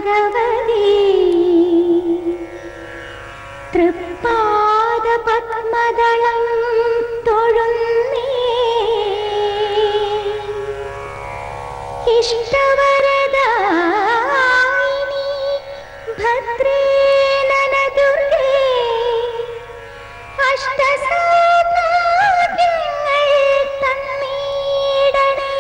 ഭഗവതി തൃപ്പാദ പത്മദളം തൊഴുന്നേ ഇഷ്ടവരദായിനി ഭദ്രേ നനദുർഗേ അഷ്ടസൗഭാഗ്യങ്ങൾ തന്നീടണേ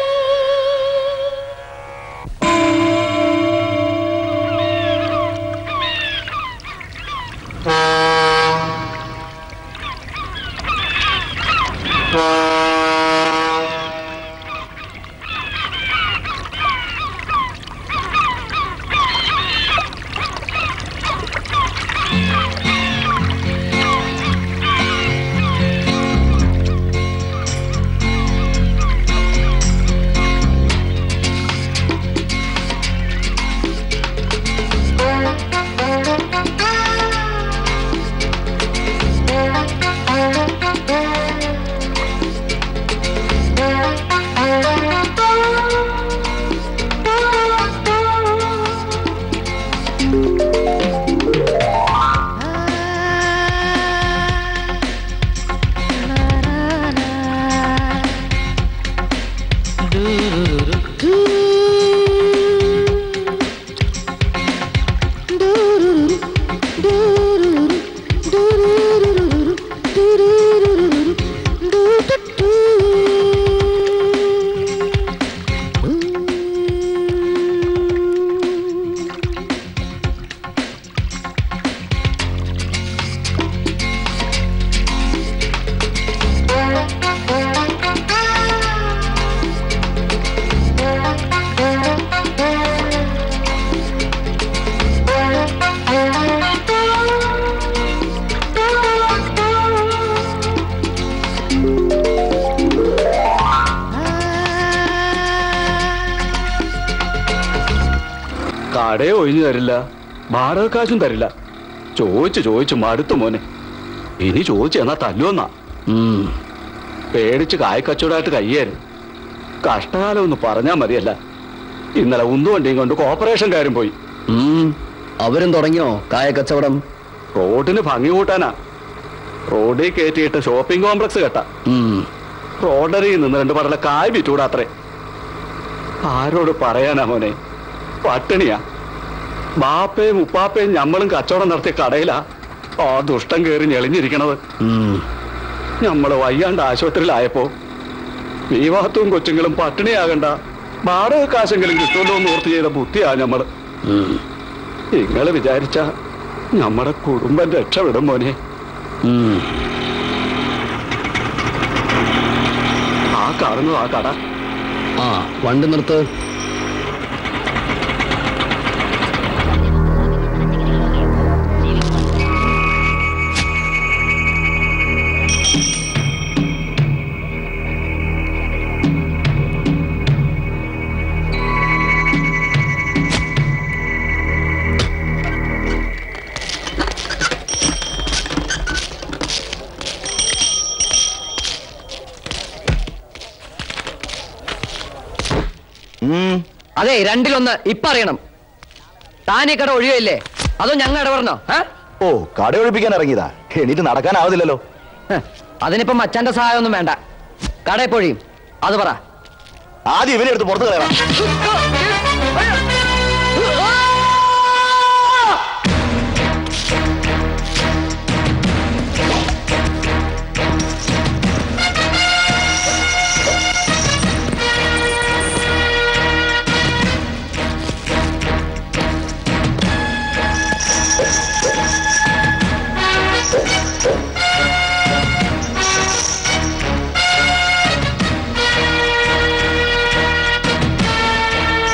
കടയെ ഒഴിഞ്ഞു തരില്ല വാടക കാശും തരില്ല ചോദിച്ചു ചോദിച്ചു മടുത്തു മോനെ ഇനി ചോദിച്ചു എന്നാ തല്ലുവന്നാ ഉം. പേടിച്ച് കായക്കച്ചവടമായിട്ട് കയ്യായിരുന്നു കഷ്ടകാലം ഒന്ന് പറഞ്ഞാ മതിയല്ല ഇന്നലെ ഉന്തുവണ്ടിയും കൊണ്ട് കോർപ്പറേഷൻകാരും പോയി അവരും തുടങ്ങിയോ കായ കച്ചവടം റോഡിന് ഭംഗി കൂട്ടാനാ റോഡിൽ കയറ്റിയിട്ട് ഷോപ്പിംഗ് കോംപ്ലക്സ് കെട്ടാ റോഡറിയിൽ നിന്ന് രണ്ട് പടല കായ് വിറ്റൂടാത്രേ ആരോട് പറയാനാ മോനെ പട്ടിണിയാ ബാപ്പയും ഉപ്പാപ്പയും ഞമ്മളും കച്ചവടം നടത്തിയ കടയിലാ ആ ദുഷ്ടം കയറി ഞെളിഞ്ഞിരിക്കണത് ഞമ്മള് വയ്യാണ്ട് ആശുപത്രിയിലായപ്പോ വിവാഹത്തും കൊച്ചുങ്ങളും പട്ടിണിയാകണ്ട വാടക കാശെങ്കിലും കിട്ടുമല്ലോ എന്ന് ഓർത്ത് ചെയ്ത ബുദ്ധിയാ ഞമ്മള് നിങ്ങള് വിചാരിച്ച നമ്മുടെ കുടുംബം രക്ഷപ്പെടും മോനെ ആ കാണുന്നു ആ കട ആ വണ്ടി നിർത്ത് അതെ രണ്ടിലൊന്ന് ഇപ്പൊ അറിയണം താനീ കട ഒഴിയല്ലേ അതോ ഞങ്ങൾ ഇടപെടണോ ഓ കട ഒഴിപ്പിക്കാൻ ഇറങ്ങിയതാ എണീറ്റ് നടക്കാനാവുന്നില്ലല്ലോ അതിനിപ്പം മച്ചാന്റെ സഹായമൊന്നും വേണ്ട കടയിൽ പൊഴിയും അത് പറ ആദ്യം ഇവനെ എടുത്ത് പുറത്ത് കളയണം ആ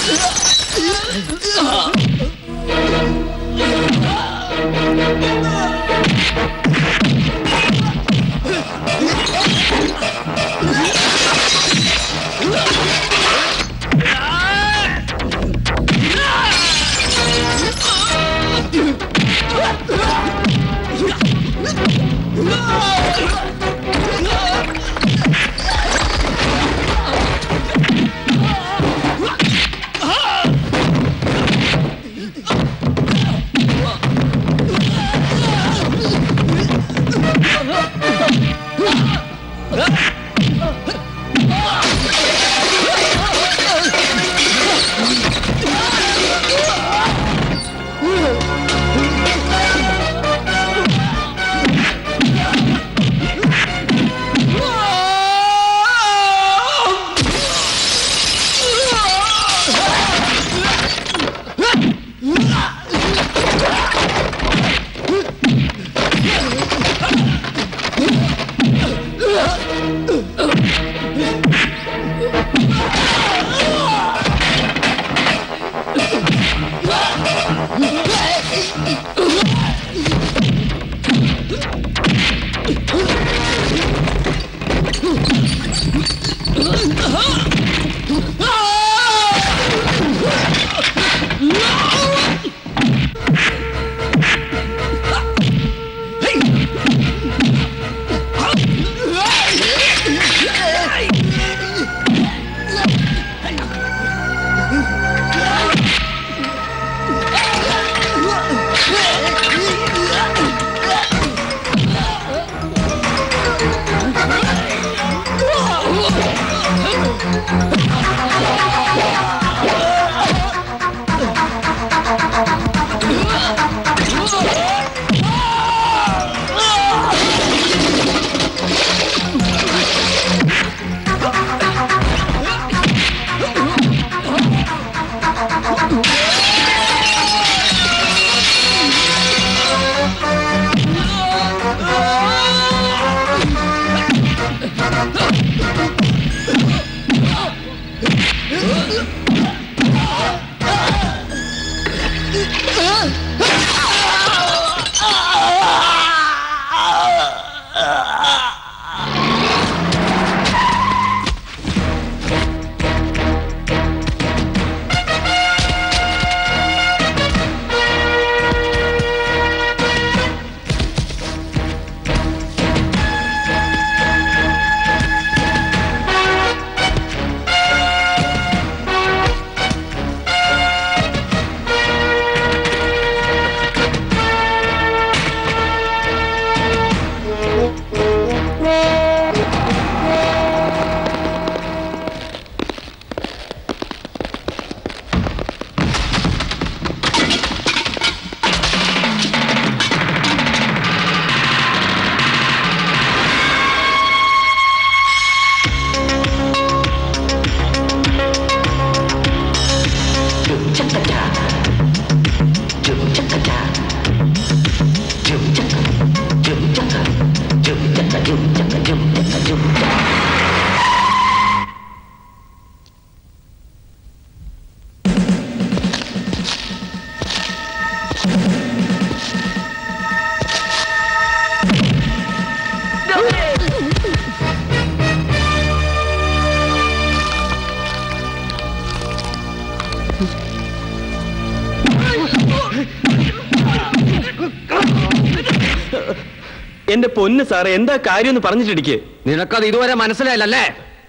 എന്റെ പൊന്ന് സാറേ എന്താ കാര്യം ഒന്ന് പറഞ്ഞിട്ടിടിക്ക് നിനക്കത് ഇതുവരെ മനസ്സിലായില്ലല്ലേ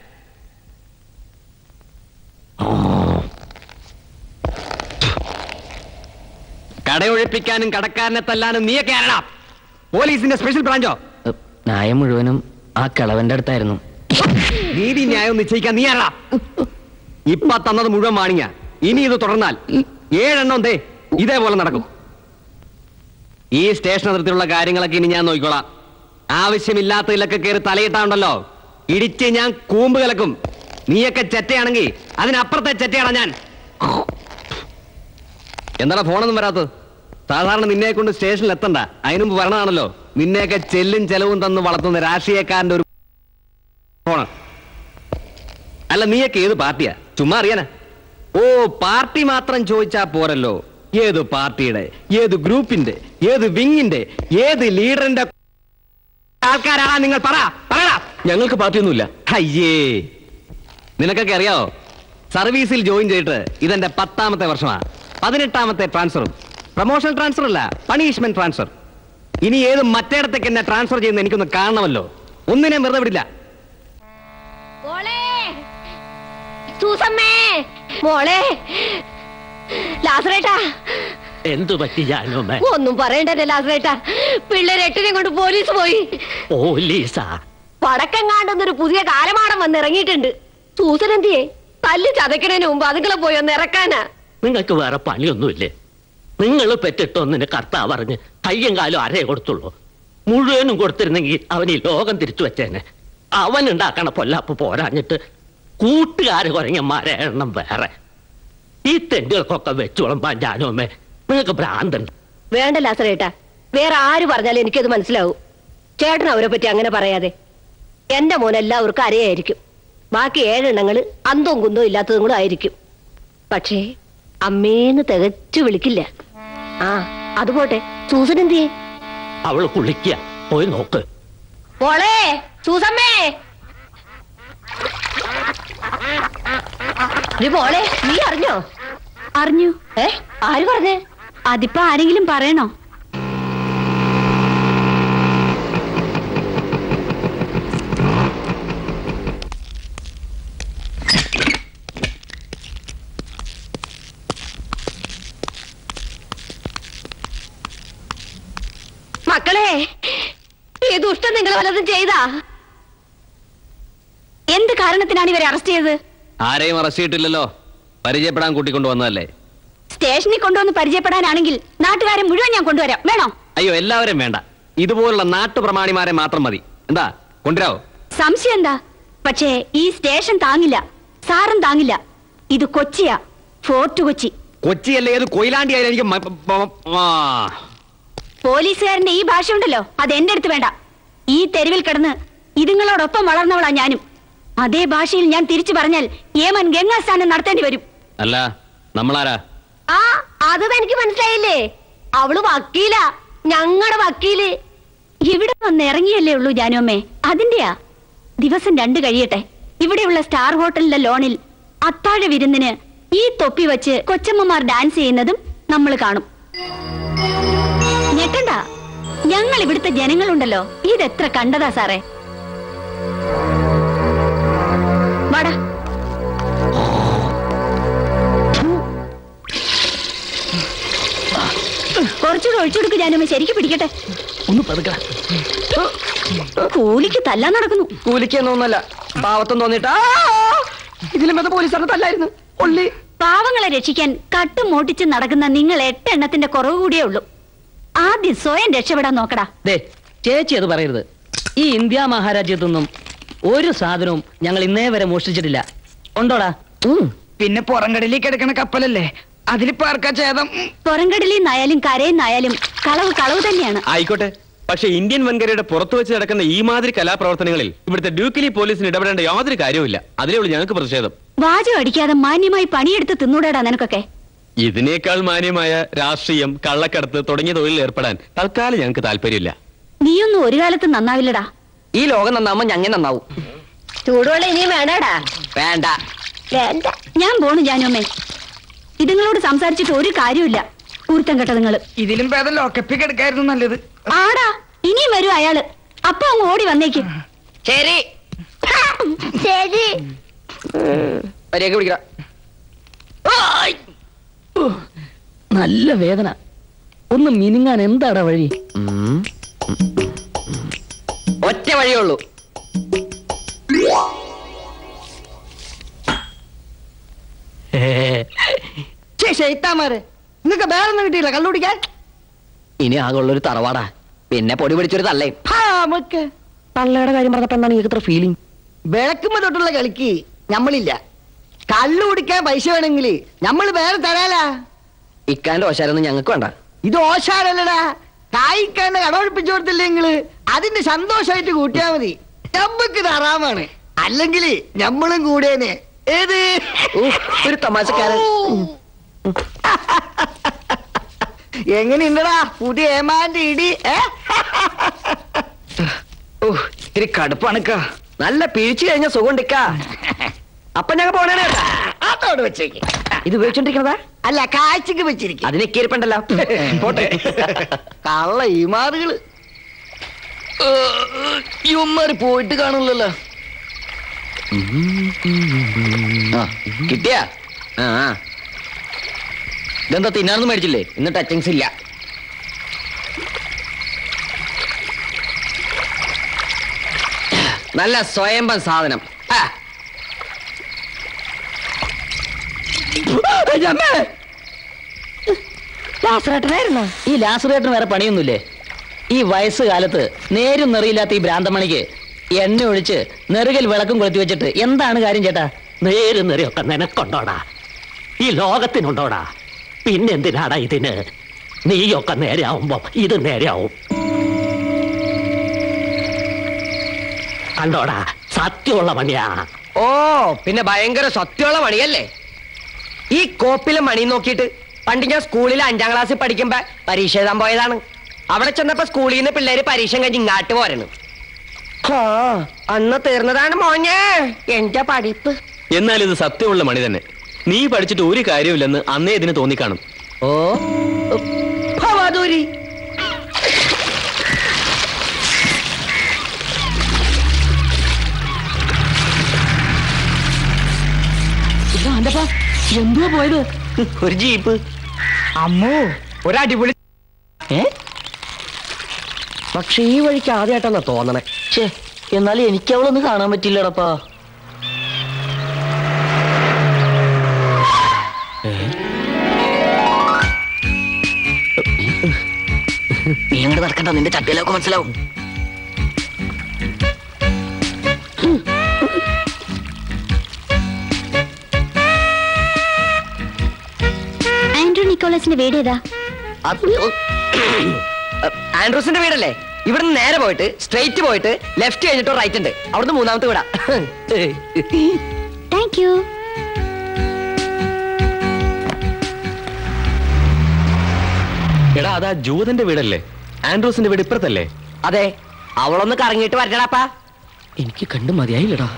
കടയൊഴിപ്പിക്കാനും കടക്കാരനെ തല്ലാനും നീയൊക്കെ ആരടാ പോലീസിന്റെ സ്പെഷ്യൽ ബ്രാഞ്ചോ ന്യായം മുഴുവനും ആ കിളവന്റെ അടുത്തായിരുന്നു നീതി ന്യായം നിശ്ചയിക്കാൻ നീ ആരടാ ഇപ്പൊ തന്നത് മുഴുവൻ വാണിങ്ങ ഇനി ഇത് തുടർന്നാൽ ഏഴെണ്ണം ദേ ഇതേപോലെ നടക്കും ഈ സ്റ്റേഷൻ അതിർത്തിയുള്ള കാര്യങ്ങളൊക്കെ ഇനി ഞാൻ നോക്കിക്കോളാം ആവശ്യമില്ലാത്തതിലൊക്കെ കയറി തലയിട്ടാണ്ടല്ലോ ഇടിച്ച് ഞാൻ കൂമ്പ് കലക്കും നീയൊക്കെ ചെറ്റയാണെങ്കിൽ അതിനപ്പുറത്തെ ചെറ്റയാണ് ഞാൻ എന്താണ് ഫോണൊന്നും വരാത്തത് സാധാരണ നിന്നെ കൊണ്ട് സ്റ്റേഷനിൽ എത്തണ്ട അതിനു മുമ്പ് വരണതാണല്ലോ നിന്നെയൊക്കെ ചെല്ലും ചെലവും തന്ന് വളർത്തുന്ന രാഷ്ട്രീയക്കാരന്റെ ഒരു ഫോണ് അല്ല നീയൊക്കെ ഏത് പാർട്ടിയാ ചുമ്മാ അറിയാനാ ഓ പാർട്ടി മാത്രം ചോദിച്ചാ പോരല്ലോ ഏത് പാർട്ടിയുടെ ഏത് ഗ്രൂപ്പിന്റെ ഏത് വിങ്ങിന്റെ ഏത് ലീഡറിന്റെ ആൾക്കാരാണ് നിങ്ങൾ പറ പറയടാ ഞങ്ങൾക്ക് പാർട്ടിയൊന്നുമില്ല അയ്യേ നിനക്കൊക്കെ അറിയാവോ സർവീസിൽ ജോയിൻ ചെയ്തിട്ട് ഇതെന്റെ പത്താമത്തെ വർഷമാണ് പതിനെട്ടാമത്തെ ട്രാൻസ്ഫറും പ്രൊമോഷൻ ട്രാൻസ്ഫർ അല്ല പണിഷ്മെന്റ് ട്രാൻസ്ഫർ ഇനി ഏത് മറ്റേടത്തേക്ക് എന്നെ ട്രാൻസ്ഫർ ചെയ്യുന്ന എനിക്കൊന്ന് കാണണമല്ലോ ഒന്നിനെ വെറുതെ വിടില്ല മോളെ സൂസമ്മേ മോളെ ലാസറേട്ടാ എന്തു പറ്റി ജാനോമേ ഒന്നും പറയണ്ടേ ലാസറേട്ടാ പിള്ളേർ എട്ടിനെ കൊണ്ട് പോലീസ് പോയി പോലീസാ പടക്കം കാണ്ടുന്നൊരു പുതിയ കാലമാടം വന്ന് ഇറങ്ങിയിട്ടുണ്ട് സൂസൻ എന്തിയെ തല്ല് ചതക്കണതിന് മുമ്പ് അതുങ്ങളെ പോയി ഒന്ന് ഇറക്കാനാ നിങ്ങൾക്ക് വേറെ പണിയൊന്നുമില്ലേ നിങ്ങൾ പെറ്റിട്ടൊന്നിന് കർത്താവ് പറഞ്ഞ് കയ്യും കാലും അരയെ കൊടുത്തുള്ളൂ മുഴുവനും കൊടുത്തിരുന്നെങ്കിൽ അവൻ ഈ ലോകം തിരിച്ചു വെച്ചേനെ അവൻ ഉണ്ടാക്കണ പൊല്ലാപ്പ് പോരാഞ്ഞിട്ട് കൂട്ടുകാര് കുറഞ്ഞന്മാരെ എണ്ണം വേറെ ഈ തെണ്ടുകൾക്കൊക്കെ വെച്ചു വിളമ്പാൻ ജാനോമേ നിങ്ങൾക്ക് ഭ്രാന്തുണ്ട് വേണ്ട ലാസറേട്ടാ വേറെ ആര് പറഞ്ഞാലും എനിക്കത് മനസ്സിലാവും ചേട്ടൻ അവരെ പറ്റി അങ്ങനെ പറയാതെ എന്റെ മോൻ എല്ലാവർക്കും അരയായിരിക്കും ബാക്കി ഏഴെണ്ണങ്ങള് അന്തവും കുന്തവും ഇല്ലാത്തതും കൂടെ ആയിരിക്കും പക്ഷേ അമ്മേന്ന് തികച്ചു വിളിക്കില്ല ആ അതുപോട്ടെ സൂസൻ എന്തിയേ അവള് കുളിക്കുക പോയി നോക്ക് മോളെ സൂസമ്മേ ഒരു മോളെ നീ അറിഞ്ഞോ അറിഞ്ഞു ഏ ആര് പറഞ്ഞേ അതിപ്പോ ആരെങ്കിലും പറയണോ മക്കളെ ഈ ദുഷ്ടം നിങ്ങൾ വല്ലതും ചെയ്താ എന്ത് കാരണത്തിനാണ് ഇവരെ അറസ്റ്റ് ചെയ്തത് ആരെയും അറസ്റ്റ് ചെയ്തിട്ടില്ലല്ലോ പരിചയപ്പെടാൻ കൂട്ടിക്കൊണ്ടു വന്നതല്ലേ സ്റ്റേഷനിൽ കൊണ്ടുവന്ന് പരിചയപ്പെടാനാണെങ്കിൽ നാട്ടുകാരെ മുഴുവൻ ഞാൻ കൊണ്ടുവരാം വേണോ അയ്യോ എല്ലാവരും വേണ്ട ഇതുപോലുള്ള നാട്ടുപ്രമാണിമാരെ മാത്രം മതി എന്താ കൊണ്ടുവരാവോ സംശയം എന്താ പക്ഷേ ഈ സ്റ്റേഷൻ താങ്ങില്ല സാറും താങ്ങില്ല ഇത് കൊച്ചിയാ ഫോർട്ട് കൊച്ചി കൊച്ചിയല്ലേ ഏത് കൊയിലാണ്ടി ആയാലും എനിക്ക് മ- മ- ആ. പോലീസുകാരന്റെ ഈ ഭാഷ ഉണ്ടല്ലോ അത് എന്റെ അടുത്ത് വേണ്ട ഈ തെരുവിൽ കിടന്ന് ഇതുങ്ങളോടൊപ്പം വളർന്നവളാ ഞാനും അതേ ഭാഷയിൽ ഞാൻ തിരിച്ചു പറഞ്ഞാൽ ഏമൻ ഗംഗാസ്ഥാനം നടത്തേണ്ടി വരും അല്ല നമ്മളാരാ ആ അത് എനിക്ക് മനസ്സിലായില്ലേ അവള് വക്കീല ഞങ്ങളുടെ വക്കീല് ഇവിടെ വന്ന് ഇറങ്ങിയല്ലേ ഉള്ളൂ ജാനുമ്മേ അതിന്റെയാ ദിവസം രണ്ട് കഴിയട്ടെ ഇവിടെയുള്ള സ്റ്റാർ ഹോട്ടലിലെ ലോണിൽ അത്താഴ വിരുന്നിന് ഈ തൊപ്പി വെച്ച് കൊച്ചമ്മമാർ ഡാൻസ് ചെയ്യുന്നതും നമ്മൾ കാണും ഞെട്ടണ്ട ഞങ്ങൾ ഇവിടുത്തെ ജനങ്ങളുണ്ടല്ലോ ഇതെത്ര കണ്ടതാ സാറേ വാടാ കുറച്ചുകൂടെ ഒഴിച്ചുകൊടുക്ക് ജാനുമ്മ ശരിക്കും പിടിക്കട്ടെ ഒന്ന് പതുക്ക കൂലിക്ക് തല്ലാൻ നടക്കുന്നു കൂലിക്കൊന്നൊന്നല്ല പാവത്വം തോന്നിട്ട് ഇതിലും മത പോലീസാണ് തല്ലായിരുന്നു ഉള്ളി പാവങ്ങളെ രക്ഷിക്കാൻ കട്ടും മോട്ടിച്ച് നടക്കുന്ന നിങ്ങൾ എട്ടെണ്ണത്തിന്റെ കുറവ് കൂടിയേ ഉള്ളൂ ആദ്യം സ്വയം രക്ഷപ്പെടാൻ നോക്കടാ ദേ ചേച്ചി അത് പറയരുത് ഈ ഇന്ത്യ മഹാരാജ്യത്തൊന്നും ഒരു സാധനവും ഞങ്ങൾ ഇന്നേ വരെ മോഷ്ടിച്ചിട്ടില്ല ഉണ്ടോടാ പിന്നെ പുറംകടലിൽ കിടക്കണ കപ്പലല്ലേ അതിലിപ്പോ ആർക്കാ ചേതം പുറംകടലിൽ നിന്നായാലും കരയിൽ നിന്നായാലും കളവ് കളവ് തന്നെയാണ് ആയിക്കോട്ടെ പക്ഷെ ഇന്ത്യൻ വൻകരയുടെ പുറത്തു വെച്ച് നടക്കുന്ന ഈ മാതിരി കലാപ്രവർത്തനങ്ങളിൽ ഇവിടുത്തെ ഡ്യൂക്കിലി പോലീസിന് ഇടപെടേണ്ട യാതൊരു കാര്യവുമില്ല അതിലേ ഉള്ളൂ ഞങ്ങൾക്ക് പ്രതിഷേധം വാചകം അടിക്കാതെ മാന്യമായി പണിയെടുത്ത് തിന്നൂടാടാ നിനക്കൊക്കെ ഇതിനേക്കാൾ മാന്യമായ രാഷ്ട്രീയം കള്ളക്കടത്ത് തുടങ്ങിയ തൊഴിലിൽ ഏർപ്പെടാൻ തൽക്കാലം ഞങ്ങൾക്ക് താല്പര്യമില്ല നീയൊന്നും ഒരു കാലത്ത് നന്നാവില്ലടാ ഈ ലോകം നന്നാവുമ്പോ ഞങ്ങൾ നന്നാവും ചൂടുവെള്ളം ഇനിയും വേണടാ വേണ്ട വേണ്ട ഞാൻ പോണു ജാനുമ്മേ ഇതുങ്ങളോട് സംസാരിച്ചിട്ട് ഒരു കാര്യമില്ല കൂർത്തം കെട്ടതുങ്ങള് ഇതിലും ഭേദം ലോക്കപ്പിൽ കിടക്കായിരുന്നു നല്ലത് ആടാ ഇനിയും വരും അയാള് അപ്പൊ അങ്ങ് ഓടി വന്നേക്ക് ശരി ശരി വരെയൊക്കെ പിടിക്കട നല്ല വേദന ഒന്ന് മിനുങ്ങാൻ എന്താടാ വഴി ഒറ്റ വഴിയേ ഉള്ളൂ ഷെയ്ത്താമാരെ നിങ്ങൾക്ക് വേറൊന്നും കിട്ടിയില്ല കള്ളുപിടിക്കാൻ ഇനി ആകെയുള്ളൊരു തറവാടാ പിന്നെ പൊടി പിടിച്ചൊരു തള്ളേ ഹാ, നമുക്ക് തള്ളയുടെ കാര്യം പറഞ്ഞപ്പോ എന്താണ് നിങ്ങൾക്ക് ഇത്ര ഫീലിംഗ് വിളക്കുമ്പോ തൊട്ടുള്ള കളിക്ക് ഞമ്മളില്ല കള്ളു കുടിക്കാൻ പൈസ വേണമെങ്കിൽ നമ്മൾ വേറെ തരാലാ ഇക്കാന്റെ ഓശാരൊന്നും ഞങ്ങൾക്ക് വേണ്ട ഇത് ഓശാരല്ലടാ കായിക്കാണ്ട് കടമൊഴിപ്പിച്ചു കൊടുത്തില്ലേ നിങ്ങള് അതിന്റെ സന്തോഷമായിട്ട് കൂട്ടിയാ മതി ഞമ്മക്ക് തറാമാണ് അല്ലെങ്കിൽ ഞമ്മളും കൂടിയേനെ ഏത് ഒരു തമാശക്കാരൻ എങ്ങനെയുണ്ടടാ പുതിയ ഏമാന്റെ ഇടി ഏ? ഓ ഇത്തിരി കടുപ്പാണിക്ക നല്ല പിഴിച്ചു കഴിഞ്ഞ സുഖമുണ്ടിക്ക അപ്പൊ ഞങ്ങൾ പോണേ അതോട് വെച്ചേക്ക് ഇത് ഉപയോഗിച്ചോണ്ടിരിക്കണതാ അല്ല കാഴ്ചക്ക് വെച്ചിരിക്കും അതിന് കീരിപ്പണ്ടല്ലോ പോട്ടെ കള്ള ഈമാറുകള് ഇവന്മാര് പോയിട്ട് കാണില്ലല്ലോ ആ, കിട്ടിയാ ആ ആ. ഇതെന്താ തിന്നാനൊന്നും മേടിച്ചില്ലേ ഇന്ന് ടച്ചിങ്സ് ഇല്ല നല്ല സ്വയംഭം സാധനം ആ. അയ്യമ്മേ. ലാസറേട്ടനായിരുന്നോ ഈ ലാസറേട്ടന് വേറെ പണിയൊന്നുമില്ലേ ഈ വയസ്സുകാലത്ത് നേരും നെറിയില്ലാത്ത ഈ ഭ്രാന്തമണിക്ക് എണ്ണ ഒഴിച്ച് നെറുകൽ വിളക്കും കൊളുത്തി വെച്ചിട്ട് എന്താണ് കാര്യം ചേട്ടാ നേര് നിറയൊക്കെ നിനക്കുണ്ടോടാ ഈ ലോകത്തിനുണ്ടോടാ പിന്നെന്തിനാടാ ഇതിന് നീയൊക്കെ നേരെയാവുമ്പോ ഇത് നേരെയാവും കണ്ടോടാ സത്യമുള്ള പണിയാ ഓ പിന്നെ ഭയങ്കര സത്യമുള്ള മണിയല്ലേ ഈ കോപ്പിലെ മണി നോക്കിയിട്ട് പണ്ട് ഞാൻ സ്കൂളിൽ അഞ്ചാം ക്ലാസ്സിൽ പഠിക്കുമ്പോ പരീക്ഷ എഴുതാൻ പോയതാണ് അവിടെ ചെന്നപ്പോ സ്കൂളിൽ നിന്ന് പിള്ളേര് പരീക്ഷ കഴിഞ്ഞ് ഇങ്ങാട്ട് പോരണം ആ, അന്ന് തീർന്നതാണ് മോനെ എന്റെ പഠിപ്പ് എന്നാൽ ഇത് സത്യമുള്ള മണി തന്നെ നീ പഠിച്ചിട്ട് ഒരു കാര്യമില്ലെന്ന് അന്നേ ഇതിന് തോന്നിക്കാണും ഓ ഭവാദൂരി എന്തുവാ പോയത് ഒരു ജീപ്പ് അമ്മോ ഒരടിപൊളി ഏ പക്ഷെ ഈ വഴിക്ക് ആദ്യമായിട്ടാണ് തോന്നണേ ഛേ എന്നാലും എനിക്ക് അവളൊന്നും കാണാൻ പറ്റില്ലടപ്പാ നീ അങ്ങോട്ട് നടക്കണ്ട നിന്റെ ചട്ടിയിലൊക്കെ മനസ്സിലാവും ആൻഡ്രൂ നിക്കോളസിന്റെ വീട് ഏതാ അത് ആൻഡ്രൂസിന്റെ വീടല്ലേ ഇവിടുന്ന് നേരെ പോയിട്ട് സ്ട്രെയിറ്റ് പോയിട്ട് ലെഫ്റ്റ് കഴിഞ്ഞിട്ട് റൈറ്റ് ഉണ്ട് അവിടുന്ന് മൂന്നാമത്തെ വീടാ താങ്ക് യു എടാ അതാ ജൂതന്റെ വീടല്ലേ ആൻഡ്രൂസിന്റെ വീട് ഇപ്പുറത്തല്ലേ അതെ അവളൊന്ന് കറങ്ങിയിട്ട് വരണടാപ്പാ എനിക്ക് കണ്ടു മതിയായില്ലടാ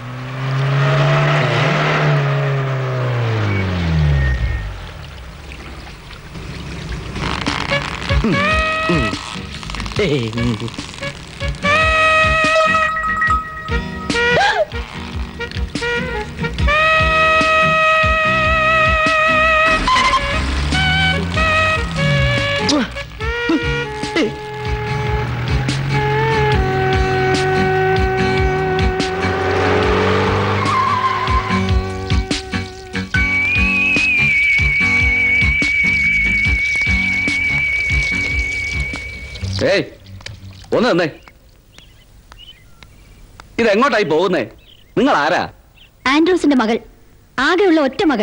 ഏയ് ഒന്ന് നിന്നേ ഇതെങ്ങോട്ടായി പോകുന്നേ നിങ്ങൾ ആരാ ആൻഡ്രൂസിന്റെ മകൾ ആകെയുള്ള ഒറ്റ മകൾ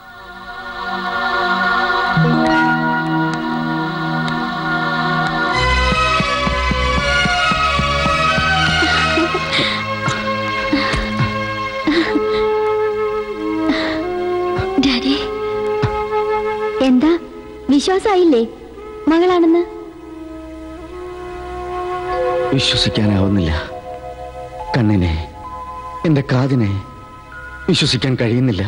ഡാഡി എന്താ വിശ്വാസായില്ലേ മകളാണെന്ന് വിശ്വസിക്കാനാവുന്നില്ല കണ്ണിനെ എന്റെ കാതിനെ വിശ്വസിക്കാൻ കഴിയുന്നില്ല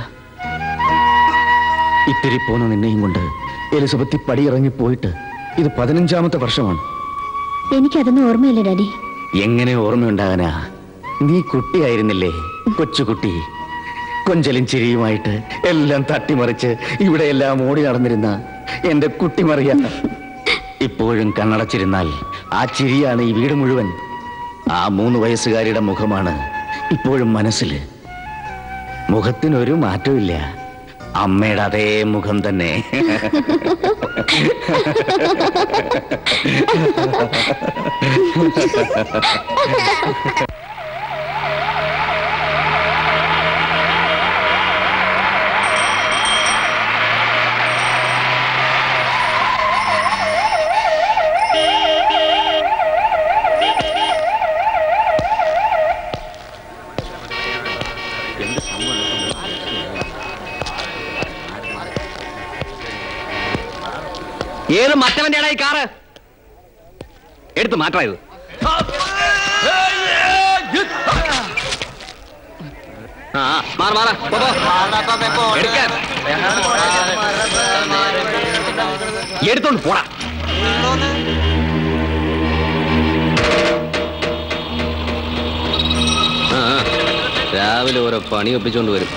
ഇത്തിരി പോന്ന നിന്നെയും കൊണ്ട് എലിസബത്തി പടിയിറങ്ങി പോയിട്ട് ഇത് പതിനഞ്ചാമത്തെ വർഷമാണ് എനിക്കതൊന്നും ഓർമ്മയില്ല ഡാഡി എങ്ങനെ ഓർമ്മയുണ്ടാകാനാ നീ കുട്ടിയായിരുന്നില്ലേ കൊച്ചുകുട്ടി കൊഞ്ചലും ചിരിയുമായിട്ട് എല്ലാം തട്ടിമറിച്ച് ഇവിടെ എല്ലാം ഓടി നടന്നിരുന്ന എന്റെ കുട്ടി മറിയ ഇപ്പോഴും കണ്ണടച്ചിരുന്നാൽ ആ ചിരിയാണ് ഈ വീട് മുഴുവൻ ആ മൂന്ന് വയസ്സുകാരിയുടെ മുഖമാണ് ഇപ്പോഴും മനസ്സിൽ മുഖത്തിനൊരു മാറ്റമില്ല അമ്മയുടെ അതേ മുഖം തന്നെ ഏത് മറ്റവന്റെ ഈ കാറ് എടുത്ത് മാറ്റാ ഇത് ആ ആ, മാറ് മാറ് പോ, പോ. എടുക്കാൻ. എടുത്തോണ്ട് പോടാ ആ ആ. രാവിലെ ഓരോ പണി ഒപ്പിച്ചോണ്ട് വരും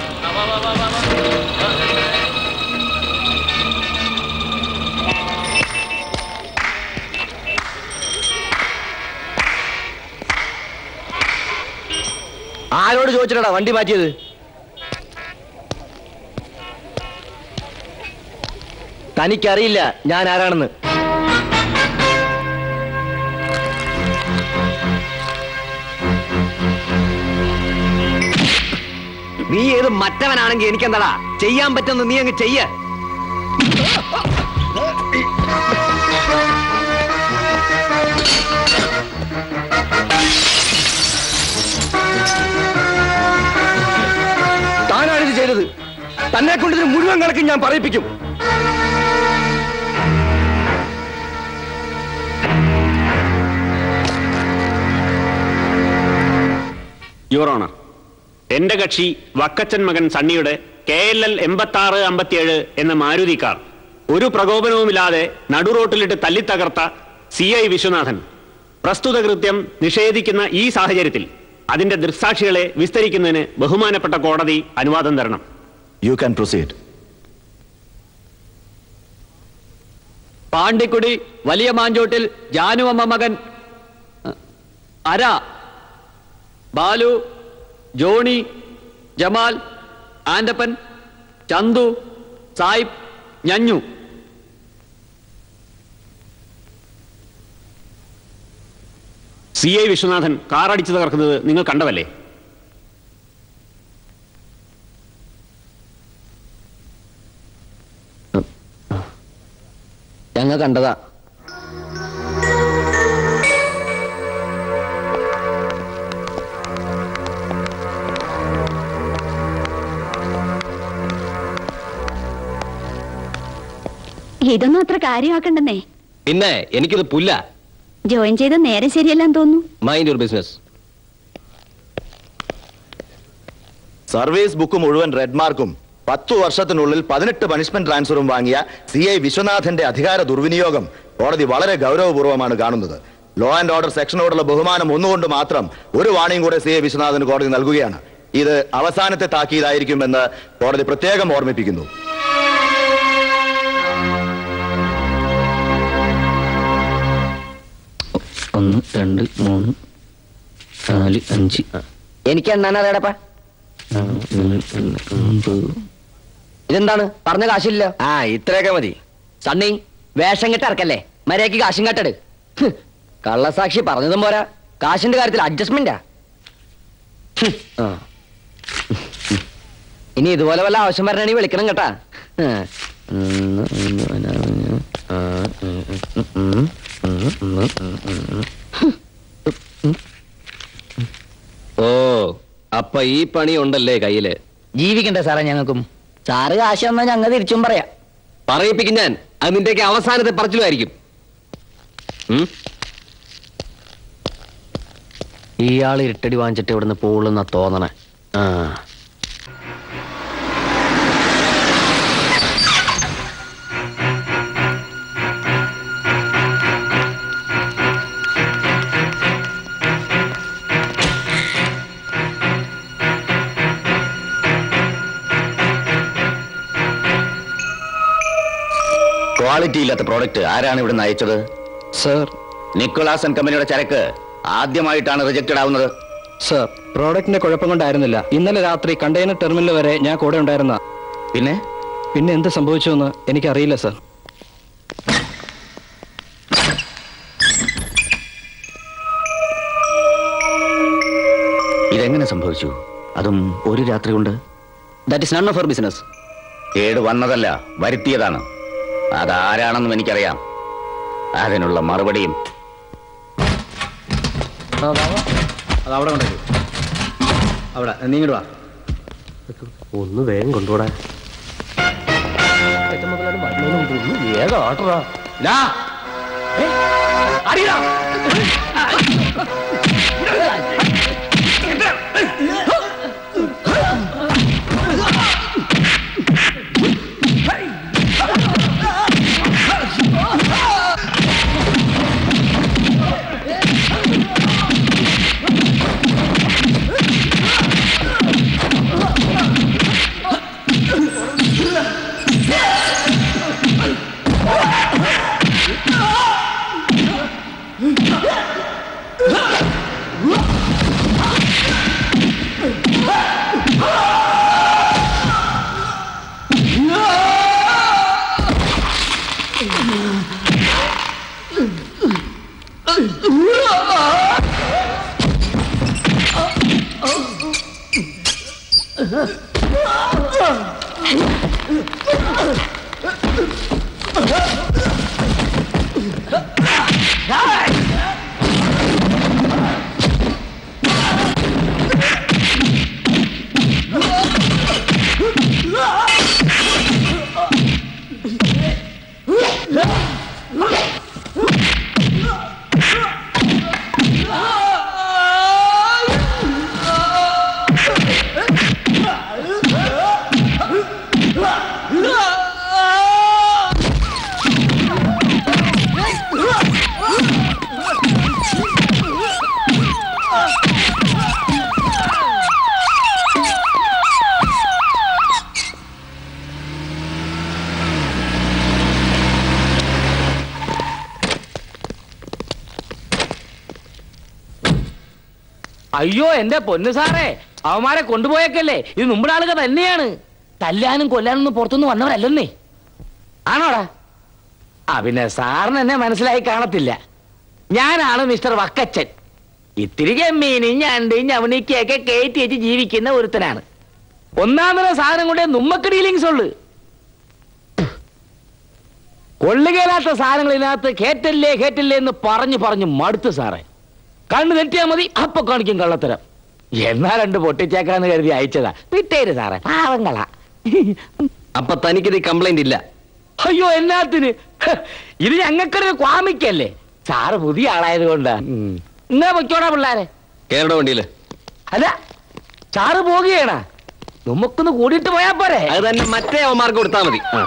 ആരോട് ചോദിച്ചിട്ടാ വണ്ടി മാറ്റിയത് തനിക്കറിയില്ല ഞാൻ ആരാണെന്ന് നീ ഏത് മറ്റവനാണെങ്കിൽ എനിക്കെന്താടാ ചെയ്യാൻ പറ്റുന്ന നീ അങ്ങ് ചെയ്യ താനാണ് ഇത് ചെയ്തത് തന്നെ കൊണ്ട് ഇതിന് മുഴുവൻ കണക്കും ഞാൻ പറയിപ്പിക്കും യുവർ ഓണർ എന്റെ കക്ഷി വക്കച്ചൻ മകൻ സണ്ണിയുടെ കെ എൽ എൽ എൺപത്തി ആറ് അമ്പത്തിയേഴ് എന്ന മാരുതി കാർ ഒരു പ്രകോപനവുമില്ലാതെ നടുറോട്ടിലിട്ട് തല്ലിത്തകർത്ത സി ഐ വിശ്വനാഥൻ പ്രസ്തുത കൃത്യം നിഷേധിക്കുന്ന ഈ സാഹചര്യത്തിൽ അതിന്റെ ദൃക്സാക്ഷികളെ വിസ്തരിക്കുന്നതിന് ബഹുമാനപ്പെട്ട കോടതി അനുവാദം തരണം യു ക്യാൻ പ്രൊസീഡ് പാണ്ടിക്കുടി വലിയ മാഞ്ചോട്ടിൽ ജാനുവമ്മ മകൻ അഹ്, അര ബാലു ജോണി ജമാൽ ആൻഡപ്പൻ ചന്തു സായിബ് ഞഞ്ഞു സി ഐ വിശ്വനാഥൻ കാർ അടിച്ചു തകർക്കുന്നത് നിങ്ങൾ കണ്ടതല്ലേ ഞങ്ങൾ കണ്ടതാ ഇതൊന്നും അത്ര കാര്യമാക്കണ്ടെന്നേ പിന്നെ എനിക്കിത് പുല്ല ജോയിൻ ചെയ്ത നേരെ ശരിയല്ലാന്ന് തോന്നുന്നു mind your business service book മുഴുവൻ റെഡ് മാർക്കും പത്തു വർഷത്തിനുള്ളിൽ പതിനെട്ട് പണിഷ്മെന്റ് ട്രാൻസ്ഫറും വാങ്ങിയ സി ഐ വിശ്വനാഥന്റെ അധികാര ദുർവിനിയോഗം കോടതി വളരെ ഗൗരവപൂർവ്വമാണ് കാണുന്നത് ലോ ആൻഡ് ഓർഡർ സെക്ഷനോടുള്ള ബഹുമാനം ഒന്നുകൊണ്ട് മാത്രം ഒരു വാണിംഗ് കൂടെ സി ഐ വിശ്വനാഥന് കോടതി നൽകുകയാണ് ഇത് അവസാനത്തെ താക്കീതായിരിക്കുമെന്ന് കോടതി പ്രത്യേകം ഓർമ്മിപ്പിക്കുന്നു ഒന്ന് രണ്ട് മൂന്ന് നാല് അഞ്ച് എനിക്ക് എണ്ണാൻ അറിയടപ്പാ ആറ്, ഏഴ്, എട്ട്, ഒമ്പത് ഇതെന്താണ് പറഞ്ഞ കാശില്ല ആ ഇത്രയൊക്കെ മതി സണ്ണി വേഷം കെട്ട് ഇറക്കല്ലേ മര്യാദക്ക് കാശും കെട്ടട് ഹ്, കള്ളസാക്ഷി പറഞ്ഞതും പോരാ കാശിന്റെ കാര്യത്തിൽ അഡ്ജസ്റ്റ്മെന്റാ ഹ്, ആ. ഇനി ഇതുപോലെ വല്ല ആവശ്യം വരണമെങ്കിൽ വിളിക്കണം കേട്ടാ ഹ്. ഒന്ന്, ഒന്ന്, ഒന്ന്, ആ, ഉം, ഉം, ഉം, ഉം, ഉം, ഉം, ഉം, ഉം. ഓ അപ്പൊ ഈ പണി ഉണ്ടല്ലേ കയ്യില് ജീവിക്കണ്ടേ സാറേ ഞങ്ങൾക്കും സാറ് കാശ് തന്നാ ഞങ്ങൾ തിരിച്ചും പറയാം പറയിപ്പിക്കും ഞാൻ അത് നിന്റെയൊക്കെ അവസാനത്തെ പറച്ചിലുമായിരിക്കും ഉം? ഇയാൾ ഇരുട്ടടി വാങ്ങിച്ചിട്ട് ഇവിടുന്ന് പോകുന്ന തോന്നണേ ആ ക്വാളിറ്റി ഇല്ലാത്ത പ്രോഡക്റ്റ് ആരാണ് ഇവിടെ അയച്ചത് സർ നിക്കോളാസ് ആൻഡ് കമ്പനിയുടെ ചരക്ക് ആദ്യമായിട്ടാണ് റിജക്റ്റഡ് ആവുന്നത് സർ പ്രോഡക്റ്റിന്റെ കുഴപ്പം കൊണ്ടായിരുന്നില്ല ഇന്നലെ രാത്രി കണ്ടെയ്നർ ടെർമിനൽ വരെ ഞാൻ കൂടെ ഉണ്ടായിരുന്ന പിന്നെ പിന്നെ എന്ത് സംഭവിച്ചു എന്ന് എനിക്കറിയില്ല സർ ഇതെങ്ങനെ സംഭവിച്ചു അതും ഒരു രാത്രി കൊണ്ട് that is none of our business കേട് വന്നതല്ല വരുത്തിയതാണ് അതാരാണെന്നും എനിക്കറിയാം അതിനുള്ള മറുപടിയും അത് അവിടെ കൊണ്ടു അവിടെ നീങ്ങിട്ട് വാ ഒന്ന് വേഗം കൊണ്ടുപോടാ ഏതാ ഓട്ടറാ ഡാ. ഏ, അടിയെടാ. അയ്യോ എന്റെ പൊന്നു സാറേ അവന്മാരെ കൊണ്ടുപോയേക്കല്ലേ ഇത് നമ്മുടെ ആളുകൾ തന്നെയാണ് തല്ലാനും കൊല്ലാനും ഒന്നും പുറത്തുനിന്ന് വന്നവരല്ലെന്നേ ആണോടാ ആ പിന്നെ സാറിന് എന്നെ മനസ്സിലായി കാണത്തില്ല ഞാനാണ് മിസ്റ്റർ വക്കച്ചൻ ഇത്തിരി ചെമ്മീനും ഞണ്ടും ഞവണിക്കൊക്കെ കയറ്റി വെച്ച് ജീവിക്കുന്ന ഒരുത്തനാണ് ഒന്നാമത് സാധനം കൊണ്ടേ നമ്മക്ക് ഡീലിങ്സ് ഉള്ളു കൊള്ളുകയില്ലാത്ത സാധനങ്ങൾ ഇതിനകത്ത് കേറ്റല്ലേ കേറ്റല്ലേ എന്ന് പറഞ്ഞു പറഞ്ഞു മടുത്തു സാറേ കണ്ണു തെറ്റിയാ മതി അപ്പൊ കാണിക്കും കള്ളത്തരം എന്നാ രണ്ട് പൊട്ടിച്ചേക്കാന്ന് കരുതി അയച്ചതാ വിട്ടേര് സാറേ പാവങ്ങളാ അപ്പൊ തനിക്കിത് കംപ്ലൈന്റ് ഇല്ല അയ്യോ എന്നാത്തിന് ഹ്, ഇത് ഞങ്ങൾക്കൊരു ക്വാമിക്കല്ലേ സാറ് പുതിയ ആളായത് കൊണ്ടാ ഇങ്ങനെ പൊയ്ക്കോടാ പിള്ളാരെ കേരള വണ്ടിയില് അല്ല സാറ് പോകുകയാണാ നമുക്കൊന്ന് കൂടിയിട്ട് പോയാ പോരെ അത് തന്നെ മറ്റേ അവന്മാർക്ക് കൊടുത്താൽ മതി ആ.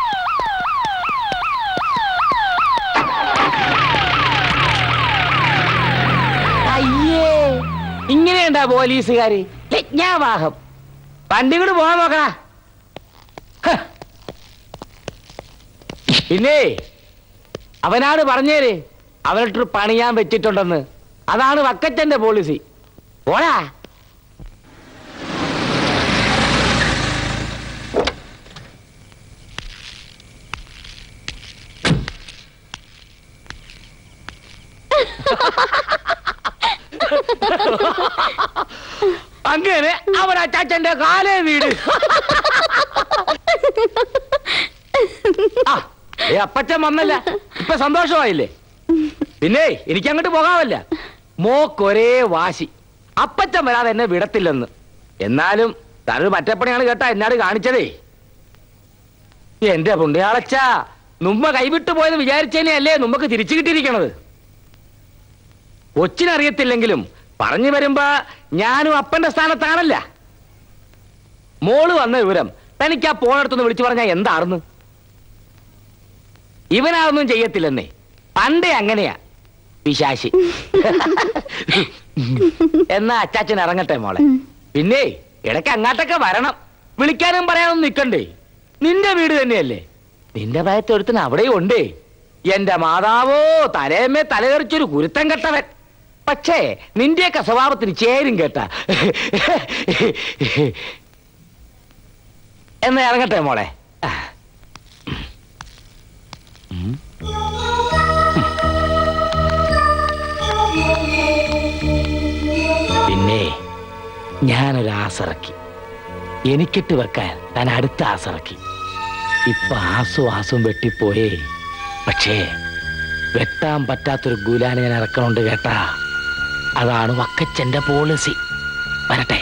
അയ്യേ ഇങ്ങനെയുണ്ടാ പോലീസുകാര് ലജ്ഞാവാഹം വണ്ടി കൂടെ പോകാൻ നോക്കണ പിന്നെ അവനാണ് പറഞ്ഞേര് അവനിട്ട് പണിയാൻ വെച്ചിട്ടുണ്ടെന്ന് അതാണ് വക്കച്ചന്റെ പോളിസി പോടാ അങ്ങനെ അവൻ അച്ചാച്ചന്റെ കാലേ വീട് ആ, ഏ അപ്പച്ചൻ വന്നല്ല ഇപ്പൊ സന്തോഷമായില്ലേ പിന്നെ എനിക്ക് അങ്ങോട്ട് പോകാമല്ല മോക്കൊരേ വാശി അപ്പച്ചൻ വരാതെ എന്നെ വിടത്തില്ലെന്ന് എന്നാലും താനൊരു മറ്റപ്പണിയാണ് കേട്ടാ എന്നാട് കാണിച്ചതേ എന്റെ പുണ്യാളച്ച നുമ്മ കൈവിട്ടു പോയെന്ന് വിചാരിച്ചേനെ അല്ലേ നമുക്ക് തിരിച്ചു കിട്ടിയിരിക്കണത് കൊച്ചിനറിയത്തില്ലെങ്കിലും പറഞ്ഞു വരുമ്പോ ഞാനും അപ്പന്റെ സ്ഥാനത്താണല്ല മോള് വന്ന വിവരം തനിക്ക് ആ പോണടുത്തൊന്ന് വിളിച്ചു പറഞ്ഞാ എന്താണെന്ന് ഇവനാതൊന്നും ചെയ്യത്തില്ലെന്നേ പണ്ടേ അങ്ങനെയാ പിശാശി എന്നാ അച്ചാച്ചൻ ഇറങ്ങട്ടെ മോളെ പിന്നെ ഇടയ്ക്ക് അങ്ങാട്ടൊക്കെ വരണം വിളിക്കാനും പറയാനൊന്നും നിക്കണ്ടേ നിന്റെ വീട് തന്നെയല്ലേ നിന്റെ ഭയത്തൊരുത്തിന് അവിടെയും ഉണ്ടേ എന്റെ മാതാവോ തലേമേ തലതെറിച്ചൊരു കുരുത്തം കെട്ടവൻ പക്ഷേ നിന്റെയൊക്കെ സ്വഭാവത്തിന് ചേരും കേട്ടാ എന്നാ ഇറങ്ങട്ടെ മോളെ പിന്നെ ഞാനൊരു ആസിറക്കി എനിക്കിട്ട് വെക്കാൻ താൻ അടുത്ത ആസിറക്കി ഇപ്പൊ ആസു ആസും വെട്ടിപ്പോയേ പക്ഷേ വെട്ടാൻ പറ്റാത്തൊരു ഗുലാനെ ഞാൻ ഇറക്കണുണ്ട് കേട്ടാ അതാണ് വക്കച്ചന്റെ പോളിസി വരട്ടെ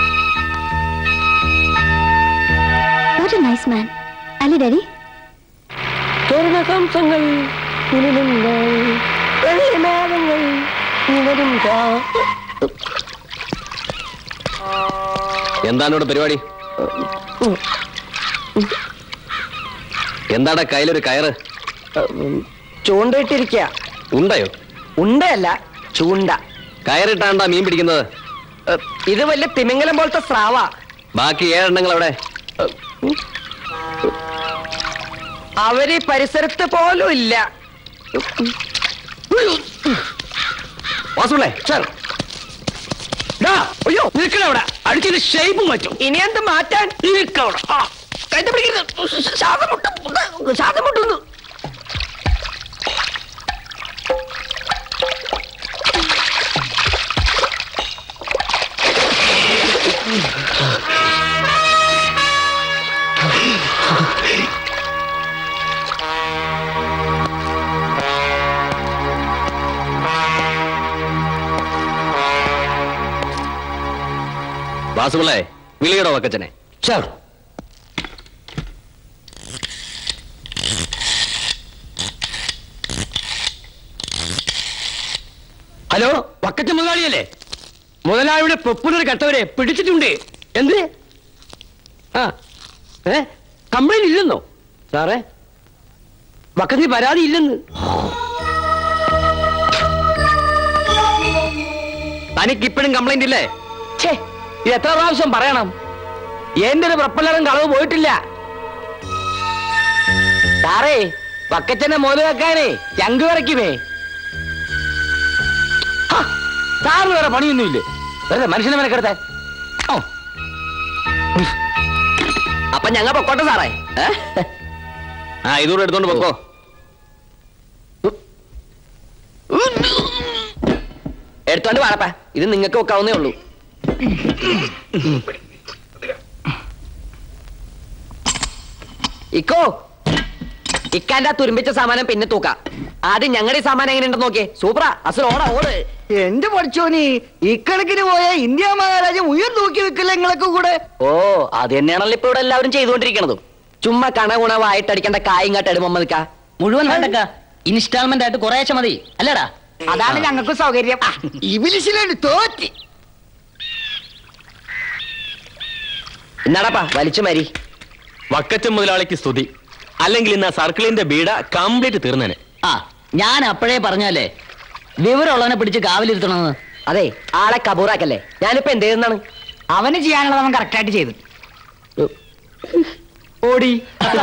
What a nice man. അല്ലേ ഡാഡി സ്വർണഹംസങ്ങൾ ഇനിമുണ്ടായി വെള്ളിമേഘങ്ങൾ ഇവരും കാ- എന്താണ് ഇവിടെ പരിപാടി എന്താടാ കയ്യിലൊരു കയറ് ചൂണ്ടയിട്ടിരിക്കുക ഉണ്ടയോ ഉണ്ടയല്ല ചൂണ്ട കയറിട്ടാണ്ടാ മീൻ പിടിക്കുന്നത് ഏ, ഇത് വലിയ തിമിംഗലം പോലത്തെ സ്രാവ ബാക്കി ഏഴെണ്ണങ്ങൾ അവിടെ അവര് ഈ പരിസരത്ത് പോലും ഇല്ല വാസുള്ളേ സർ അയ്യോ നിൽക്കണ അവിടെ അടിച്ചതിന്റെ ഷേപ്പ് മാറ്റും ഇനി എന്ത് മാറ്റാൻ നിൽക്കവിടെ ആ കൈത്ത് പിടിക്കരുത് ശ്വാസം മുട്ടും ശ്വാസം മുട്ടുന്നു വാസുപിള്ളേ വിളിയടോ വക്കച്ചനെ സർ ഹലോ വക്കച്ച മുതലാളിയല്ലേ മുതലാളിയുടെ പൊപ്പുലർ കെട്ടവരെ പിടിച്ചിട്ടുണ്ട് എന്ത് ആ ഏ കംപ്ലൈന്റ് ഇല്ലെന്നോ സാറേ വക്കത്തിന് പരാതി ഇല്ലെന്ന് തനിക്ക് ഇപ്പോഴും കംപ്ലൈന്റ് ഇല്ലേ ഛേ ഇത് എത്ര പ്രാവശ്യം പറയണം എന്റെ ഒരു പ്രപ്പലറും കളവ് പോയിട്ടില്ല സാറേ വക്കച്ചനെ മോല് വെക്കാനേ ചങ്ക് വിറയ്ക്കുമേ ഹ, സാറിന് വേറെ പണിയൊന്നുമില്ലേ വെറുതെ മനുഷ്യനെ മെനക്കെടുത്താൻ ഓ അപ്പൊ ഞങ്ങൾ പൊക്കോട്ടെ സാറേ ഏ? ആ ഇതൂടെ എടുത്തോണ്ട് പൊക്കോ എടുത്തോണ്ട് വാടപ്പാ ഇത് നിങ്ങൾക്ക് വെക്കാവുന്നേ ഉള്ളൂ ഇക്കോ ഇക്കാന്റെ ആ തുരുമ്പിച്ച സാമാനം പിന്നെ തൂക്കാം ആദ്യം ഞങ്ങളുടെ ഈ സാമാനം എങ്ങനെയുണ്ടെന്ന് നോക്കിയേ സൂപ്പറാ അസൽ ഓടാ ഓട് എന്റെ പഠിച്ചോനി ഇക്കണക്കിന് പോയ ഇന്ത്യ മഹാരാജ്യം ഉയർ തൂക്കി വെക്കില്ല നിങ്ങളൊക്കെ കൂടെ ഓ അത് തന്നെയാണല്ലോ ഇപ്പൊ ഇവിടെ എല്ലാവരും ചെയ്തുകൊണ്ടിരിക്കണതും ചുമ്മാ കണ ഗുണവായിട്ടടിക്കേണ്ട കായിങ്ങാട്ട് എടുമ്മ മുഴുവൻ വേണ്ടക്ക ഇൻസ്റ്റാൾമെന്റ് ആയിട്ട് കുറേശ്ശെ മതി അല്ലേടാ അതാണ് ഞങ്ങൾക്ക് സൗകര്യം ഇവിലിശിലാണ് തോറ്റി എന്നാടാപ്പാ വലിച്ചു മരി വക്കച്ചൻ മുതലാളിക്ക് സ്തുതി അല്ലെങ്കിൽ ഇന്ന് ആ സർക്കിളിന്റെ ബീഡ കംപ്ലീറ്റ് തീർന്നേനെ ആ ഞാൻ അപ്പോഴേ പറഞ്ഞല്ലേ വിവരമുള്ളവനെ പിടിച്ച് കാവലിരുത്തണമെന്ന് അതെ ആളെ കബൂറാക്കല്ലേ ഞാനിപ്പോ എന്ത് ചെയ്യുന്നതാണ് അവന് ചെയ്യാനുള്ളത് അവൻ കറക്റ്റായിട്ട് ചെയ്തു ഓടി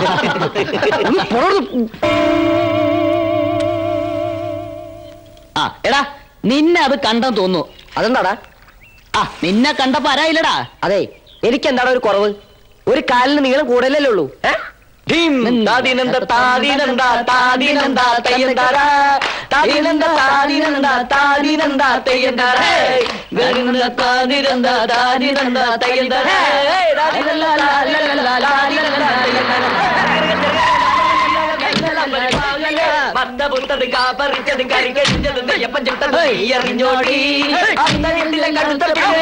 ആ എടാ നിന്നെ അത് കണ്ടെന്ന് തോന്നുന്നു അതെന്താടാ ആ നിന്നെ കണ്ടപ്പോ ആരായില്ലടാ അതെ എനിക്ക് എന്താണ് ഒരു കുറവ് ഒരു കാലിന് നീളം കൂടുതലല്ലേ ഉള്ളൂ ഏ? ധീം, താദിനന്ദ, താദിനന്ദ, താദിനന്ദ, തെയ്യന്താരാ. താദിനന്ദ, താദിനന്ദ, താദിനന്ദ, തെയ്യന്താരാ. ഗരുന്ദ, താദിനന്ദ, താദിനന്ദ, തെയ്യന്താരാ. താദിനന്ദ, ലാലലല, ലാദിനന്ദ, തെയ്യന്താരാ. മന്ദബുദ്ധത് കാപ്പറിച്ചത് കരികരിച്ചത് നെയ്യപ്പൻ ചുട്ടത് എറിഞ്ഞോടി അന്തരത്തിലെ കടുത്ത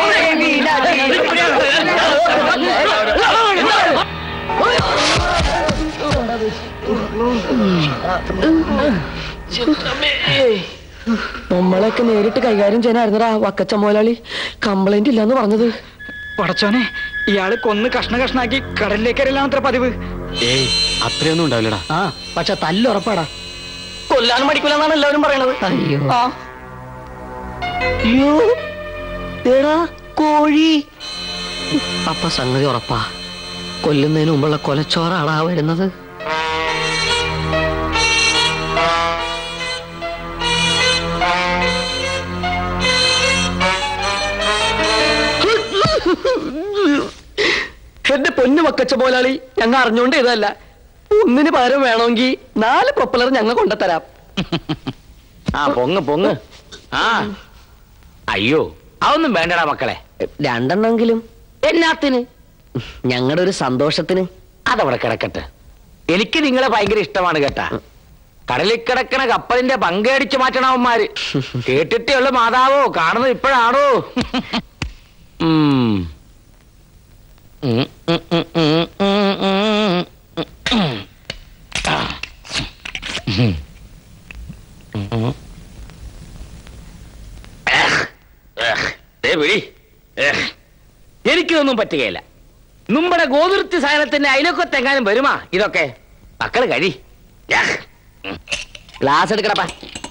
നമ്മളൊക്കെ നേരിട്ട് കൈകാര്യം ചെയ്യാനായിരുന്നടാ വക്കച്ച മുതലാളി കംപ്ലൈന്റ് ഇല്ലാന്ന് പറഞ്ഞത് പടച്ചോനെ ഇയാള് കൊന്ന് കഷ്ണ കഷ്ണാക്കി കടലിലേക്ക് എറിയലാണ് അത്ര പതിവ് ഏയ് അത്രയൊന്നും ഉണ്ടാവില്ലടാ ആ പക്ഷെ തല്ലുറപ്പാടാ കൊല്ലാനും മടിക്കൂലെന്നാണ് എല്ലാവരും പറയണത് അയ്യോ ആ. അയ്യോ എടാ കോഴി അപ്പൊ സംഗതി ഉറപ്പാ കൊല്ലുന്നതിന് മുമ്പുള്ള കൊലച്ചോറാടാ വരുന്നത് എന്റെ പൊന്നു മക്കച്ച പോലാളി ഞങ്ങൾ അറിഞ്ഞോണ്ട് ഇതല്ല ഒന്നിന് പകരം വേണമെങ്കിൽ നാല് പ്രൊപ്പലർ ഞങ്ങൾ കൊണ്ടുതരാം ആ പൊങ്ങ് പൊങ്ങ് ആ അയ്യോ അതൊന്നും വേണ്ടടാ മക്കളെ രണ്ടെണ്ണമെങ്കിലും എന്നാത്തിന് ഞങ്ങളുടെ ഒരു സന്തോഷത്തിന് അതവിടെ കിടക്കട്ടെ എനിക്ക് നിങ്ങളെ ഭയങ്കര ഇഷ്ടമാണ് കേട്ടാ കടലിൽ കിടക്കണ കപ്പലിന്റെ പങ്കടിച്ചു മാറ്റണവന്മാര് കേട്ടിട്ടേ ഉള്ളു മാതാവോ കാണുന്നത് ഇപ്പോഴാണോ ഉം. ഉം, ഉം, ഉം, ഉം, ഉം, ഉം, ഉം. ആ. എനിക്കിതൊന്നും പറ്റുകയില്ല നമ്മുടെ ഗോതിർത്തി സാധനത്തിന്റെ അയലൊക്കത്തെങ്ങാനും വരുമാ ഇതൊക്കെ മക്കള് കഴി ഗ്ലാസ് എടുക്കടപ്പാ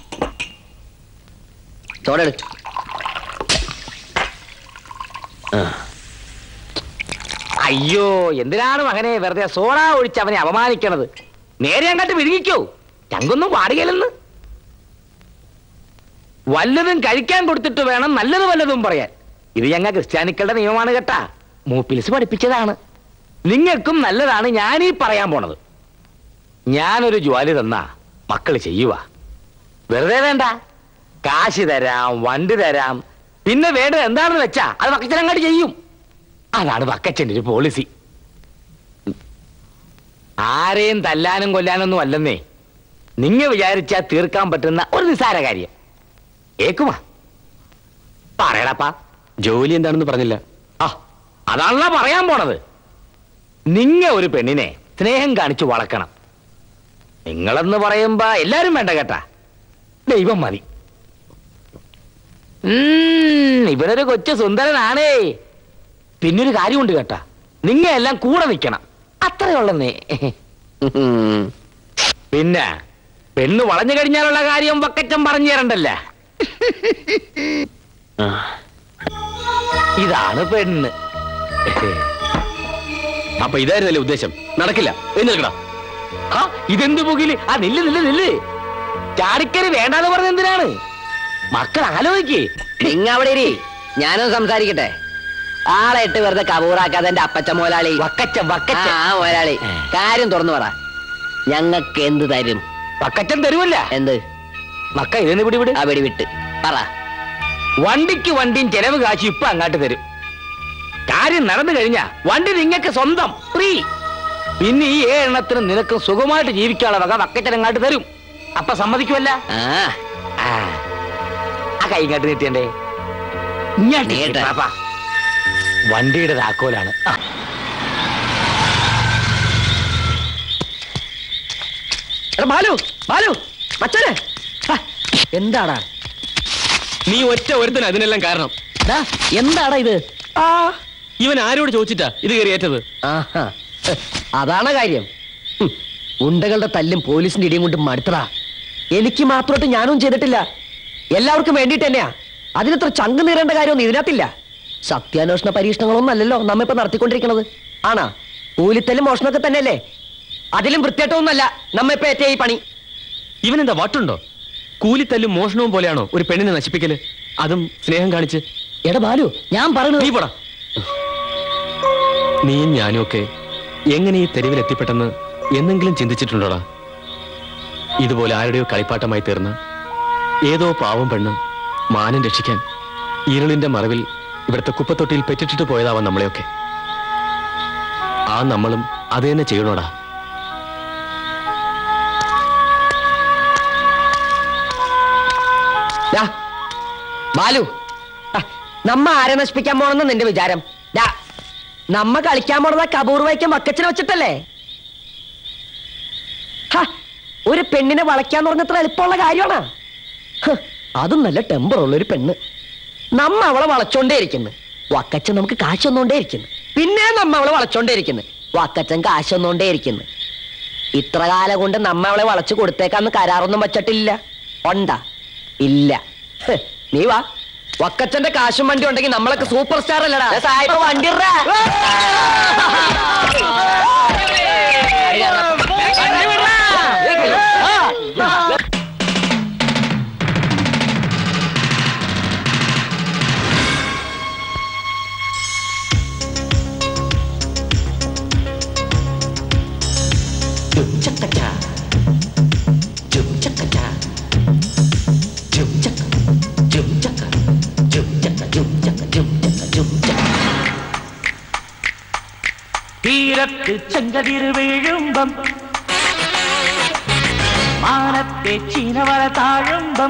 ചോടെടു അയ്യോ എന്തിനാണ് മകനെ വെറുതെ സോഡ ഒഴിച്ച് അവനെ അപമാനിക്കണത് നേരെ അങ്ങോട്ട് വിഴുങ്ങിക്കോ ഞങ്ങൊന്നും പാടുകയില്ലെന്ന് വല്ലതും കഴിക്കാൻ കൊടുത്തിട്ട് വേണം നല്ലത് വല്ലതും പറയാൻ ഇത് ഞങ്ങൾ ക്രിസ്ത്യാനിക്കളുടെ നിയമമാണ് കേട്ടാ മൂപ്പിലിസ് പഠിപ്പിച്ചതാണ് നിങ്ങൾക്കും നല്ലതാണ് ഞാനീ പറയാൻ പോണത് ഞാനൊരു ജോലി തന്നാ മക്കള് ചെയ്യുക വെറുതെ വേണ്ട കാശ് തരാം വണ്ടി തരാം പിന്നെ വേണ്ടത് എന്താണെന്ന് വെച്ചാ അത് വക്കച്ചനങ്ങാട്ട് ചെയ്യും അതാണ് വക്കച്ചന്റെ ഒരു പോളിസി ആരെയും തല്ലാനും കൊല്ലാനൊന്നും അല്ലെന്നേ നിങ്ങ വിചാരിച്ചാ തീർക്കാൻ പറ്റുന്ന ഒരു നിസാര കാര്യം ഏക്കുവാ പറയടാപ്പാ ജോലി എന്താണെന്ന് പറഞ്ഞില്ല ആ അതാണല്ലോ പറയാൻ പോണത് നിങ്ങ ഒരു പെണ്ണിനെ സ്നേഹം കാണിച്ചു വളക്കണം നിങ്ങളെന്ന് പറയുമ്പോ എല്ലാരും വേണ്ട കേട്ടാ ദൈവം മതി ഉം, ഇവനൊരു കൊച്ചു സുന്ദരനാണേ പിന്നൊരു കാര്യമുണ്ട് കേട്ടാ നിങ്ങ എല്ലാം കൂടെ നിൽക്കണം അത്രയുള്ളന്നേ പിന്നെ പെണ്ണ് വളഞ്ഞു കഴിഞ്ഞാലുള്ള കാര്യം വക്കച്ചൻ പറഞ്ഞു തരണ്ടല്ല ഇതാണ് പെണ്ണ് അപ്പൊ ഇതായിരുന്നല്ലേ ഉദ്ദേശം നടക്കില്ല എഴുന്നേൽക്കടാ ആ, ഇതെന്ത് പുകില് ആ നില്ല് നില്ല് നില്ല് ചാടിക്കല് വേണ്ടാന്ന് പറഞ്ഞ എന്തിനാണ് മക്കൾ ആലോചിക്കേ നിങ്ങ അവിടെ ഇരി ഞാനൊന്ന് സംസാരിക്കട്ടെ ആളെ ഇട്ട് വെറുതെ കബൂറാക്കാതെ എന്റെ അപ്പച്ച മോലാളി വക്കച്ച വക്കച്ച ആ മോലാളി കാര്യം തുറന്നു പറ ഞങ്ങൾക്ക് എന്ത് തരും വക്കച്ചൻ തരുമല്ല എന്ത് മക്ക ഇതെന്ന് പിടി വിട് ആ വെടി വിട്ട് പറ വണ്ടിക്ക് വണ്ടിയും ചെലവ് കാശ് ഇപ്പൊ അങ്ങാട്ട് തരും കാര്യം നടന്നു കഴിഞ്ഞാ വണ്ടി നിങ്ങൾക്ക് സ്വന്തം ഫ്രീ പിന്നെ ഈ ഏഴെണ്ണത്തിന് നിനക്ക് സുഖമായിട്ട് ജീവിക്കാനുള്ള വക വക്കച്ചൻ അങ്ങാട്ട് തരും അപ്പൊ സമ്മതിക്കുമല്ല ആ ആ ആ കൈ ഇങ്ങോട്ട് നീട്ടിയണ്ടേ ഇങ്ങോട്ട് നീട്ട്. നീട്ട് പാപ്പാ. വണ്ടിയുടെ താക്കോലാണ് ആ. എടാ ബാലു ബാലു മച്ചനെ ഹാ, എന്താടാ നീ ഒറ്റ ഒരുത്തന അതിനെല്ലാം കാരണം ഡാ, എന്താടാ ഇത് ആ ഇവൻ ആരോട് ചോദിച്ചിട്ടാ ഇത് കയറിയേറ്റത് ആഹാ ഹ്, അതാണ് കാര്യം ഹും, ഉണ്ടകളുടെ തല്ലും പോലീസിന്റെ ഇടിയും കൊണ്ട് മടുത്തടാ എനിക്ക് മാത്രമായിട്ട് ഞാനും ചെയ്തിട്ടില്ല എല്ലാവർക്കും വേണ്ടിയിട്ട് തന്നെയാ അതിനിത്ര ചങ്ക് നീറേണ്ട കാര്യമൊന്നും ഇതിനകത്തില്ല സത്യാന്വേഷണ പരീക്ഷണങ്ങളൊന്നും അല്ലല്ലോ നമ്മ ഇപ്പൊ നടത്തിക്കൊണ്ടിരിക്കണത് ആണാ കൂലിത്തല്ലും മോഷണമൊക്കെ തന്നെയല്ലേ അതിലും വൃത്തിയായിട്ടൊന്നുമല്ല നമ്മ ഇപ്പൊ ഏറ്റ ഈ പണി ഇവനെന്താ വട്ടുണ്ടോ കൂലിത്തല്ലും മോഷണവും പോലെയാണോ ഒരു പെണ്ണിനെ നശിപ്പിക്കല് അതും സ്നേഹം കാണിച്ച് എടാ ബാലു ഞാൻ പറഞ്ഞു നീ പോടാ നീയും ഞാനും ഒക്കെ എങ്ങനെ ഈ തെരുവിൽ എത്തിപ്പെട്ടെന്ന് എന്നെങ്കിലും ചിന്തിച്ചിട്ടുണ്ടോടാ ഇതുപോലെ ആരുടെയോ കളിപ്പാട്ടമായി തീർന്ന ഏതോ പാവം പെണ്ണ് മാനം രക്ഷിക്കാൻ ഇരുളിന്റെ മറവിൽ ഇവിടുത്തെ കുപ്പത്തൊട്ടിയിൽ പെറ്റിട്ടിട്ട് പോയതാവാം നമ്മളെയൊക്കെ ആ നമ്മളും അത് തന്നെ ചെയ്യണോടാ ദാ, ബാലു ആ, നമ്മ ആരെ നശിപ്പിക്കാൻ പോണെന്ന് നിന്റെ വിചാരം ദാ, നമ്മ കളിക്കാൻ പോണത് കബൂർ വയ്ക്കാൻ വക്കച്ചിനെ വെച്ചിട്ടല്ലേ ഹ, ഒരു പെണ്ണിനെ വളയ്ക്കാന്ന് പറഞ്ഞത്ര എളുപ്പമുള്ള കാര്യമാണ് അതും നല്ല ടെമ്പർ ഉള്ള ഒരു പെണ്ണ് നമ്മ അവളെ വളച്ചോണ്ടേ ഇരിക്കുന്നു വക്കച്ചൻ നമുക്ക് കാശ് വന്നോണ്ടേ ഇരിക്കുന്നു പിന്നെ നമ്മ അവളെ വളച്ചോണ്ടേ ഇരിക്കുന്നു വക്കച്ചൻ കാശ് വന്നോണ്ടേ ഇരിക്കുന്നു ഇത്ര കാലം കൊണ്ട് നമ്മ അവളെ വളച്ചു കൊടുത്തേക്കാന്ന് കരാറൊന്നും വച്ചിട്ടില്ല ഉണ്ടാ ഇല്ല ഹ്, നീ വാ വക്കച്ചന്റെ കാശും വണ്ടി ഉണ്ടെങ്കിൽ നമ്മളൊക്കെ സൂപ്പർ സ്റ്റാർ അല്ലടാ സായിപ്പ് വണ്ടി ഇട്രാ. തീരത്ത് ചെങ്കതിര് വീഴുമ്പം മാനത്തെ ചീനവര താഴുമ്പം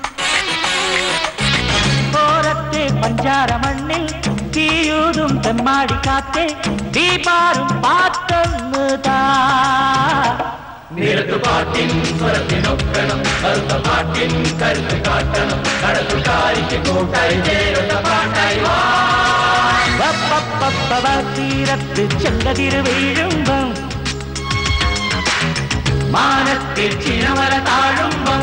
ഓരത്തെ പഞ്ചാര മണ്ണിൽ തീയൂതും തെമ്മാടി കാത്തെ ദീപാറും പാത്തൊന്ന് താ നിരത്തുപാട്ടിൻ സ്വരത്തിനൊക്കണം കറുത്ത പാട്ടിൻ കരുത്ത് കാട്ടണം കടത്തുകാരിക്ക് കൂട്ടായി ചേരുന്ന പാട്ടായി വാ തീരത്ത് ചെങ്കതിര് വീഴുമ്പം മാനത്തിൽ ചിരമല താഴുമ്പം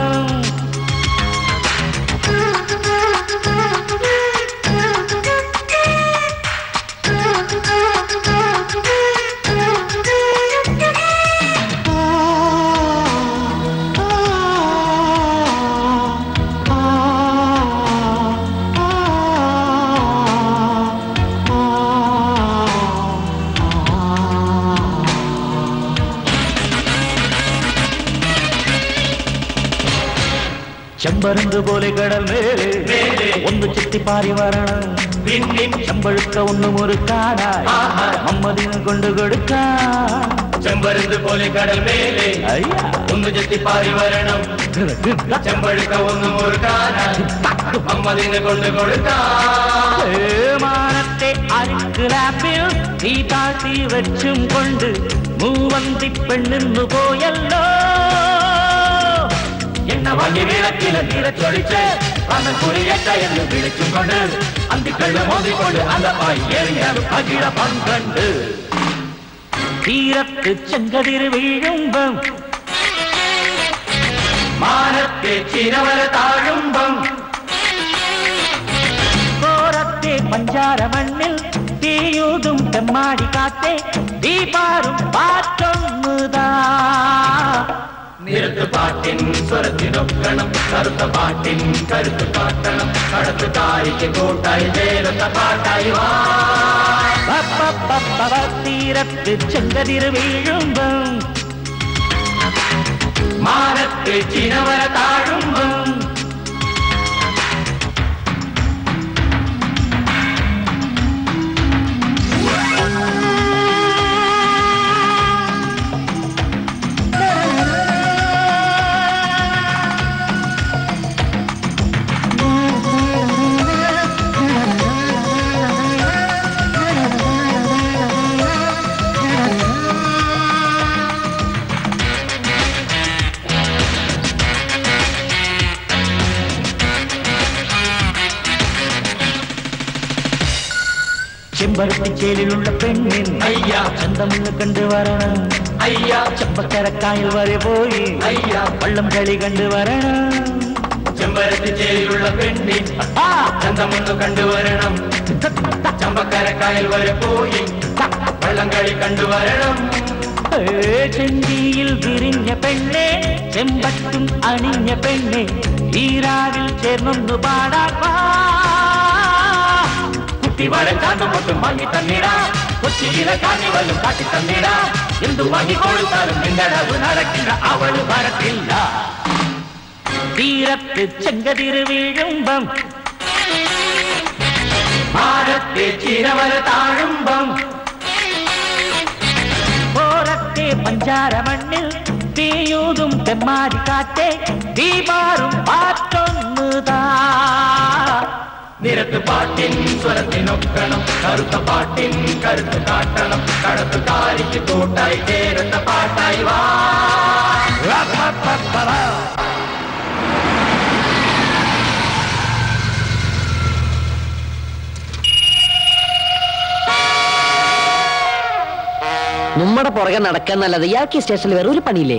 ചെമ്പരുന്ത് പോലെ കടൽ മേലെ ഒന്ന് ചെത്തിപ്പാറി വരണം ചെമ്പഴുക്ക ഒന്ന് മുറുക്കാനായി മമ്മതിന് കൊണ്ടു കൊടുക്കാം ചെമ്പരുന്ത് പോലെ കടൽ മേലെ ഒന്ന് ചെത്തിപ്പാറി വരണം ചെമ്പഴുക്ക ഒന്ന് മുറുക്കാനായി മമ്മതിന് കൊണ്ടു കൊടുക്കാം മാനത്തെ അരിക്കിലാപ്പിൽ തീ താഴ്ത്തി വെച്ചും കൊണ്ട് മൂവന്തി പെണ്ണിന്നു പോയല്ലോ എണ്ണ വാങ്ങി വിളക്കില നിറച്ചൊഴിച്ച് വന്ന് കുറിയട്ട എന്ന് വിളിച്ചും കൊണ്ട് അന്തിക്കള്ള് മോദിക്കൊണ്ട് അലമായി എറിയാനും അകിട പന്ത്രണ്ട് തീരത്ത് ചെങ്കതിര് വീഴുമ്പം മാനത്തെ ചിരവര താഴുമ്പം കോരത്തെ പഞ്ചാര മണ്ണിൽ തീയൂതും തെമ്മാടി കാത്തെ ദീപാറും പാറ്റൊന്നുതാ നിരത്ത് പാട്ടിൻ സ്വരത്തിനൊക്കണം കറുത്ത പാട്ടിൻ കരുത്ത് കാട്ടണം കടത്ത് താരിക്ക് കൂട്ടായി ചേരുന്ന പാട്ടായി വാ തീരത്ത് ചെങ്കതിര് വീഴുമ്പം മാനത്ത് ചിരവര താഴുമ്പം ചെമ്പരത്തിച്ചേലിലുള്ള പെണ്ണിൻ അയ്യ ചന്തമെന്ന് കണ്ടു വരണം അയ്യ ചെമ്പക്കരക്കായൽ വരെ പോയി അയ്യ വള്ളം കളി കണ്ടു വരണം ചെമ്പരത്തിച്ചേലിലുള്ള പെണ്ണിൻ ചന്തമെന്ന് കണ്ടുവരണം ചമ്പക്കരക്കായൽ വരെ പോയി വള്ളം കളി കണ്ടുവരണം ചെണ്ടിയിൽ വിരിഞ്ഞ പെണ്ണെ ചെമ്പട്ടും അണിഞ്ഞ പെണ്ണെ ഈരാവിൽ ചേർന്നൊന്നു പാടാൻ വാ. കുട്ടിവരം കാന്നുകൊണ്ടും വാങ്ങി തന്നിടാ കൊച്ചിയിലെ കാണിവലും കാട്ടി തന്നിടാ എന്തു വാങ്ങി കൊടുത്താലും നിങ്ങളവ് നടക്കില്ല അവള് വരത്തില്ല തീരത്ത് ചെങ്കതിര് വീഴുമ്പം ഭാരത്തെ ചിരവര താഴുമ്പം ഓരത്തെ പഞ്ചാര മണ്ണിൽ തീയൂതും തെമ്മാരി കാറ്റെ ദീപാറും പാറ്റൊന്നുതാ നിരത്ത് പാട്ടിൻ സ്വരത്തിനൊക്കണം കറുത്ത പാട്ടിൻ കരുത്ത് കാട്ടണം കടത്ത് കാരിക്ക് കൂട്ടായി ചേരുന്ന പാട്ടായി വാ നമ്മുടെ പുറകെ നടക്കാൻ നല്ലത് ഇയാൾക്ക് ഈ സ്റ്റേഷനിൽ വേറെ ഒരു പണിയില്ലേ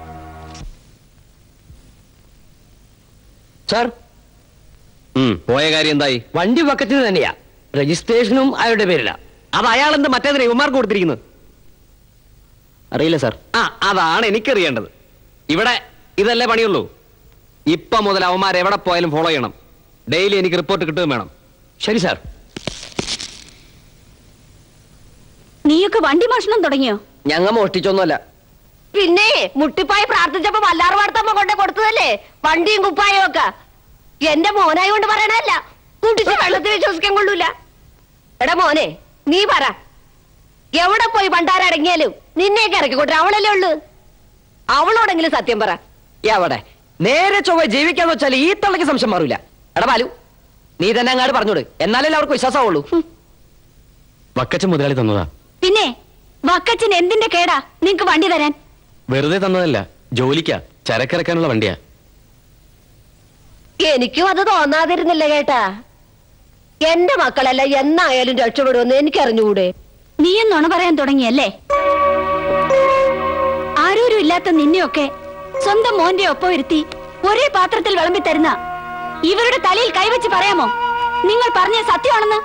സാർ പോയ കാര്യം എന്തായി വണ്ടി വക്കത്തിന് തന്നെയാ രജിസ്ട്രേഷനും അയാളുടെ പേരില അത് അയാൾ എന്ത് മറ്റേതിനെ ഇവന്മാർക്ക് കൊടുത്തിരിക്കുന്നത് അറിയില്ല സാർ ആ അതാണ് എനിക്കറിയേണ്ടത് ഇവിടെ ഇതല്ലേ പണിയുള്ളൂ ഇപ്പൊ മുതൽ അവന്മാർ എവിടെ പോയാലും ഫോളോ ചെയ്യണം ഡെയിലി എനിക്ക് റിപ്പോർട്ട് കിട്ടുകയും വേണം ശരി സാർ നീയൊക്കെ വണ്ടി മോഷണം തുടങ്ങിയോ ഞങ്ങ മോഷ്ടിച്ചൊന്നുമല്ല പിന്നെ മുട്ടിപ്പായി പ്രാർത്ഥിച്ചപ്പോ വല്ലാറ് വാർത്തമ്മ കൊണ്ടേ കൊടുത്തതല്ലേ വണ്ടിയും കുപ്പായും ഒക്കെ എന്റെ മോനായി കൊണ്ട് പറയണല്ല കുടിച്ച് വെള്ളത്തിൽ വിശ്വസിക്കാൻ കൊള്ളൂല എടാ മോനെ നീ പറ എവിടെ പോയി പണ്ടാരടങ്ങിയാലും നിന്നെയൊക്കെ ഇറക്കിക്കൊട്ടെ അവളല്ലേ ഉള്ളു അവളോടെങ്കിലും സത്യം പറ എവിടെ നേരെ ചൊവ്വ ജീവിക്കാന്ന് വെച്ചാൽ ഈ തള്ളക്ക് സംശയം മാറൂല എടാ ബാലു നീ തന്നെ അങ്ങാട് പറഞ്ഞോട് എന്നാലല്ലേ അവർക്ക് വിശ്വാസമാവുള്ളൂ വക്കച്ച മുതലാളി തന്നതാ പിന്നെ വക്കച്ചൻ എന്തിന്റെ കേടാ നിങ്ങക്ക് വണ്ടി തരാൻ വെറുതെ തന്നതല്ല ജോലിക്കാ ചരക്കിറക്കാനുള്ള വണ്ടിയാ എനിക്കും അത് തോന്നാതിരുന്നില്ല കേട്ടാ എന്റെ മക്കളല്ല എന്നായാലും രക്ഷപ്പെടുമെന്ന് എനിക്കറിഞ്ഞുകൂടെ നീ എന്നൊണ പറയാൻ തുടങ്ങിയല്ലേ ആരോരും ഇല്ലാത്ത നിന്നെയൊക്കെ സ്വന്തം മോന്റെ ഒപ്പം ഇരുത്തി ഒരേ പാത്രത്തിൽ വിളമ്പി തരുന്ന ഇവരുടെ തലയിൽ കൈവച്ച് പറയാമോ നിങ്ങൾ പറഞ്ഞ സത്യമാണെന്ന്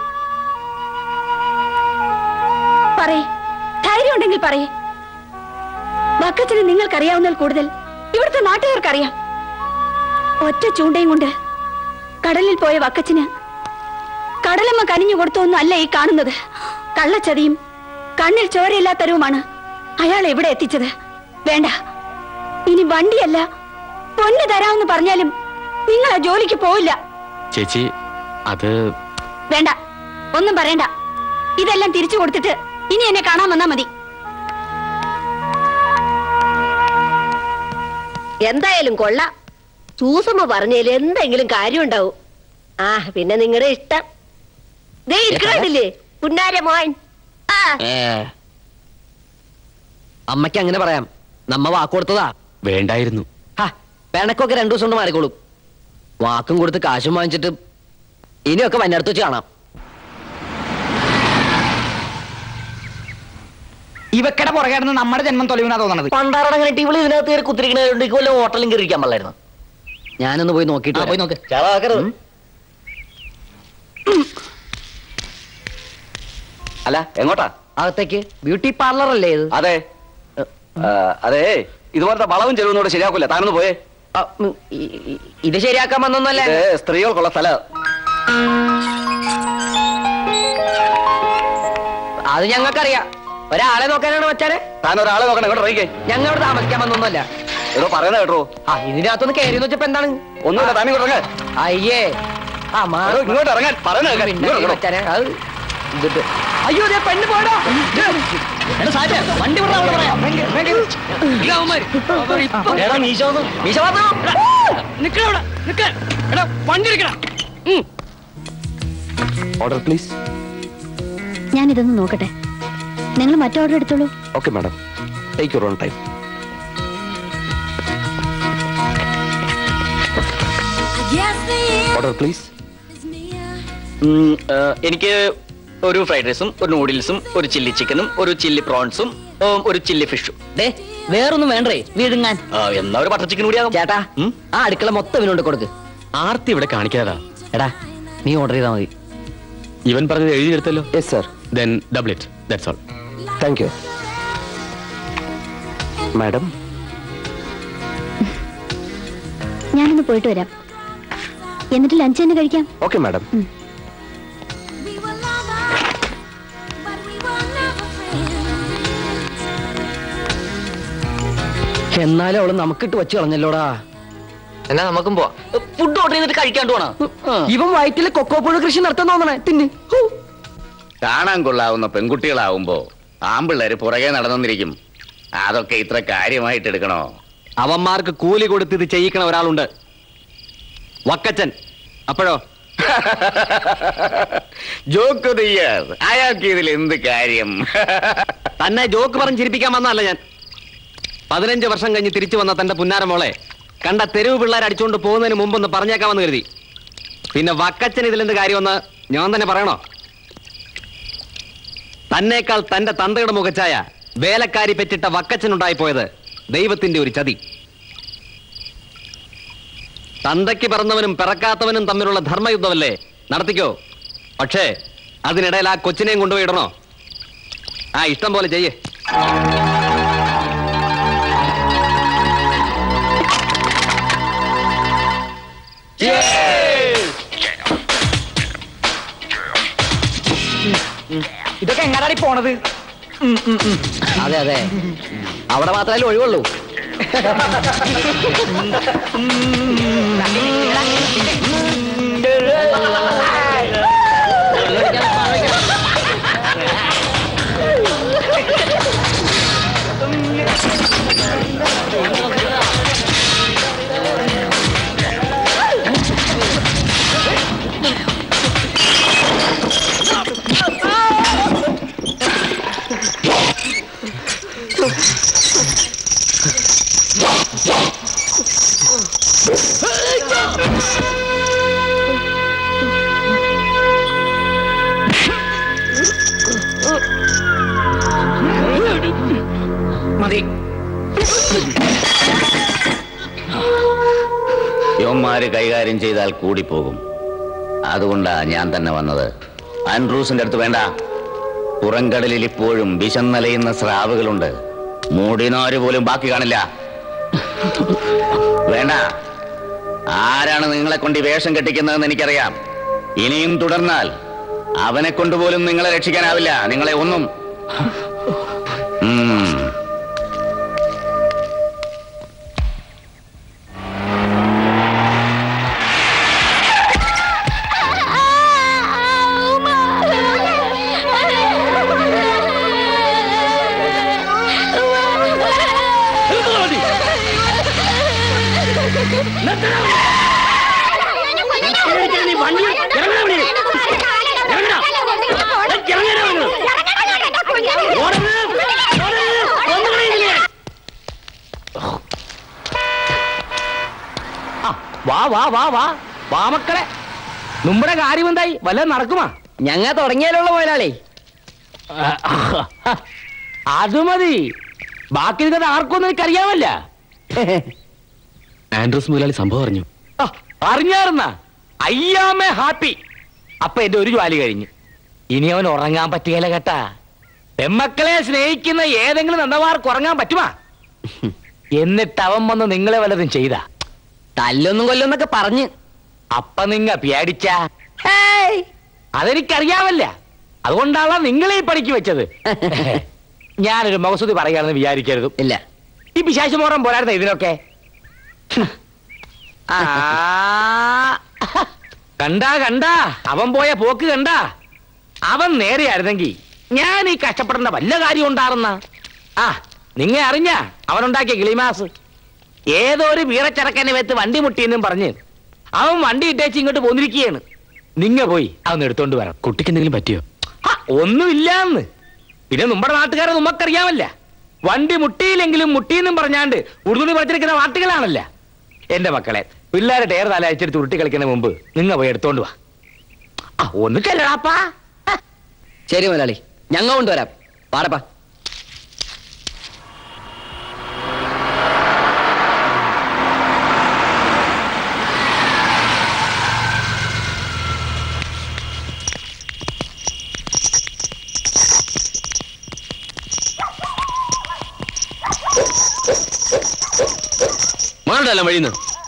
പറയേ ധൈര്യം ഉണ്ടെങ്കിൽ പറയേ വക്കച്ചന് നിങ്ങൾക്കറിയാവുന്നതിൽ കൂടുതൽ ഇവിടുത്തെ നാട്ടുകാർക്കറിയാം ഒറ്റ ചൂണ്ടയും കൊണ്ട് കടലിൽ പോയ വക്കച്ചന് കടലമ്മ കനിഞ്ഞു കൊടുത്തൊന്നും അല്ല ഈ കാണുന്നത് കള്ളച്ചതിയും കണ്ണിൽ ചോരയില്ലാത്തരവുമാണ് അയാൾ എവിടെ എത്തിച്ചത് വേണ്ട ഇനി വണ്ടിയല്ല പൊന്ന് തരാമെന്ന് പറഞ്ഞാലും നിങ്ങൾ ആ ജോലിക്ക് പോവില്ല ചേച്ചി അത് വേണ്ട ഒന്നും പറയണ്ട ഇതെല്ലാം തിരിച്ചു കൊടുത്തിട്ട് ഇനി എന്നെ കാണാൻ വന്നാ മതി എന്തായാലും കൊള്ളാം സൂസമ്മ പറഞ്ഞതിൽ എന്തെങ്കിലും കാര്യം ഉണ്ടാവും ആ പിന്നെ നിങ്ങളുടെ ഇഷ്ടം ദേ ഇരിക്കണില്ലേ പുന്നാര മോൻ ആ ഏ അമ്മയ്ക്ക് അങ്ങനെ പറയാം നമ്മ വാക്ക് കൊടുത്തതാ വേണ്ടായിരുന്നു ഹാ പിണക്കൊക്കെ രണ്ടു ദിവസം കൊണ്ട് മാറിക്കോളും വാക്കും കൊടുത്ത് കാശും വാങ്ങിച്ചിട്ട് ഇനിയൊക്കെ വന്നടുത്ത് വെച്ച് കാണാം ഇവക്കടെ പുറകെ നടന്ന് നമ്മുടെ ജന്മം തൊലിവിനാ തോന്നണത് പണ്ടാറടങ്ങനെ ഇവള് ഇതിനകത്ത് കയറി കുത്തിരിക്കണ വല്ല ഹോട്ടലും കയറിയിരിക്കാൻ പാടില്ലായിരുന്നു ഞാനൊന്ന് പോയി നോക്കിയിട്ട് പോയി നോക്ക് അല്ല എങ്ങോട്ടാ അകത്തേക്ക് ബ്യൂട്ടി പാർലർ അല്ലേ ഇത് അതെ ആ, അതെ ഇതുപോലത്തെ വളവും ചെലവൊന്നും ഇവിടെ ശരിയാക്കൂല താനൊന്ന് പോയേ ആ, ഉം, ഇ- ഇ- ഇത് ശരിയാക്കാൻ വന്നൊന്നല്ലേ ഇത് സ്ത്രീകൾക്കുള്ള സ്ഥല അത് ഞങ്ങൾക്കറിയാം ഒരാളെ നോക്കാനാണ് മച്ചാനെ താൻ ഒരാളെ നോക്കണം ഇങ്ങോട്ട് ഇറങ്ങിക്കേ ഞങ്ങൾ ഇവിടെ താമസിക്കാൻ വന്നൊന്നുമല്ല ഏതോ പറയുന്നത് കേട്ടോ ആ ഇതിനകത്തൊന്ന് കയറി വെച്ചപ്പോ എന്താണ് ഒന്നുമില്ല താൻ ഇങ്ങോട്ട് ഇറങ്ങ അയ്യേ ആ മാ- എടോ, ഇങ്ങോട്ട് ഇറങ്ങാൻ പറയുന്നത് കേൾക്കാൻ. പിന്നെ ഇങ്ങോട്ട് ഈ ഇറങ്ങ്. മച്ചാനെ, അത് ഇതിട്ട്. അയ്യോ ദേ പെണ്ണ് പോടാ വണ്ടി വിടാ അവിടെ പറയാം എടാ, മീശ വന്നു. മീശ വന്നു. ഓർഡർ പ്ലീസ് ഞാൻ ഇതൊന്ന് നോക്കട്ടെ നിങ്ങൾ മറ്റേ ഓർഡർ എടുത്തോളൂ okay madam take your own time order please എനിക്ക് ഒരു ഫ്രൈഡ് റൈസും ഒരു നൂഡിൽസും ഒരു ചില്ലി ചിക്കനും ഒരു ചില്ലി പ്രോൺസും ഉം, ഒരു ചില്ലി ഫിഷും ദേ വേറൊന്നും വേണ്ടേ വീടുങ്ങാൻ എന്നാ ഒരു ബട്ടർ ചിക്കൻ കൂടിയാകും ചേട്ടാ ആ അടുക്കള മൊത്തം ഇവനോട് കൊടുക്ക് ആർത്തി ഇവിടെ കാണിക്കാതാ എടാ നീ ഓർഡർ ചെയ്താൽ മതി ഇവൻ പറഞ്ഞത് എഴുതിയെടുത്തല്ലോ yes sir then double it that's all thank you madam ഞാനൊന്ന് പോയിട്ട് വരാം എന്നിട്ട് ലഞ്ച് തന്നെ കഴിക്കാം ഓക്കെ മാഡം എന്നാലും അവള് നമുക്കിട്ട് വെച്ച് കളഞ്ഞല്ലോടാ എന്നാ നമുക്കും പോവാം ഫുഡ് ഓർഡർ ചെയ്തിട്ട് കഴിക്കാണ്ട് പോണോ ഇവൻ വയറ്റില് കൊക്കോപ്പുഴ കൃഷി നടത്താൻ തോന്നണേ തിന്ന് ഹൂ. കാണാൻ കൊള്ളാവുന്ന പെൺകുട്ടികളാവുമ്പോ ആമ്പിള്ളേര് പുറകെ നടന്നിരിക്കും അതൊക്കെ ഇത്ര കാര്യമായിട്ട് എടുക്കണോ അവന്മാർക്ക് കൂലി കൊടുത്ത് ഇത് ചെയ്യിക്കണ ഒരാളുണ്ട് വക്കച്ചൻ അപ്പോഴോ ജോക്ക് തീയർ അയാൾക്ക് ഇതിൽ എന്ത് കാര്യം തന്നെ ജോക്ക് പറഞ്ഞ് ചിരിപ്പിക്കാൻ വന്നതല്ല ഞാൻ പതിനഞ്ച് വർഷം കഴിഞ്ഞ് തിരിച്ചു വന്ന തന്റെ പുന്നാര മോളെ കണ്ട തെരുവ് പിള്ളേർ അടിച്ചുകൊണ്ട് പോകുന്നതിന് മുമ്പൊന്ന് പറഞ്ഞേക്കാമെന്ന് കരുതി പിന്നെ വക്കച്ചൻ ഇതിലെന്ത് കാര്യമെന്ന് ഞാൻ തന്നെ പറയണോ തന്നേക്കാൾ തന്റെ തന്തയുടെ മുഖച്ചായ വേലക്കാരി പെറ്റിട്ട വക്കച്ചനുണ്ടായി പോയത് ദൈവത്തിന്റെ ഒരു ചതി തന്തയ്ക്ക് പിറന്നവനും പിറക്കാത്തവനും തമ്മിലുള്ള ധർമ്മയുദ്ധമല്ലേ നടത്തിക്കോ പക്ഷേ അതിനിടയിൽ ആ കൊച്ചിനെയും കൊണ്ടുപോയി ഇടണോ ആ ഇഷ്ടം പോലെ ചെയ്യേ ഇതൊക്കെ എങ്ങനാടി പോണത് അതെ അതെ അവിടെ മാത്രമല്ലേ ഒഴിവുള്ളൂ യവന്മാര് കൈകാര്യം ചെയ്താൽ കൂടിപ്പോകും അതുകൊണ്ടാ ഞാൻ തന്നെ വന്നത് ആൻഡ്രൂസിന്റെ അടുത്ത് വേണ്ട പുറംകടലിൽ ഇപ്പോഴും വിശന്നലയുന്ന സ്രാവുകളുണ്ട് മൂടിനാര് പോലും ബാക്കി കാണില്ല വേണ്ട ആരാണ് നിങ്ങളെ കൊണ്ട് ഈ വേഷം കെട്ടിക്കുന്നതെന്ന് എനിക്കറിയാം ഇനിയും തുടർന്നാൽ അവനെ കൊണ്ടുപോലും നിങ്ങളെ രക്ഷിക്കാനാവില്ല നിങ്ങളെ ഒന്നും ഉം. വാ വാ വാ വാ വാ മക്കളെ നമ്മുടെ കാര്യം എന്തായി വല്ലതും നടക്കുമാ ഞങ്ങ തുടങ്ങിയാലുള്ള മുതലാളി അത് മതി ബാക്കി നിൽക്കുന്നത് ആർക്കൊന്നും എനിക്കറിയാമല്ല ആൻഡ്രൂസ് മുതലാളി സംഭവം അറിഞ്ഞു അറിഞ്ഞായിരുന്ന അയ്യാമേ ഹാപ്പി അപ്പൊ എന്റെ ഒരു ജോലി കഴിഞ്ഞു ഇനി അവൻ ഉറങ്ങാൻ പറ്റുകയില്ല കേട്ടാ പെമ്മക്കളെ സ്നേഹിക്കുന്ന ഏതെങ്കിലും നന്ദമാർക്ക് ഉറങ്ങാൻ പറ്റുമാ എന്നിട്ട് അവൻ വന്ന് നിങ്ങളെ വല്ലതും ചെയ്ത തല്ലൊന്നും കൊല്ലൊന്നൊക്കെ പറഞ്ഞ് അപ്പൊ നിങ്ങ പേടിച്ച അതെനിക്കറിയാമല്ല അതുകൊണ്ടാണ് നിങ്ങളെ ഈ പണിക്ക് വെച്ചത് ഞാനൊരു മുഖസ്തുതി പറയാണെന്ന് വിചാരിക്കരുത് ഇല്ല ഈ പിശാശുമോറം പോരായിരുന്ന ഇതിനൊക്കെ ആ കണ്ടാ കണ്ടാ അവൻ പോയ പോക്ക് കണ്ടാ അവൻ നേരെയായിരുന്നെങ്കിൽ ഞാൻ ഈ കഷ്ടപ്പെടേണ്ട വല്ല കാര്യം ഉണ്ടാറുന്ന ആ നിങ്ങ അറിഞ്ഞ അവനുണ്ടാക്കിയ കിളിമാസ് ഏതോ ഒരു വീറച്ചടക്കനെ വെത്ത് വണ്ടി മുട്ടിയെന്നും പറഞ്ഞ് അവൻ വണ്ടി ഇട്ടേച്ച് ഇങ്ങോട്ട് പോന്നിരിക്കുകയാണ് നിങ്ങ പോയി അവൻ എടുത്തോണ്ട് വരണം കുട്ടിക്ക് എന്തെങ്കിലും പറ്റിയോ ഒന്നുമില്ലാന്ന് പിന്നെ നമ്മുടെ നാട്ടുകാരെ നമുക്കറിയാമല്ല വണ്ടി മുട്ടിയില്ലെങ്കിലും മുട്ടിയെന്നും പറഞ്ഞാണ്ട് ഉറുതുണി പറിച്ചിരിക്കുന്ന നാട്ടുകളാണല്ല എന്റെ മക്കളെ പിള്ളേരെ ടയർ തല അയച്ചെടുത്ത് ഉരുട്ടി കളിക്കുന്ന മുമ്പ് നിങ്ങ പോയി എടുത്തോണ്ട് വാ ആ ഒന്ന് ചെല്ലടാപ്പാ ശരി മുതലാളി ഞങ്ങ കൊണ്ടുവരാം പാടപ്പാ മാറണ്ടല്ല വഴിന്ന്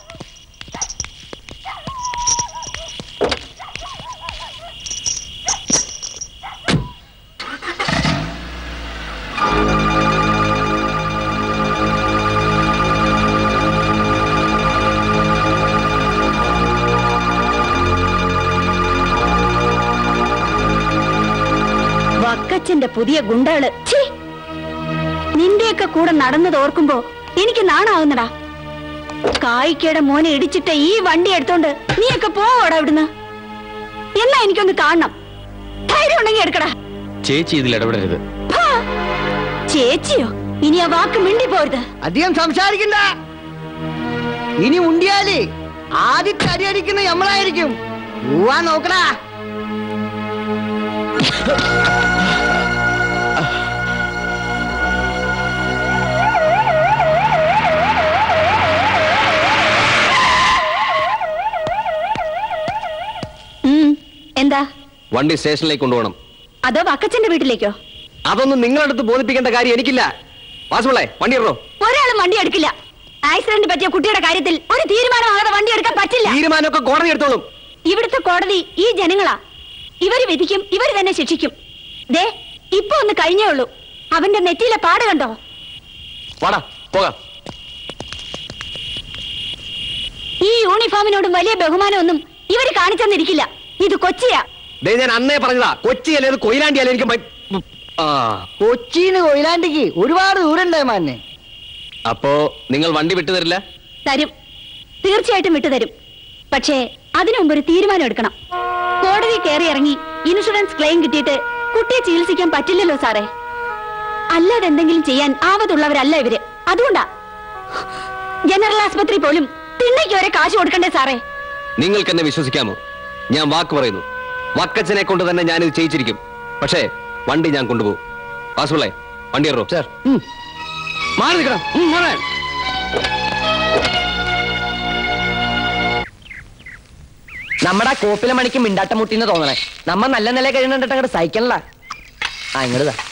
വക്കച്ചന്റെ പുതിയ ഗുണ്ടകള് ഛീ! നിന്റെയൊക്കെ കൂടെ നടന്നത് ഓർക്കുമ്പോ എനിക്ക് നാണാവുന്നടാ കായിക്കയുടെ മോനെ ഇടിച്ചിട്ട് ഈ വണ്ടി എടുത്തോണ്ട് നീയൊക്കെ പോവോടാ ഇവിടുന്ന് എന്നാ എനിക്കൊന്ന് കാണണം ധൈര്യം ഉണ്ടെങ്കിൽ എടുക്കടാ ചേച്ചി ഇതിൽ ഇടപെടരുത് ഹാ! ചേച്ചിയോ ഇനി ആ വാക്ക് മിണ്ടി പോരുത് അധികം സംസാരിക്കണ്ട ഇനി മുണ്ടിയാല് ആദ്യത്തെ അടി അടിക്കുന്ന നമ്മളായിരിക്കും പോവാൻ നോക്കടാ ഉം, എന്താ വണ്ടി സ്റ്റേഷനിലേക്ക് കൊണ്ടുപോകണം അതോ വക്കച്ചന്റെ വീട്ടിലേക്കോ അതൊന്നും നിങ്ങളുടെ അടുത്ത് ബോധിപ്പിക്കേണ്ട കാര്യം എനിക്കില്ല വാസുപിള്ളേ വണ്ടി ഇറോ ഒരാളും വണ്ടി എടുക്കില്ല ആക്സിഡന്റ് പറ്റിയ കുട്ടിയുടെ കാര്യത്തിൽ ഒരു തീരുമാനമാകാതെ വണ്ടി എടുക്കാൻ പറ്റില്ല തീരുമാനമൊക്കെ കോടതി എടുത്തോളും ഇവിടുത്തെ കോടതി ഈ ജനങ്ങളാ ഇവര് വിധിക്കും ഇവര് തന്നെ ശിക്ഷിക്കും ദേ ഇപ്പൊ ഒന്ന് കഴിഞ്ഞേ ഉള്ളൂ അവന്റെ നെറ്റിയിലെ പാട് കണ്ടോ വാടാ പോകാം ഈ യൂണിഫോമിനോടും വലിയ ബഹുമാനമൊന്നും ഇവര് കാണിച്ചെന്നിരിക്കില്ല ഇത് കൊച്ചിയാ ദേ ഞാൻ അന്നേ പറഞ്ഞതാ കൊച്ചി അല്ലേത് കൊയിലാണ്ടി അല്ലെ എനിക്ക് മ- ആ കൊച്ചിന്ന് കൊയിലാണ്ടിക്ക് ഒരുപാട് ദൂരണ്ടേ മാന്നെ അപ്പോ നിങ്ങൾ വണ്ടി വിട്ടു തരില്ല തരും തീർച്ചയായിട്ടും വിട്ടുതരും പക്ഷേ അതിനു മുമ്പ് ഒരു തീരുമാനം എടുക്കണം കോടതി കയറി ഇറങ്ങി ഇൻഷുറൻസ് ക്ലെയിം കിട്ടിയിട്ട് കുട്ടിയെ ചികിത്സിക്കാൻ പറ്റില്ലല്ലോ സാറേ അല്ലാതെ എന്തെങ്കിലും ചെയ്യാൻ ആവതുള്ളവരല്ല ഇവര് അതുകൊണ്ടാ ജനറൽ ആസ്പത്രി പോലും തിണ്ണയ്ക്ക് വരെ കാശ് കൊടുക്കണ്ടേ സാറേ നിങ്ങൾക്ക് എന്നെ വിശ്വസിക്കാമോ ഞാൻ വാക്ക് പറയുന്നു വക്കച്ചനെ കൊണ്ട് തന്നെ ഞാനിത് ചെയ്യിച്ചിരിക്കും പക്ഷേ വണ്ടി ഞാൻ കൊണ്ടുപോകും വാസുപിള്ളേ വണ്ടി ഇറോ സാർ മാറി നിൽക്കണം ഉം, മാറാൻ നമ്മുടെ ആ കോപ്പിലെ മണിക്ക് മിണ്ടാട്ടം മുട്ടിന്ന് തോന്നണേ നമ്മ നല്ല നില കഴിയുന്നുണ്ട് അങ്ങോട്ട് സഹിക്കണല്ല ആ ഇങ്ങോട്ട് താ.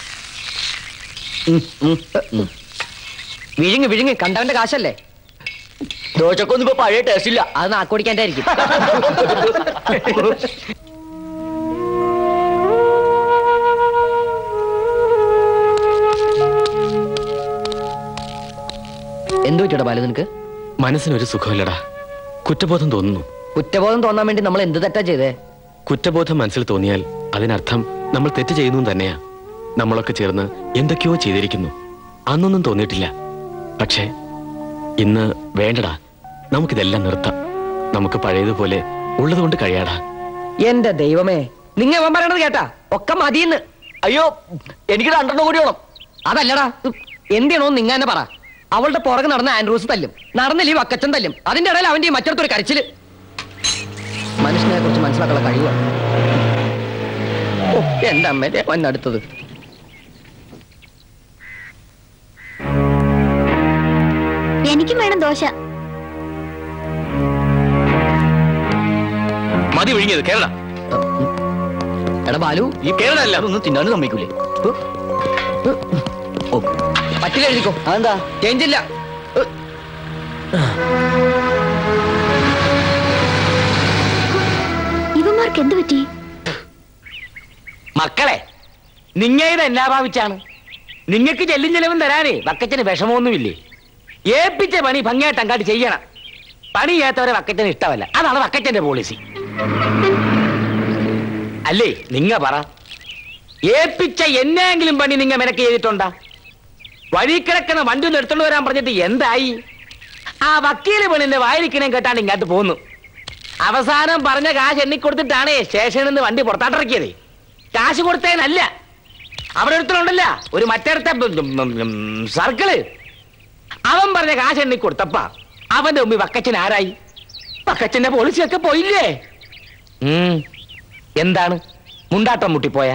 ഉം, ഉം, ഉം. വിഴുങ്ങ് വിഴുങ്ങ് കണ്ടവന്റെ കാശല്ലേ ദോശക്കൊന്നും ഇപ്പൊ പഴയ ടേസ്റ്റ് ഇല്ല അത് നാക്കോടിക്കാൻ്റെ ആയിരിക്കും എന്തു പറ്റിയോടാ ബാലു നിനക്ക് മനസ്സിനൊരു സുഖമില്ലടാ കുറ്റബോധം തോന്നുന്നു കുറ്റബോധം തോന്നാൻ വേണ്ടി നമ്മൾ എന്ത് തെറ്റാ ചെയ്തേ കുറ്റബോധം മനസ്സിൽ തോന്നിയാൽ അതിനർത്ഥം നമ്മൾ തെറ്റ് ചെയ്യുന്നു തന്നെയാ നമ്മളൊക്കെ ചേർന്ന് എന്തൊക്കെയോ ചെയ്തിരിക്കുന്നു അന്നൊന്നും തോന്നിയിട്ടില്ല പക്ഷേ ഇന്ന് വേണ്ടടാ നമുക്കിതെല്ലാം നിർത്താം നമുക്ക് പഴയതുപോലെ ഉള്ളതുകൊണ്ട് കഴിയാടാ എന്റെ ദൈവമേ നിങ്ങ അവൻ പറയണത് കേട്ടാ ഒക്കെ മതിയെന്ന് അയ്യോ എനിക്ക് രണ്ടെണ്ണം കൂടി വേണം അതല്ലടാ എന്തിയണോ നിങ്ങ തന്നെ പറ അവളുടെ പുറകെ നടന്ന ആൻഡ്രൂസ് തല്ലും നടന്നില്ല ഈ വക്കച്ചൻ തല്ലും അതിന്റെ ഇടയിൽ അവന്റെ ഈ മറ്റൊരു കരച്ചില് മനുഷ്യനെ കുറിച്ച് മനസ്സിലാക്കാനുള്ള കഴിവാണ് ഓ, എന്റെ അമ്മേന്റെ വന്നടുത്തത് എനിക്കും വേണം ദോശ മതി വിഴുങ്ങിയത് കേരള എടാ ബാലു ഈ കേരള അല്ല അതൊന്നും തിന്നാനും സമ്മതിക്കൂലേ ഓ പറ്റില്ല എഴുതിക്കോ അതെന്താ ചേഞ്ച് ഇല്ല ഇവന്മാർക്ക് എന്ത് പറ്റി മക്കളെ നിങ്ങ ഇത് എന്നാ ഭാവിച്ചാണ് നിങ്ങക്ക് ചെല്ലും ചെലവും തരാനേ വക്കച്ചന് വിഷമമൊന്നുമില്ലേ ഏൽപ്പിച്ച പണി ഭംഗിയായിട്ട് അങ്ങാട്ട് ചെയ്യണം പണി ചെയ്യാത്തവരെ വക്കച്ചന് ഇഷ്ടമല്ല അതാണ് വക്കച്ചന്റെ പോളിസി അല്ലേ നിങ്ങ പറ ഏൽപ്പിച്ച എന്നെങ്കിലും പണി നിങ്ങ മെനക്ക് ചെയ്തിട്ടുണ്ടാ വഴി കിടക്കുന്ന വണ്ടി ഒന്ന് എടുത്തോണ്ട് വരാൻ പറഞ്ഞിട്ട് എന്തായി ആ വക്കീല് പെണ്ണിന്റെ വായിരിക്കണേ കേട്ടാണ് ഇങ്ങോട്ട് പോന്നു അവസാനം പറഞ്ഞ കാശ് എണ്ണിക്കൊടുത്തിട്ടാണ് സ്റ്റേഷനിൽ നിന്ന് വണ്ടി പുറത്താട്ടിറക്കിയത് കാശ് കൊടുത്തതിനല്ല അവിടെ ഒരുത്തനുണ്ടല്ല ഒരു മറ്റേടത്തെ സർക്കിള് അവൻ പറഞ്ഞ കാശ് എണ്ണി കൊടുത്തപ്പ അവന്റെ മുമ്പിൽ വക്കച്ചൻ ആരായി വക്കച്ചന്റെ പോളിസിയൊക്കെ പോയില്ലേ ഉം. എന്താണ് മുണ്ടാട്ടം മുട്ടിപ്പോയ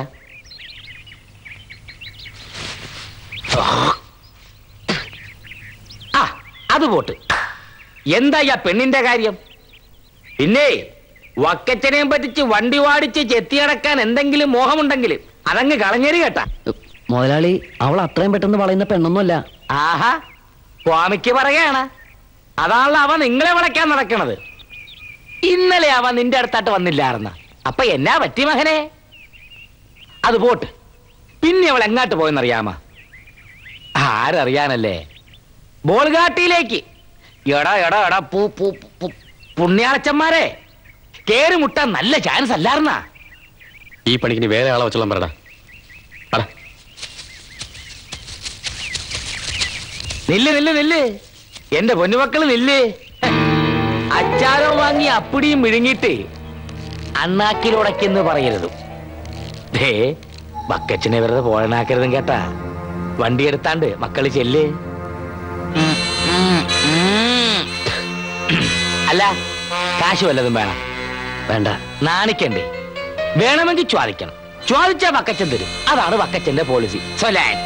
ആ അത് പോട്ട് എന്താ ആ പെണ്ണിന്റെ കാര്യം പിന്നെ വക്കച്ചനെയും പറ്റിച്ച് വണ്ടി വാടിച്ച് ചെത്തി അടക്കാൻ എന്തെങ്കിലും മോഹമുണ്ടെങ്കിൽ അതങ്ങ് കളഞ്ഞേരി കേട്ടാ മുതലാളി അവൾ അത്രയും പെട്ടെന്ന് വളയുന്ന പെണ്ണൊന്നുമല്ല ആഹാ സ്വാമിക്ക് പറയാണ് അതാണല്ലോ അവൻ നിങ്ങളെ വിളക്കാൻ നടക്കണത് ഇന്നലെ അവൻ നിന്റെ അടുത്തായിട്ട് വന്നില്ലായിരുന്ന അപ്പൊ എന്നാ പറ്റി മകനെ അത് പോട്ട് പിന്നെ അവൾ എങ്ങാട്ട് പോയെന്നറിയാമ ആരറിയാനല്ലേ ബോൾഗാട്ടിയിലേക്ക് എടാ എടാ എടാ പൂ പൂ പൂ പുണ്യാളച്ചന്മാരെ കേറി മുട്ടാൻ നല്ല ചാൻസ് അല്ലായിരുന്നാ ഈ പണിക്ക് ഇനി വേറെ ആളെ വെച്ചോളാം പറടാ പറ നില്ല് നില്ല് നില്ല് എന്റെ പൊന്നുമക്കള് നില്ല് ഹെ, അച്ചാരം വാങ്ങി അപ്പിടിയും വിഴുങ്ങിയിട്ട് അണ്ണാക്കിലുടക്കെന്ന് പറയരുത് ദേ ബക്കച്ചിനെ വെറുതെ പോഴനാക്കരുതും കേട്ടാ വണ്ടി എടുത്താണ്ട് മക്കള് ചെല്ല് അല്ല കാശ് വല്ലതും വേണം വേണ്ട നാണിക്കണ്ടേ വേണമെങ്കിൽ ചോദിക്കണം ചോദിച്ചാ വക്കച്ചൻ തരും അതാണ് വക്കച്ചന്റെ പോളിസി സൊലാൻ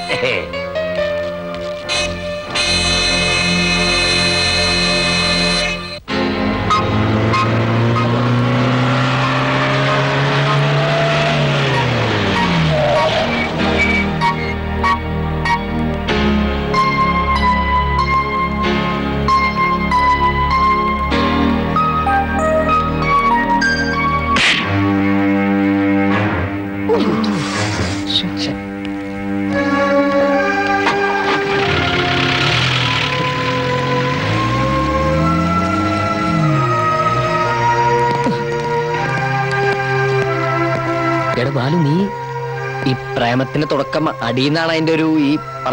എടാ ബാലു നീ ഈ പ്രേമത്തിന്റെ തുടക്കം അടിയെന്നാണ് അതിന്റെ ഒരു ഈ പറ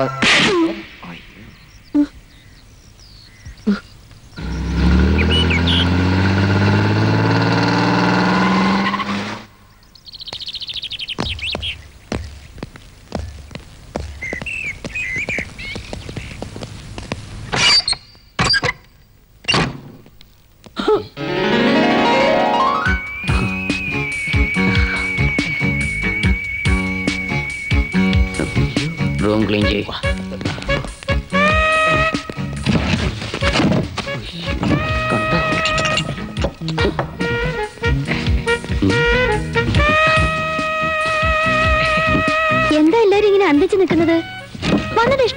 റൂം ക്ലീൻ ചെയ്യും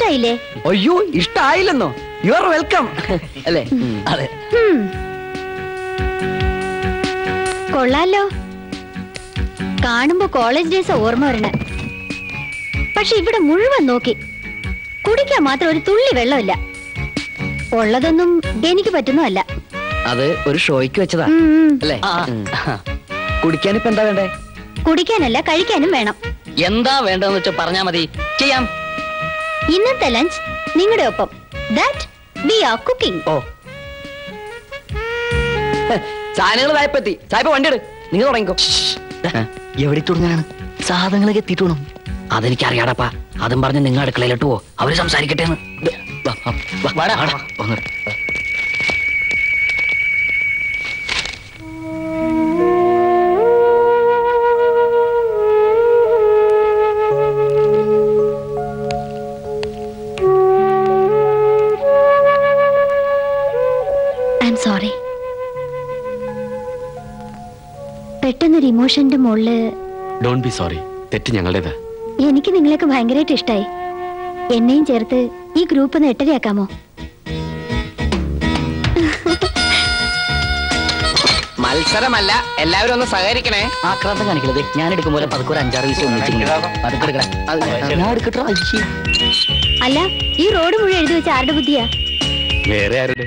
ഇഷ്ടായില്ലേ അയ്യോ ഇഷ്ടായില്ലെന്നോ യു ആർ വെൽക്കം അല്ലേ അതെ ഹും. കൊള്ളാലോ കാണുമ്പോ കോളേജ് ഡേയ്സ് ഓർമ്മ വരണേ പക്ഷെ ഇവിടെ മുഴുവൻ നോക്കി കുടിക്കാൻ മാത്രം ഒരു തുള്ളി വെള്ളമില്ല ഉള്ളതൊന്നും എനിക്ക് പറ്റുന്നതല്ല അത് ഒരു ഷോയ്ക്ക് വെച്ചതാ ഉം, ഉം. അല്ലേ കുടിക്കാൻ ഇപ്പൊ എന്താ വേണ്ടേ കുടിക്കാനല്ല കഴിക്കാനും വേണം എന്താ വേണ്ടതെന്ന് വെച്ചാൽ പറഞ്ഞാ മതി ചെയ്യാം ഇന്നത്തെ ലഞ്ച് നിങ്ങളുടെ ഒപ്പം ദാറ്റ് വി ആർ കുക്കിംഗ് ഓ സാധനങ്ങൾ സായപ്പെത്തി സായപ്പ വണ്ടി എടു നിങ്ങൾ തുടങ്ങിക്കോ എവിടെ തുടങ്ങാനാണ് സാധനങ്ങളൊക്കെ എത്തിയിട്ട് വേണം അതെനിക്ക് അറിയാടപ്പാ അതും പറഞ്ഞ് നിങ്ങൾ അടുക്കളയിലോട്ട് പോ അവര് സംസാരിക്കട്ടെ എന്ന് ദേ, വാ, വാ, വാ, വാടാ, ഒന്ന്. ഐ എം സോറി പെട്ടെന്നൊരു ഇമോഷന്റെ മുകളില് ഡോണ്ട് ബി സോറി തെറ്റ് ഞങ്ങളുടേതാ എനിക്ക് നിങ്ങളെയൊക്കെ ഭയങ്കരമായിട്ട് ഇഷ്ടായി എന്നെയും ചേർത്ത് ഈ ഗ്രൂപ്പ് ഒന്ന് എട്ടരയാക്കാമോ മത്സരമല്ല എല്ലാവരും ഒന്ന് സഹകരിക്കണേ ആക്രാന്തം കാണിക്കരുത് ഞാൻ എടുക്കും പോലെ പതുക്കെ ഒരു അഞ്ചാറ് പീസ് ഒന്നിച്ചിങ്ങനെ ഞാൻ എടുക്കട്ടോ അയ്യേ. അല്ല ഈ റോഡ് മുഴുവൻ എഴുതി വെച്ച ആരുടെ ബുദ്ധിയാ വേറെ ആരുടെ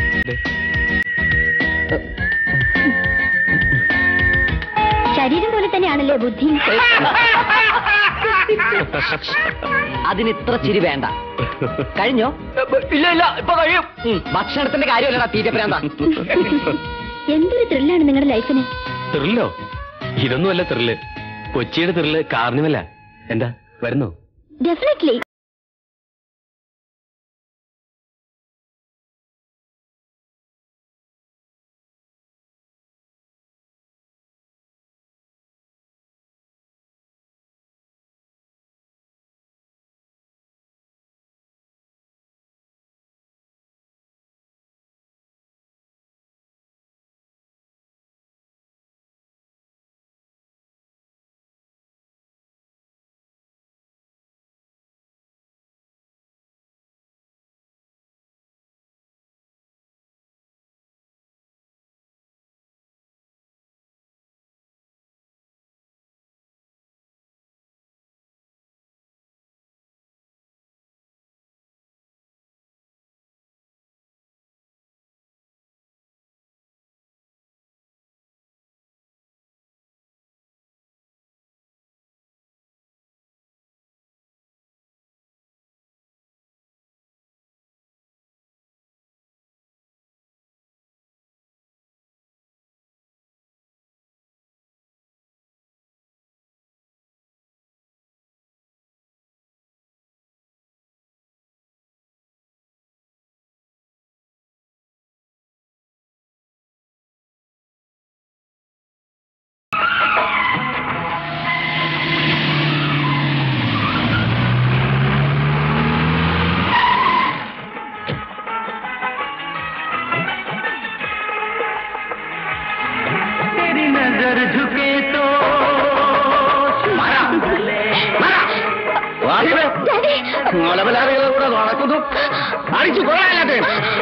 ശരീരം പോലെ തന്നെയാണല്ലേ ബുദ്ധി അതിന് ഇത്ര ചിരി വേണ്ട കഴിഞ്ഞോ ഇല്ല ഇല്ല ഇപ്പൊ കഴിയും ഭക്ഷണത്തിന്റെ കാര്യമല്ലടാ തീറ്റപ്രാന്ത എന്തൊരു ത്രില്ലാണ് നിങ്ങളുടെ ലൈഫിന് ത്രില്ലോ ഇതൊന്നുമല്ല ത്രില്ല് കൊച്ചിയുടെ ത്രില്ല് കാർണിവല എന്താ വരുന്നോ ഡെഫിനറ്റ്ലി तेरी नजर झुके तो കൂടെ നടക്കുന്നു അടിച്ചു കൊള്ളാലേ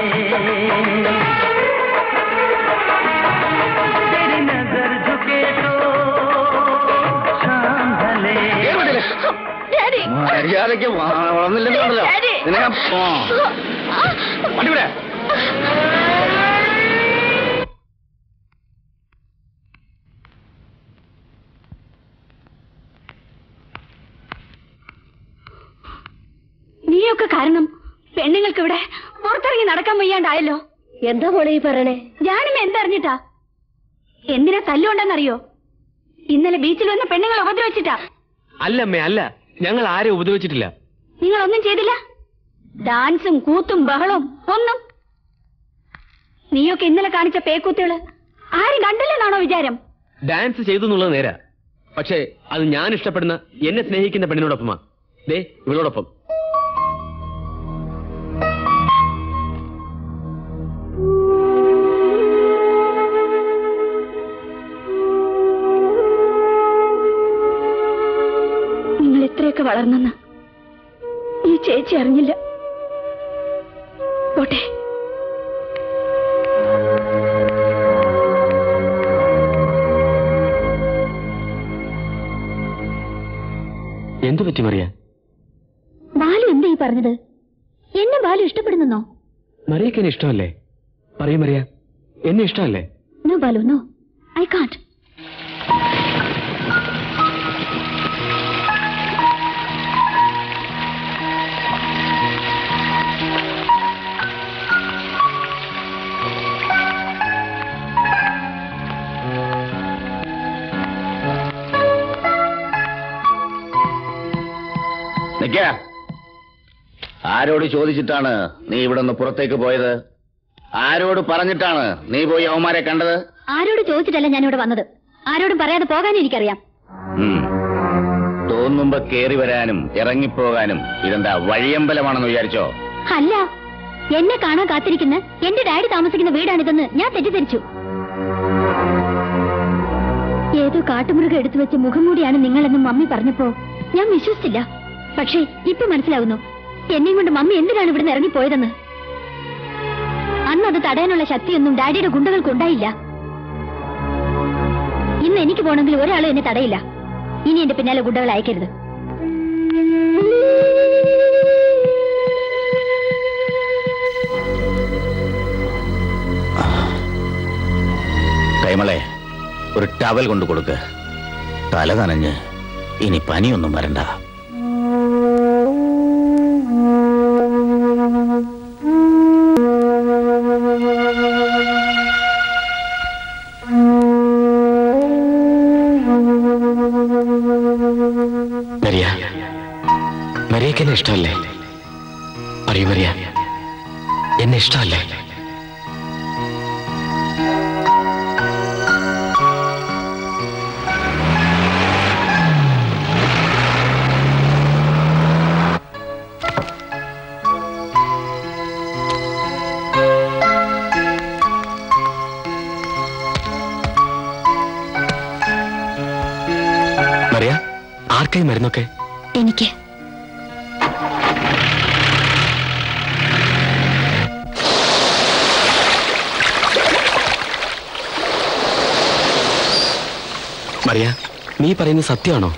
तेरी नजर झुके तो शाम ढले മര്യാദയ്ക്ക് വളർന്നില്ലെന്നോ നിനക്ക് അടിവിടെ നീയൊക്കെ കാരണം പെണ്ണുങ്ങൾക്ക് ഇവിടെ പുറത്തിറങ്ങി നടക്കാൻ വയ്യാണ്ടായല്ലോ എന്താ മോളെ ഈ പറയണേ ഞാനും എന്തറിഞ്ഞിട്ടാ എന്തിനാ തല്ലുണ്ടെന്നറിയോ ഇന്നലെ ബീച്ചിൽ വന്ന പെണ്ണുങ്ങളെ ഉപദ്രവിച്ചിട്ടാ അല്ലമ്മേ അല്ല ഞങ്ങൾ ആരെ ഉപദ്രവിച്ചിട്ടില്ല നിങ്ങൾ ഒന്നും ചെയ്തില്ല ഡാൻസും കൂത്തും ബഹളവും ഒന്നും നീയൊക്കെ ഇന്നലെ കാണിച്ച പേക്കൂത്തുകള് ആരും കണ്ടില്ലെന്നാണോ വിചാരം ഡാൻസ് ചെയ്തു എന്നുള്ളത് നേരാ പക്ഷേ അത് ഞാൻ ഇഷ്ടപ്പെടുന്ന എന്നെ സ്നേഹിക്കുന്ന പെണ്ണിനോടൊപ്പമാ ദേ ഇവളോടൊപ്പം നിങ്ങൾ എത്രയൊക്കെ വളർന്നെന്ന് ഈ ചേച്ചി ചേച്ചി അറിഞ്ഞില്ല പോട്ടെ എന്തു പറ്റി മറിയ ബാലു എന്താ ഈ പറഞ്ഞത് എന്നെ ബാലു ഇഷ്ടപ്പെടുന്നെന്നോ മറിയക്ക് എന്നെ ഇഷ്ടമല്ലേ പറയൂ മറിയ എന്നെ ഇഷ്ടമല്ലേ no Balu no I can't നിക്ക ആരോട് ചോദിച്ചിട്ടാണ് നീ ഇവിടെ നിന്ന് പുറത്തേക്ക് പോയത് ആരോട് പറഞ്ഞിട്ടാണ് നീ പോയി അവന്മാരെ കണ്ടത് ആരോട് ചോദിച്ചിട്ടല്ല ഞാനിവിടെ വന്നത് ആരോടും പറയാതെ പോകാനും എനിക്കറിയാം ഉം. തോന്നുമ്പോ കേറി വരാനും ഇറങ്ങിപ്പോകാനും ഇതെന്താ വഴിയമ്പലമാണെന്ന് വിചാരിച്ചോ അല്ല എന്നെ കാണാൻ കാത്തിരിക്കുന്ന എന്റെ ഡാഡി താമസിക്കുന്ന വീടാണിതെന്ന് ഞാൻ തെറ്റിദ്ധരിച്ചു ഏതോ കാട്ടുമൃഗം എടുത്തു വെച്ച മുഖംമൂടിയാണ് നിങ്ങളെന്ന് മമ്മി പറഞ്ഞപ്പോ ഞാൻ വിശ്വസിച്ചില്ല പക്ഷേ ഇപ്പൊ മനസ്സിലാവുന്നു എന്നെയും കൊണ്ട് മമ്മി എന്തിനാണ് ഇവിടുന്ന് ഇറങ്ങിപ്പോയതെന്ന് അന്ന് അത് തടയാനുള്ള ശക്തിയൊന്നും ഡാഡിയുടെ ഗുണ്ടകൾക്ക് ഉണ്ടായില്ല ഇന്ന് എനിക്ക് പോണെങ്കിൽ ഒരാളും എന്നെ തടയില്ല ഇനി എന്റെ പിന്നാലെ ഗുണ്ടകൾ അയക്കരുത് കൈമളെ ഒരു ടവൽ കൊണ്ട് കൊടുക്ക് തല നനഞ്ഞ് ഇനി പനിയൊന്നും വരണ്ട മരിയ മരിയക്ക് എന്നെ ഇഷ്ടമല്ലേ പറയൂ മരിയ എന്നെ ഇഷ്ടമല്ലേ മറിയ ആർക്കായി മരുന്നൊക്കെ എനിക്ക് മറിയ നീ പറയുന്നത് സത്യമാണോ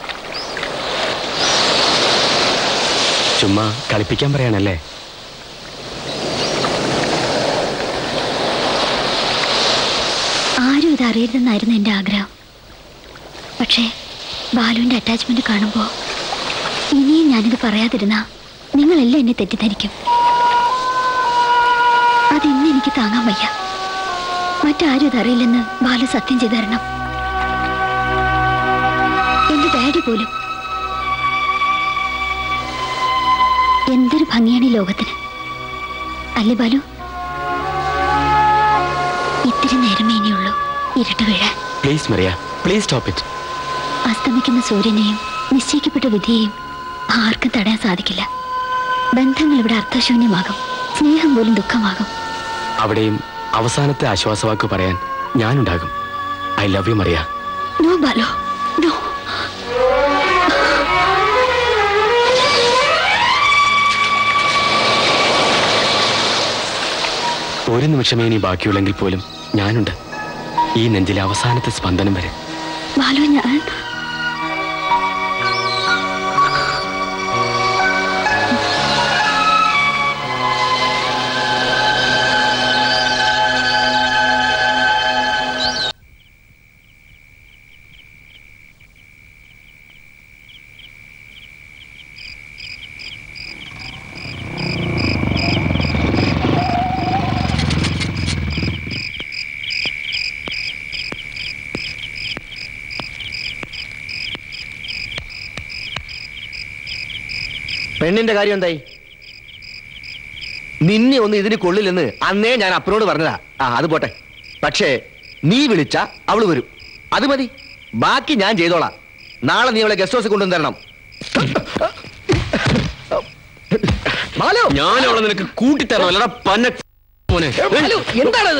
ചുമ്മാ കളിപ്പിക്കാൻ പറയാനല്ലേ ആരും ഇത് അറിയരുതെന്നായിരുന്നു എന്റെ ആഗ്രഹം പക്ഷേ ബാലുവിന്റെ അറ്റാച്ച്മെന്റ് കാണുമ്പോ ഇനിയും ഞാനിത് പറയാതിരുന്ന നിങ്ങളെല്ലാം എന്നെ തെറ്റിദ്ധരിക്കും അതിന്ന് എനിക്ക് താങ്ങാൻ വയ്യ മറ്റാരും ഇതറിയില്ലെന്ന് ബാലു സത്യം ചെയ്തു തരണം എന്റെ ഡാഡി പോലും എന്തൊരു ഭംഗിയാണ് ഈ ലോകത്തിന് അല്ലേ ബാലു ഇത്തിരി നേരമേ ഇനിയുള്ളൂ ഇരുട്ട് വീഴാൻ please Maria please stop it അസ്തമിക്കുന്ന സൂര്യനെയും നിശ്ചയിക്കപ്പെട്ട വിധിയെയും ആർക്കും തടയാൻ സാധിക്കില്ല ബന്ധങ്ങൾ ഇവിടെ അർത്ഥശൂന്യമാകും സ്നേഹം പോലും ദുഃഖമാകും അവിടെയും അവസാനത്തെ ആശ്വാസവാക്ക് പറയാൻ ഞാനുണ്ടാകും I love you Maria no ബാലോ നോ ഒരു നിമിഷമേ ഇനി ബാക്കിയുള്ളെങ്കിൽ പോലും ഞാനുണ്ട് ഈ നെഞ്ചിലെ അവസാനത്തെ സ്പന്ദനം വരെ ബാലു ഞാൻ പെണ്ണിന്റെ കാര്യം എന്തായി നിന്നെ ഒന്ന് ഇതിന് കൊള്ളില്ലെന്ന് അന്നേ ഞാൻ അപ്പനോട് പറഞ്ഞതാ ആ അത് പോട്ടെ പക്ഷേ നീ വിളിച്ച അവള് വരും അത് മതി ബാക്കി ഞാൻ ചെയ്തോളാം നാളെ നീ അവളെ ഗസ്റ്റ് ഹൗസിൽ കൊണ്ടുവന്ന് തരണം ഞാൻ അവളെ നിനക്ക് കൂട്ടിത്തരണം അല്ലടാ പന്ന മോനെ എന്താണത്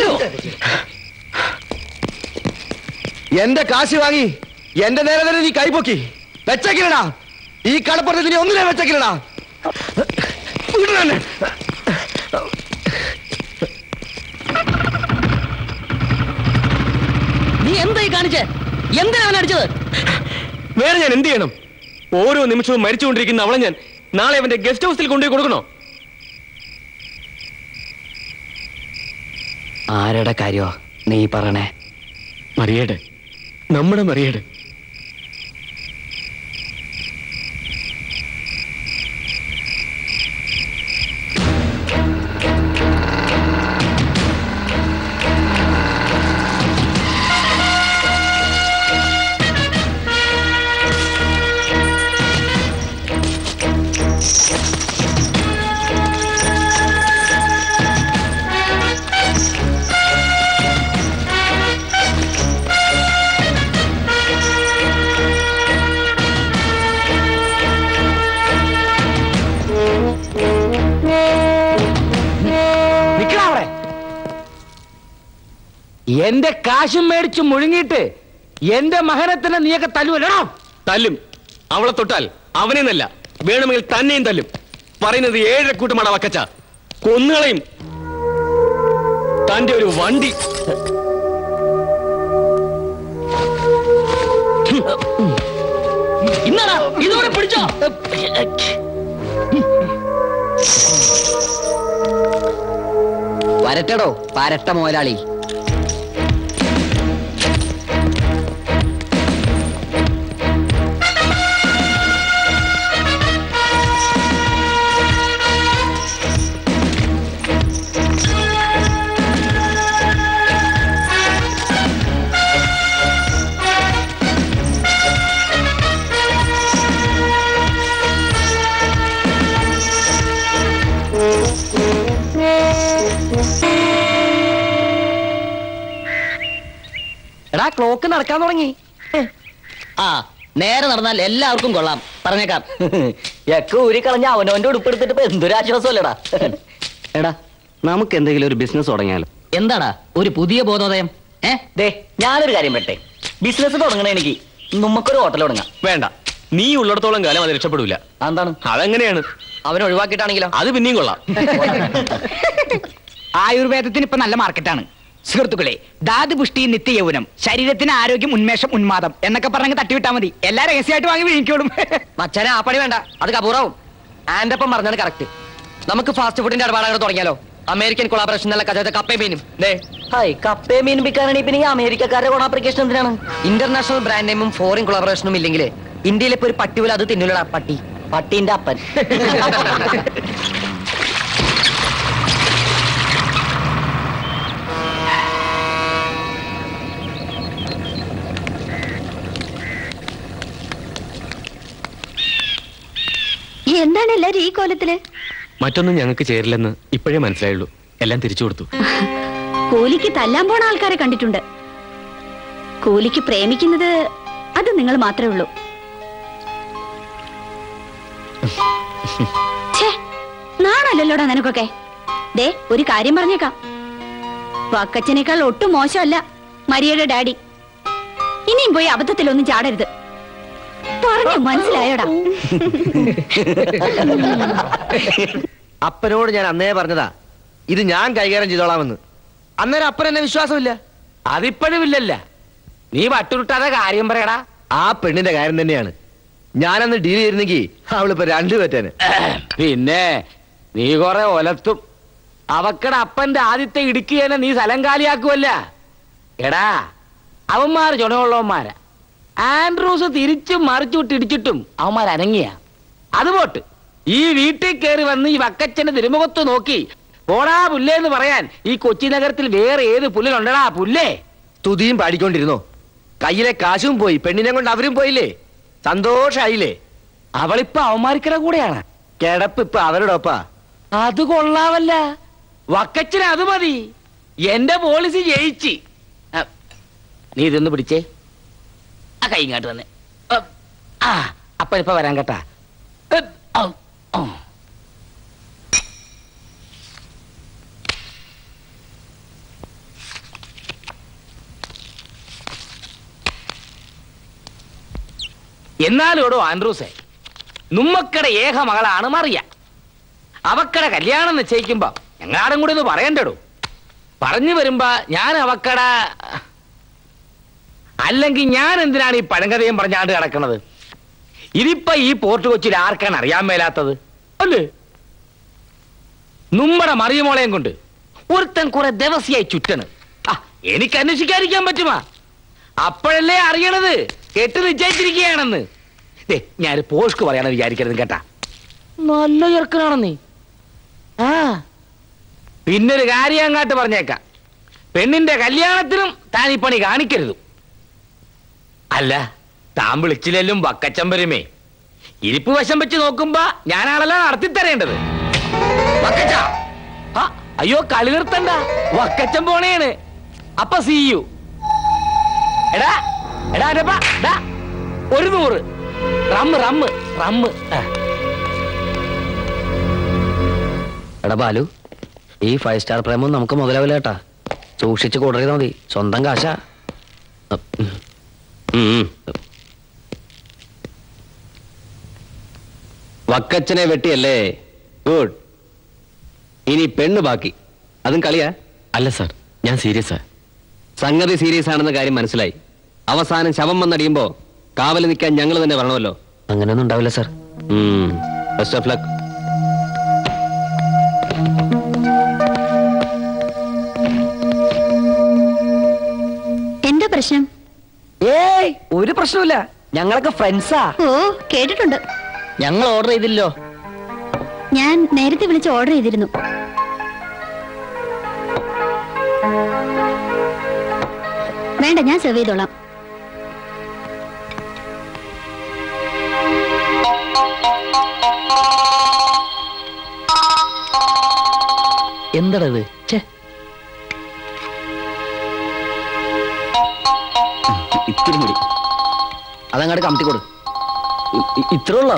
എന്റെ കാശ് വാങ്ങി എന്റെ നേരെ തന്നെ നീ കൈപൊക്കി വെച്ചേക്കില്ലടാ ഈ കടപ്പുറത്ത് നീ ഒന്നിനെ വെച്ചേക്കില്ലടാ നീ എന്തായി കാണിച്ചേ എന്തിനാ അവൻ അടിച്ചത് വേറെ ഞാൻ എന്ത് ചെയ്യണം ഓരോ നിമിഷവും മരിച്ചുകൊണ്ടിരിക്കുന്ന അവളെ ഞാൻ നാളെ അവന്റെ ഗസ്റ്റ് ഹൗസിൽ കൊണ്ടുപോയി കൊടുക്കണോ ആരുടെ കാര്യോ നീ പറയണേ മറിയേട് നമ്മുടെ മറിയേട് നിക്കണ അവിടെ എന്റെ കാശും മേടിച്ച് മുഴുങ്ങിയിട്ട് എന്റെ മകനെ തന്നെ നീയൊക്കെ തല്ലുവല്ലോ തല്ലും അവളെ തൊട്ടാൽ അവനെന്നല്ല വേണമെങ്കിൽ തന്നെയും തല്ലും പറയുന്നത് ഏഴരക്കൂട്ടമാണ് വക്കച്ച കൊന്നുകളയും തന്റെ ഒരു വണ്ടി ഇന്നടാ ഇതോടെ പിടിച്ചോ വരട്ടടോ പരട്ട മുതലാളി എടാ ക്ലോക്ക് നടക്കാൻ തുടങ്ങി ആ നേരെ നടന്നാൽ എല്ലാവർക്കും കൊള്ളാം പറഞ്ഞേക്കാം യക്ക് ഊരി കളഞ്ഞ അവനവന്റെ ഉടുപ്പെടുത്തിട്ട് ഇപ്പൊ എന്തൊരാശ്വാസമല്ലടാ എടാ നമുക്ക് എന്തെങ്കിലും ഒരു ബിസിനസ് തുടങ്ങിയാലോ എന്താടാ ഒരു പുതിയ ബോധോദയം ഏ ദേ ഞാനൊരു കാര്യം പറ്റേ ബിസിനസ് തുടങ്ങണ എനിക്ക് നമുക്കൊരു ഹോട്ടൽ തുടങ്ങാം വേണ്ട നീ ഉള്ളിടത്തോളം കാലം അത് രക്ഷപ്പെടൂല എന്താണ് അതെങ്ങനെയാണ് അവനെ ഒഴിവാക്കിയിട്ടാണെങ്കിലോ അത് പിന്നെയും കൊള്ളാം ആയുർവേദത്തിന് ഇപ്പൊ നല്ല മാർക്കറ്റാണ് സുഹൃത്തുക്കളെ ധാതുപുഷ്ടി നിത്യയൗവനം ശരീരത്തിന് ആരോഗ്യം ഉന്മേഷം ഉന്മാദം എന്നൊക്കെ പറഞ്ഞ് തട്ടിവിട്ടാ മതി എല്ലാ രഹസ്യമായിട്ട് വാങ്ങി വിഴിക്കോളും മച്ചാനെ ആ പണി വേണ്ട അത് കപൂറാവും ആൻഡ് അപ്പം പറഞ്ഞാണ് കറക്റ്റ് നമുക്ക് ഫാസ്റ്റ് ഫുഡിന്റെ ഇടപാടുകൾ തുടങ്ങിയാലോ അമേരിക്കൻ കൊളാബറേഷൻ നല്ല കഥ കപ്പയും മീനും ദേ ഹായ് കപ്പയെ മീൻ വിൽക്കാനാണെങ്കിൽ പിന്നെ ഈ അമേരിക്കക്കാരുടെ കോണാപ്ലിക്കേഷൻ എന്തിനാണ് ഇന്റർനാഷണൽ ബ്രാൻഡ് നെയിമും ഫോറിൻ കൊളാബറേഷനും ഇല്ലെങ്കിൽ ഇന്ത്യയിലെ ഇപ്പൊ ഒരു പട്ടി പോലും അത് തിന്നില്ലടാ പട്ടി പട്ടീന്റെ അപ്പൻ എന്താണ് എല്ലാരും ഈ കോലത്തില് മറ്റൊന്നും ഞങ്ങൾക്ക് ചേരില്ലെന്ന് ഇപ്പോഴേ മനസ്സിലായുള്ളൂ എല്ലാം തിരിച്ചു കൊടുത്തു കൂലിക്ക് തല്ലാൻ പോണ ആൾക്കാരെ കണ്ടിട്ടുണ്ട് കൂലിക്ക് പ്രേമിക്കുന്നത് അത് നിങ്ങൾ മാത്രമേ ഉള്ളൂ ഛേ നാണല്ലല്ലോടാ നിനക്കൊക്കെ ദേ ഒരു കാര്യം പറഞ്ഞേക്കാം വക്കച്ചനേക്കാൾ ഒട്ടും മോശമല്ല മരിയയുടെ ഡാഡി ഇനിയും പോയി അബദ്ധത്തിലൊന്നും ചാടരുത് പറഞ്ഞു മനസ്സിലായോടാ അപ്പനോട് ഞാൻ അന്നേ പറഞ്ഞതാ ഇത് ഞാൻ കൈകാര്യം ചെയ്തോളാമെന്ന് അന്നേരം അപ്പൻ എന്നെ വിശ്വാസമില്ല അതിപ്പോഴും ഇല്ലല്ല നീ വട്ടുരുട്ടാതെ കാര്യം പറയടാ ആ പെണ്ണിന്റെ കാര്യം തന്നെയാണ് ഞാനന്ന് ഡീൽ ചെയ്തിരുന്നെങ്കിൽ അവളിപ്പോ രണ്ടു പറ്റാന് പിന്നെ നീ കൊറേ ഒലത്തും അവക്കടെ അപ്പന്റെ ആദ്യത്തെ ഇടുക്കിയനെ നീ സ്ഥലം കാലിയാക്കുമല്ല എടാ അവന്മാർ ചുണമുള്ളവന്മാരാ ആൻഡ്രൂസ് തിരിച്ചും മറിച്ചു വിട്ട് ഇടിച്ചിട്ടും അവന്മാർ അനങ്ങിയ അത് പോട്ട് ഈ വീട്ടിൽ കയറി വന്ന് ഈ വക്കച്ചന്റെ തിരുമുഖത്ത് നോക്കി പോടാ പുല്ലേ എന്ന് പറയാൻ ഈ കൊച്ചി നഗരത്തിൽ വേറെ ഏത് പുല്ലിനുണ്ടടാ പുല്ലേ സ്തുതിയും പാടിക്കൊണ്ടിരുന്നോ കയ്യിലെ കാശും പോയി പെണ്ണിനെ കൊണ്ട് അവരും പോയില്ലേ സന്തോഷായില്ലേ അവളിപ്പോ അവന്മാർക്കിടെ കൂടെയാണ് കിടപ്പ് ഇപ്പൊ അവരുടെ ഒപ്പാ അത് കൊള്ളാവല്ല വക്കച്ചന് അത് മതി എന്റെ പോളിസി ജയിച്ച് ആ, നീ ഇതൊന്ന് പിടിച്ചേ ആ കൈ ഇങ്ങോട്ട് തന്നെ ഉം, ആ അപ്പൊ ഇപ്പൊ വരാൻ കേട്ടാ ഉം, ഔ, ഓ. എന്നാലോടോ ആൻഡ്രൂസേ നമ്മക്കടെ ഏക മകളാണ് മറിയ അവക്കടെ കല്യാണം നിശ്ചയിക്കുമ്പോ ഞങ്ങളാടും കൂടി ഒന്ന് പറയണ്ടടൂ പറഞ്ഞു വരുമ്പോ ഞാൻ അവക്കട അല്ലെങ്കിൽ ഞാൻ എന്തിനാണ് ഈ പഴങ്കഥയും പറഞ്ഞാണ്ട് കിടക്കണത് ഇതിപ്പോ ഈ പോർട്ട് കൊച്ചിയിൽ ആർക്കാണ് അറിയാൻ മേലാത്തത് അല്ലേ നമ്മുടെ മറിയമോളയും കൊണ്ട് ഒരുത്തൻ കുറെ ദിവസിയായി ചുറ്റണ് ആ എനിക്ക് അന്വേഷിക്കാതിരിക്കാൻ പറ്റുമാ അപ്പോഴല്ലേ അറിയണത് കെട്ട് നിശ്ചയിച്ചിരിക്കുകയാണെന്ന് ദേ ഞാൻ പോഷ്ക്ക് പറയാണെന്ന് വിചാരിക്കരുത് കേട്ടാ നല്ല ചെറുക്കനാണ് നീ ആ പിന്നൊരു കാര്യം അങ്ങാട്ട് പറഞ്ഞേക്കാം പെണ്ണിന്റെ കല്യാണത്തിനും താൻ ഈ പണി കാണിക്കരുത് അല്ല താൻ വിളിച്ചില്ലെങ്കിലും വക്കച്ചമ്പരുമേ ഇരിപ്പ് വശം വെച്ച് നോക്കുമ്പോ ഞാനാണല്ലോ നടത്തി തരേണ്ടത് വക്കച്ച ആ, അയ്യോ കളി നിർത്തണ്ട വക്കച്ചൻ പോണേണ് അപ്പൊ സി യു എടാ എടാ അരപ്പാ, ഡാ, ഒരു നൂറ് റമ്മ് റമ്മ് റമ്മ് ആ. എടാ ബാലു ഈ ഫൈവ് സ്റ്റാർ പ്രേമം നമുക്ക് മുതലാവില്ല കേട്ടാ സൂക്ഷിച്ച് കൂടരുത് മതി സ്വന്തം കാശാ വക്കച്ചനെ വെട്ടിയല്ലേ ഗുഡ് ഇനി പെണ്ണ് ബാക്കി അതും കളിയാ അല്ല സാർ ഞാൻ സീരിയസാ സംഗതി സീരിയസ് ആണെന്ന കാര്യം മനസ്സിലായി അവസാനം ശവം വന്നടിയുമ്പോ കാവൽ നിൽക്കാൻ ഞങ്ങൾ തന്നെ വരണമല്ലോ അങ്ങനെയൊന്നും ഉണ്ടാവില്ല സാർ ബെസ്റ്റ് ഓഫ് ലക്ക് എന്താ പ്രശ്നം ഏയ് ഒരു പ്രശ്നമില്ല ഞങ്ങളൊക്കെ ഫ്രണ്ട്സാ ഓ കേട്ടിട്ടുണ്ട് ഞങ്ങൾ ഓർഡർ ചെയ്തില്ലോ ഞാൻ നേരത്തെ വിളിച്ച് ഓർഡർ ചെയ്തിരുന്നു വേണ്ട ഞാൻ സെർവ് ചെയ്തോളാം എന്താടാ ഇത് ഛേ ഇത്തിരി മുടി അതങ്ങോട്ട് കമത്തി കൊടു ഇത്ര ഉള്ളോ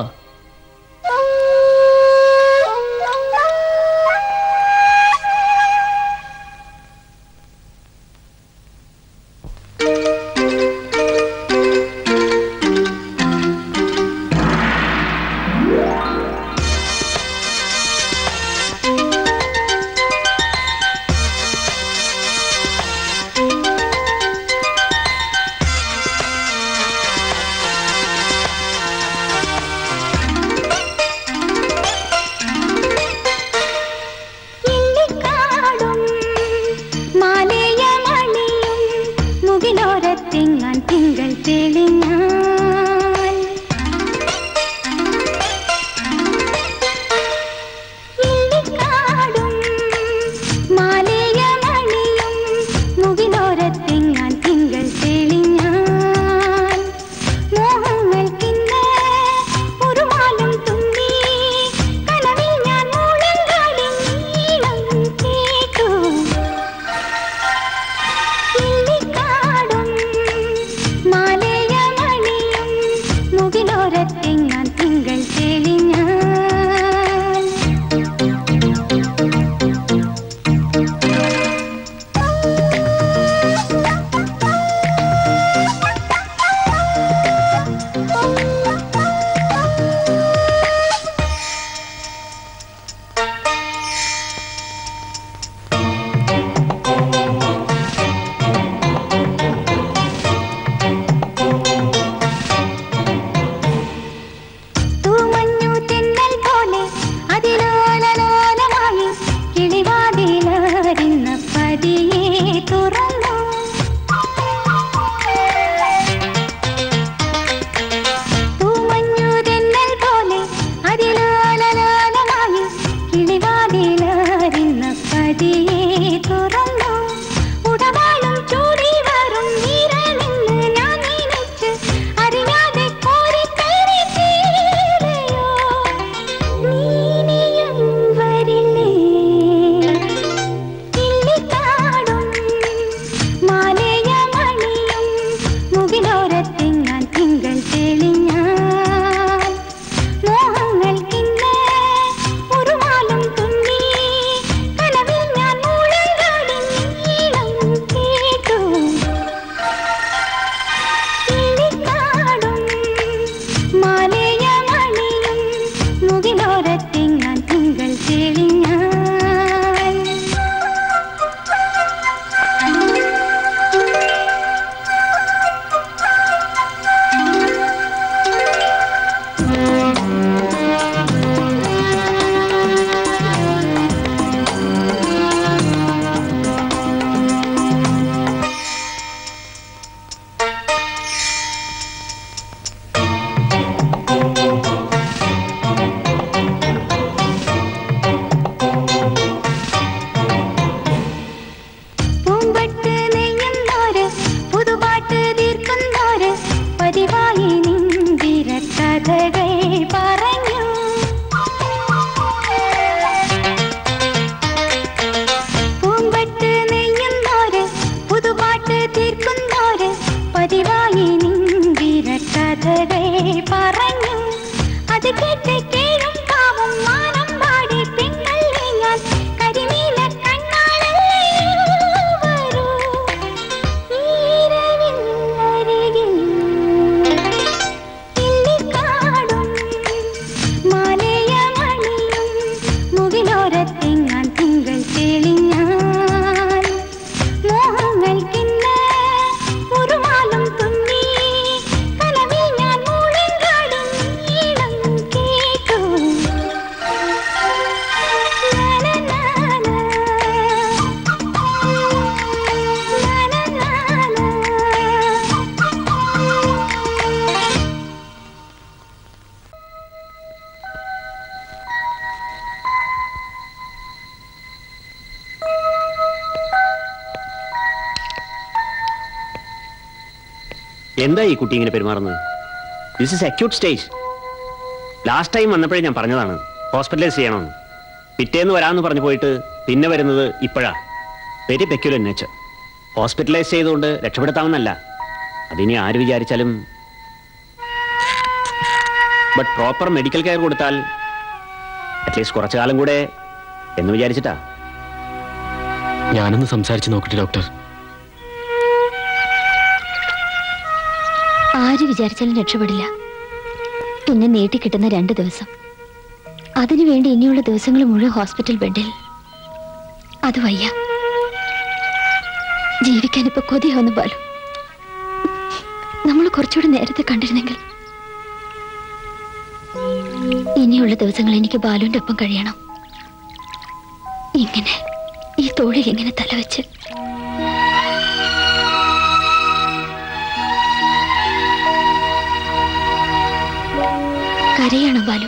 എന്താ ഈ കുട്ടി ഇങ്ങനെ പെരുമാറുന്നത് this is acute stage last time വന്നപ്പോഴേ ഞാൻ പറഞ്ഞതാണ് ഹോസ്പിറ്റലൈസ് ചെയ്യണമെന്ന് പിറ്റേന്ന് വരാമെന്ന് പറഞ്ഞു പോയിട്ട് പിന്നെ വരുന്നത് ഇപ്പോഴാ വെരി പെക്യുലർ നേച്ചർ ഹോസ്പിറ്റലൈസ് ചെയ്തുകൊണ്ട് രക്ഷപ്പെടുത്താമെന്നല്ല അതിനി ആര് വിചാരിച്ചാലും ബട്ട് പ്രോപ്പർ മെഡിക്കൽ കെയർ കൊടുത്താൽ അറ്റ്ലീസ്റ്റ് കുറച്ചു കാലം കൂടെ എന്ന് വിചാരിച്ചിട്ടാ ഞാനൊന്ന് സംസാരിച്ച് നോക്കട്ടെ ഡോക്ടർ ആര് വിചാരിച്ചാലും രക്ഷപ്പെടില്ല പിന്നെ നീട്ടിക്കിട്ടുന്ന രണ്ട് ദിവസം അതിനുവേണ്ടി ഇനിയുള്ള ദിവസങ്ങൾ മുഴുവൻ ഹോസ്പിറ്റൽ ബെഡിൽ അത് വയ്യ ജീവിക്കാൻ ഇപ്പൊ കൊതിയാവുന്ന ബാലു നമ്മൾ കുറച്ചുകൂടി നേരത്തെ കണ്ടിരുന്നെങ്കിൽ ഇനിയുള്ള ദിവസങ്ങൾ എനിക്ക് ബാലുവിന്റെ ഒപ്പം കഴിയണം ഇങ്ങനെ ഈ തോളിൽ ഇങ്ങനെ തലവെച്ച് കരയാണോ ബാലു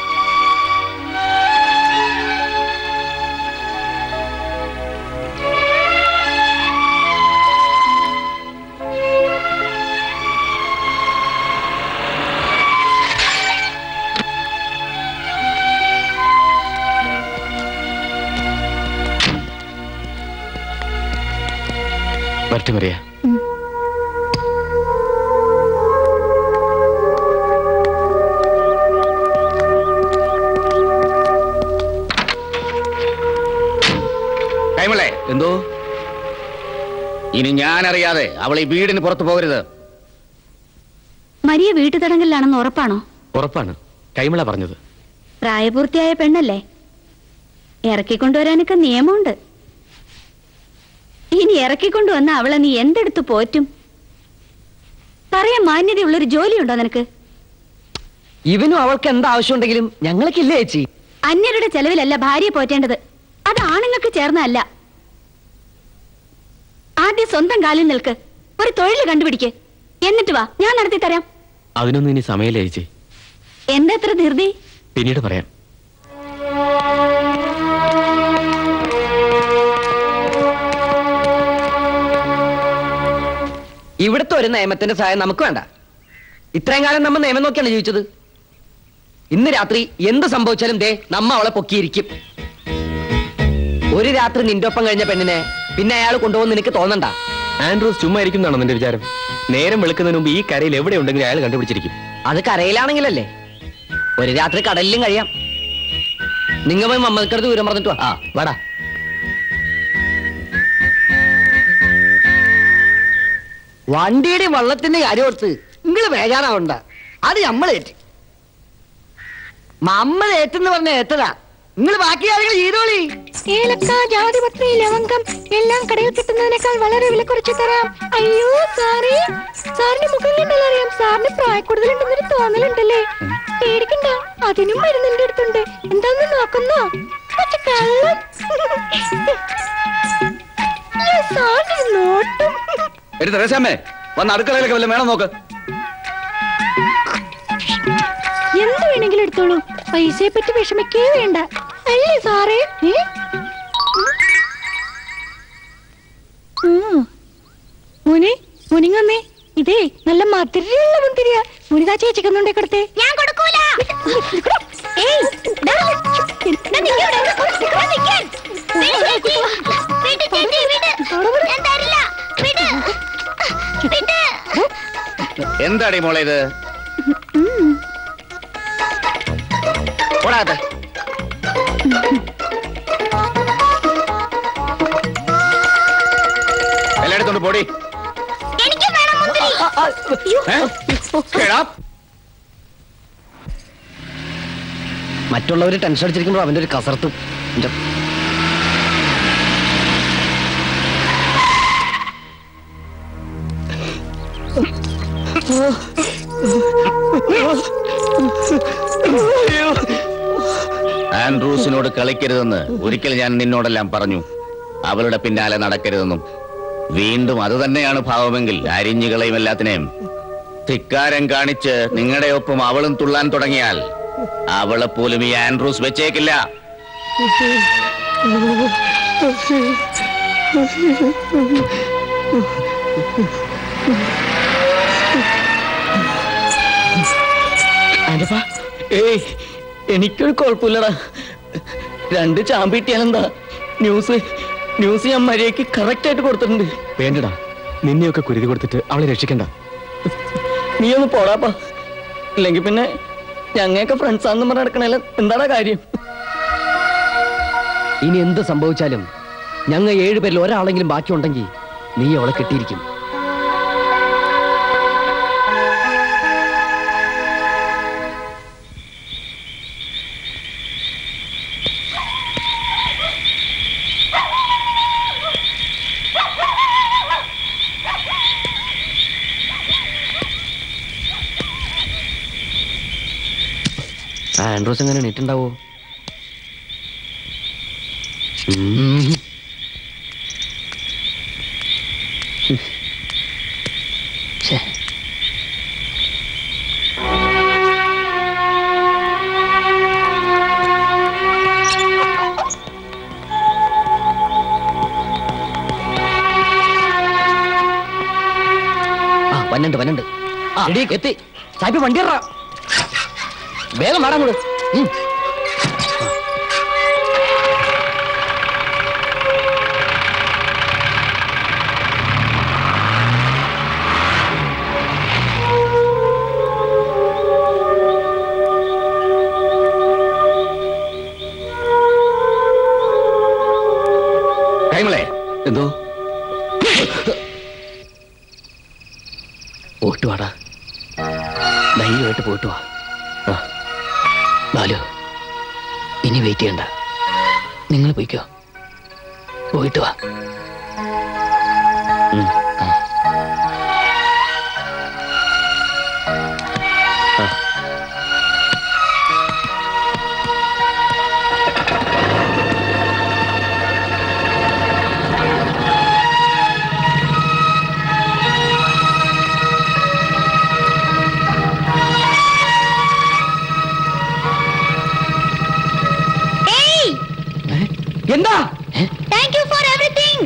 വരട്ടെ മറിയ കൈമളെ എന്തോ ഇനി ഞാൻ അറിയാതെ അവൾ ഈ വീടിന് പുറത്തു പോകരുത് മരിയ വീട്ടുതടങ്കലിലാണെന്ന് ഉറപ്പാണോ ഉറപ്പാണ് കൈമള പറഞ്ഞത് പ്രായപൂർത്തിയായ പെണ്ണല്ലേ ഇറക്കിക്കൊണ്ടുവരാനൊക്കെ നിയമമുണ്ട് ഇനി ഇറക്കിക്കൊണ്ടുവന്ന അവളെ നീ എന്തെടുത്ത് പോറ്റും പറയാൻ മാന്യതയുള്ളൊരു ജോലിയുണ്ടോ നിനക്ക് ഇവനും അവൾക്ക് എന്താ ആവശ്യമുണ്ടെങ്കിലും ഞങ്ങൾക്കില്ലേ ചേച്ചി അന്യരുടെ ചെലവിലല്ല ഭാര്യയെ പോറ്റേണ്ടത് അത് ആണുങ്ങൾക്ക് ചേർന്നതല്ല ആദ്യം സ്വന്തം കാലിൽ നിൽക്ക് ഒരു തൊഴിൽ കണ്ടുപിടിക്ക് എന്നിട്ട് വാ ഞാൻ നടത്തി തരാം അതിനൊന്നും ഇനി സമയമില്ല ചേച്ചി എന്താ എത്ര ധൃതി പിന്നീട് പറയാം ഇവിടുത്തെ ഒരു നിയമത്തിന്റെ സഹായം നമുക്ക് വേണ്ട ഇത്രയും കാലം നമ്മൾ നിയമം നോക്കിയാണ് ജീവിച്ചത് ഇന്ന് രാത്രി എന്ത് സംഭവിച്ചാലും ദേ നമ്മ അവളെ പൊക്കിയിരിക്കും ഒരു രാത്രി നിന്റെ ഒപ്പം കഴിഞ്ഞ പെണ്ണിനെ പിന്നെ അയാൾ കൊണ്ടുപോകുന്ന നിനക്ക് തോന്നണ്ട ആൻഡ്രൂസ് ചുമ്മാ ഇരിക്കുന്നതാണോ നിന്റെ വിചാരം നേരം വെളുക്കുന്നതിന് മുമ്പ് ഈ കരയിൽ എവിടെ ഉണ്ടെങ്കിലും അയാൾ കണ്ടുപിടിച്ചിരിക്കും അത് കരയിലാണെങ്കിലല്ലേ ഒരു രാത്രി കടലിലും കഴിയാം നിങ്ങൾ പോയി മമ്മക്കടുത്ത് ദൂരം പറഞ്ഞിട്ട് വാ ആ വാടാ വണ്ടിയുടെ വള്ളത്തിന്റെ കാര്യം ഓർത്ത് നിങ്ങള് ബേജാറാവണ്ട അത് നമ്മളേറ്റ് നമ്മൾ ഏറ്റെന്ന് പറഞ്ഞ ഏറ്റതാ നിങ്ങൾ ബാക്കി കാര്യങ്ങൾ ചെയ്തോളി ഏലക്ക ജാതിപത്രി ലവങ്കം എല്ലാം കടയിൽ കിട്ടുന്നതിനേക്കാൾ വളരെ വില കുറച്ച് തരാം അയ്യോ സാറേ സാറിന്റെ മുഖം കണ്ടാൽ അറിയാം സാറിന് പ്രായക്കൂടുതലുണ്ടെന്നൊരു തോന്നലുണ്ടല്ലേ പേടിക്കണ്ട അതിനും മരുന്ന് എന്റെ അടുത്തുണ്ട് എന്താന്ന് നോക്കുന്നോ കൊച്ചു കള്ളം അയ്യോ, സാറിന്റെ ഒരു നോട്ടം എടി തെരേസമ്മേ വന്ന് അടുക്കളയിലൊക്കെ വല്ല വേണം നോക്ക് എന്ത് വേണമെങ്കിലും എടുത്തോളൂ പൈസയെ പറ്റി വിഷമിക്കേ വേണ്ട അല്ലേ സാറേ ഏ? ഉം. മോനെ മുനിങ്ങമ്മേ ഇതേ നല്ല മധുരമുള്ള മുന്തിരിയ മുനിതാ ചേച്ചിക്കൊന്നുണ്ടേ കൊടുത്തേ ഞാൻ കൊടുക്കൂല എന്താടി മോളെ ഇത് പോടാത്തെ എല്ലായിടത്തോണ്ട് പോടി ഏ? എടാ, മറ്റുള്ളവർ ടെൻഷൻ അടിച്ചിരിക്കുമ്പോൾ അവന്റെ ഒരു കസർത്തും ഇന്റെ ആൻഡ്രൂസിനോട് കളിക്കരുതെന്ന് ഒരിക്കൽ ഞാൻ നിന്നോടെല്ലാം പറഞ്ഞു അവളുടെ പിന്നാലെ നടക്കരുതെന്നും വീണ്ടും അത് തന്നെയാണ് ഭാവമെങ്കിൽ അരിഞ്ഞുകളയും എല്ലാത്തിനെയും ധിക്കാരം കാണിച്ച് നിങ്ങളുടെ ഒപ്പം അവളും തുള്ളാൻ തുടങ്ങിയാൽ അവളെ പോലും ഈ ആൻഡ്രൂസ് വെച്ചേക്കില്ല അതിപ്പാ ഏയ് എനിക്കൊരു കുഴപ്പമില്ലടാ രണ്ട് ചാമ്പ് കിട്ടിയാലെന്താ ന്യൂസ് ന്യൂസ് ഞാൻ മര്യാദക്ക് കറക്റ്റ് ആയിട്ട് കൊടുത്തിട്ടുണ്ട് വേണ്ടടാ നിന്നെയൊക്കെ കുരുതി കൊടുത്തിട്ട് അവളെ രക്ഷിക്കണ്ട നീ ഒന്ന് പോടാപ്പാ ഇല്ലെങ്കിൽ പിന്നെ ഞങ്ങൾക്ക് ഫ്രണ്ട്സാന്ന് പറഞ്ഞ് നടക്കണല്ല എന്താടാ കാര്യം ഇനി എന്ത് സംഭവിച്ചാലും ഞങ്ങൾ ഏഴുപേരിൽ ഒരാളെങ്കിലും ബാക്കിയുണ്ടെങ്കിൽ നീ അവളെ കെട്ടിയിരിക്കും ആ ആൻഡ്രോസ് എങ്ങനെ നെറ്റുണ്ടാവോ ആ വന്നുണ്ട് വന്നുണ്ട് ആ എടി എത്തി സാഹിബ് വണ്ടി ഇറ വേഗം വേണം കൂടെ കൈമളെ എന്തോ പോയിട്ട് വാടാ ധൈര്യമായിട്ട് പോയിട്ട് വാ ആ. ബാലു ഇനി വെയിറ്റ് ചെയ്യണ്ട നിങ്ങൾ പോയിക്കോ പോയിട്ട് വാ ഉം. ആ. ആ. ഏയ് എന്താ താങ്ക് യു ഫോർ എവറിത്തിങ്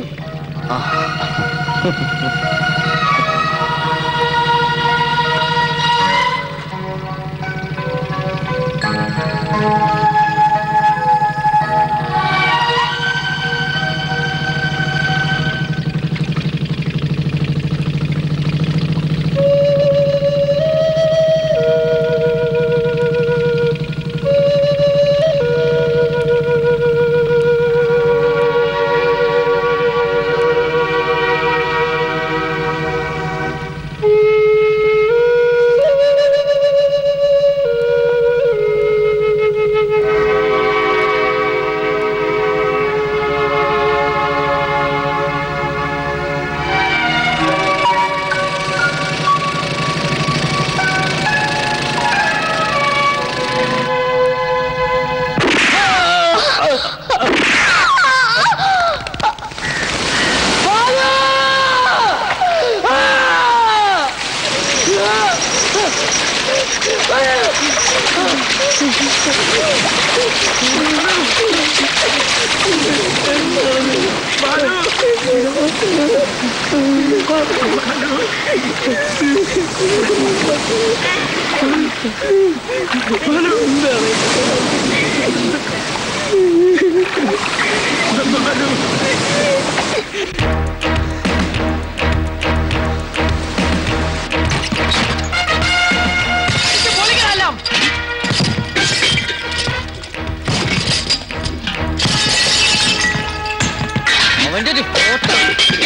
അവന്റെ ഒരു ഫോട്ടോ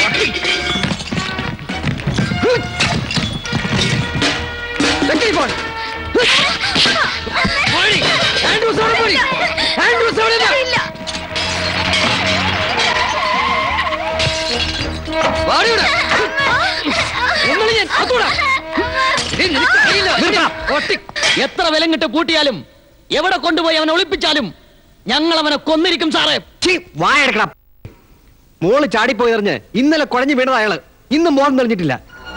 എത്ര വിലം കിട്ട് പൂട്ടിയാലും എവിടെ കൊണ്ടുപോയി അവനെ ഒളിപ്പിച്ചാലും ഞങ്ങൾ അവനെ കൊന്നിരിക്കും സാറേ വായടക്കണം മോള് ചാടിപ്പോയി എറിഞ്ഞ് ഇന്നലെ കുഴഞ്ഞു വീണത് അയാള് ഇന്ന് മോഹം തെളിഞ്ഞിട്ടില്ല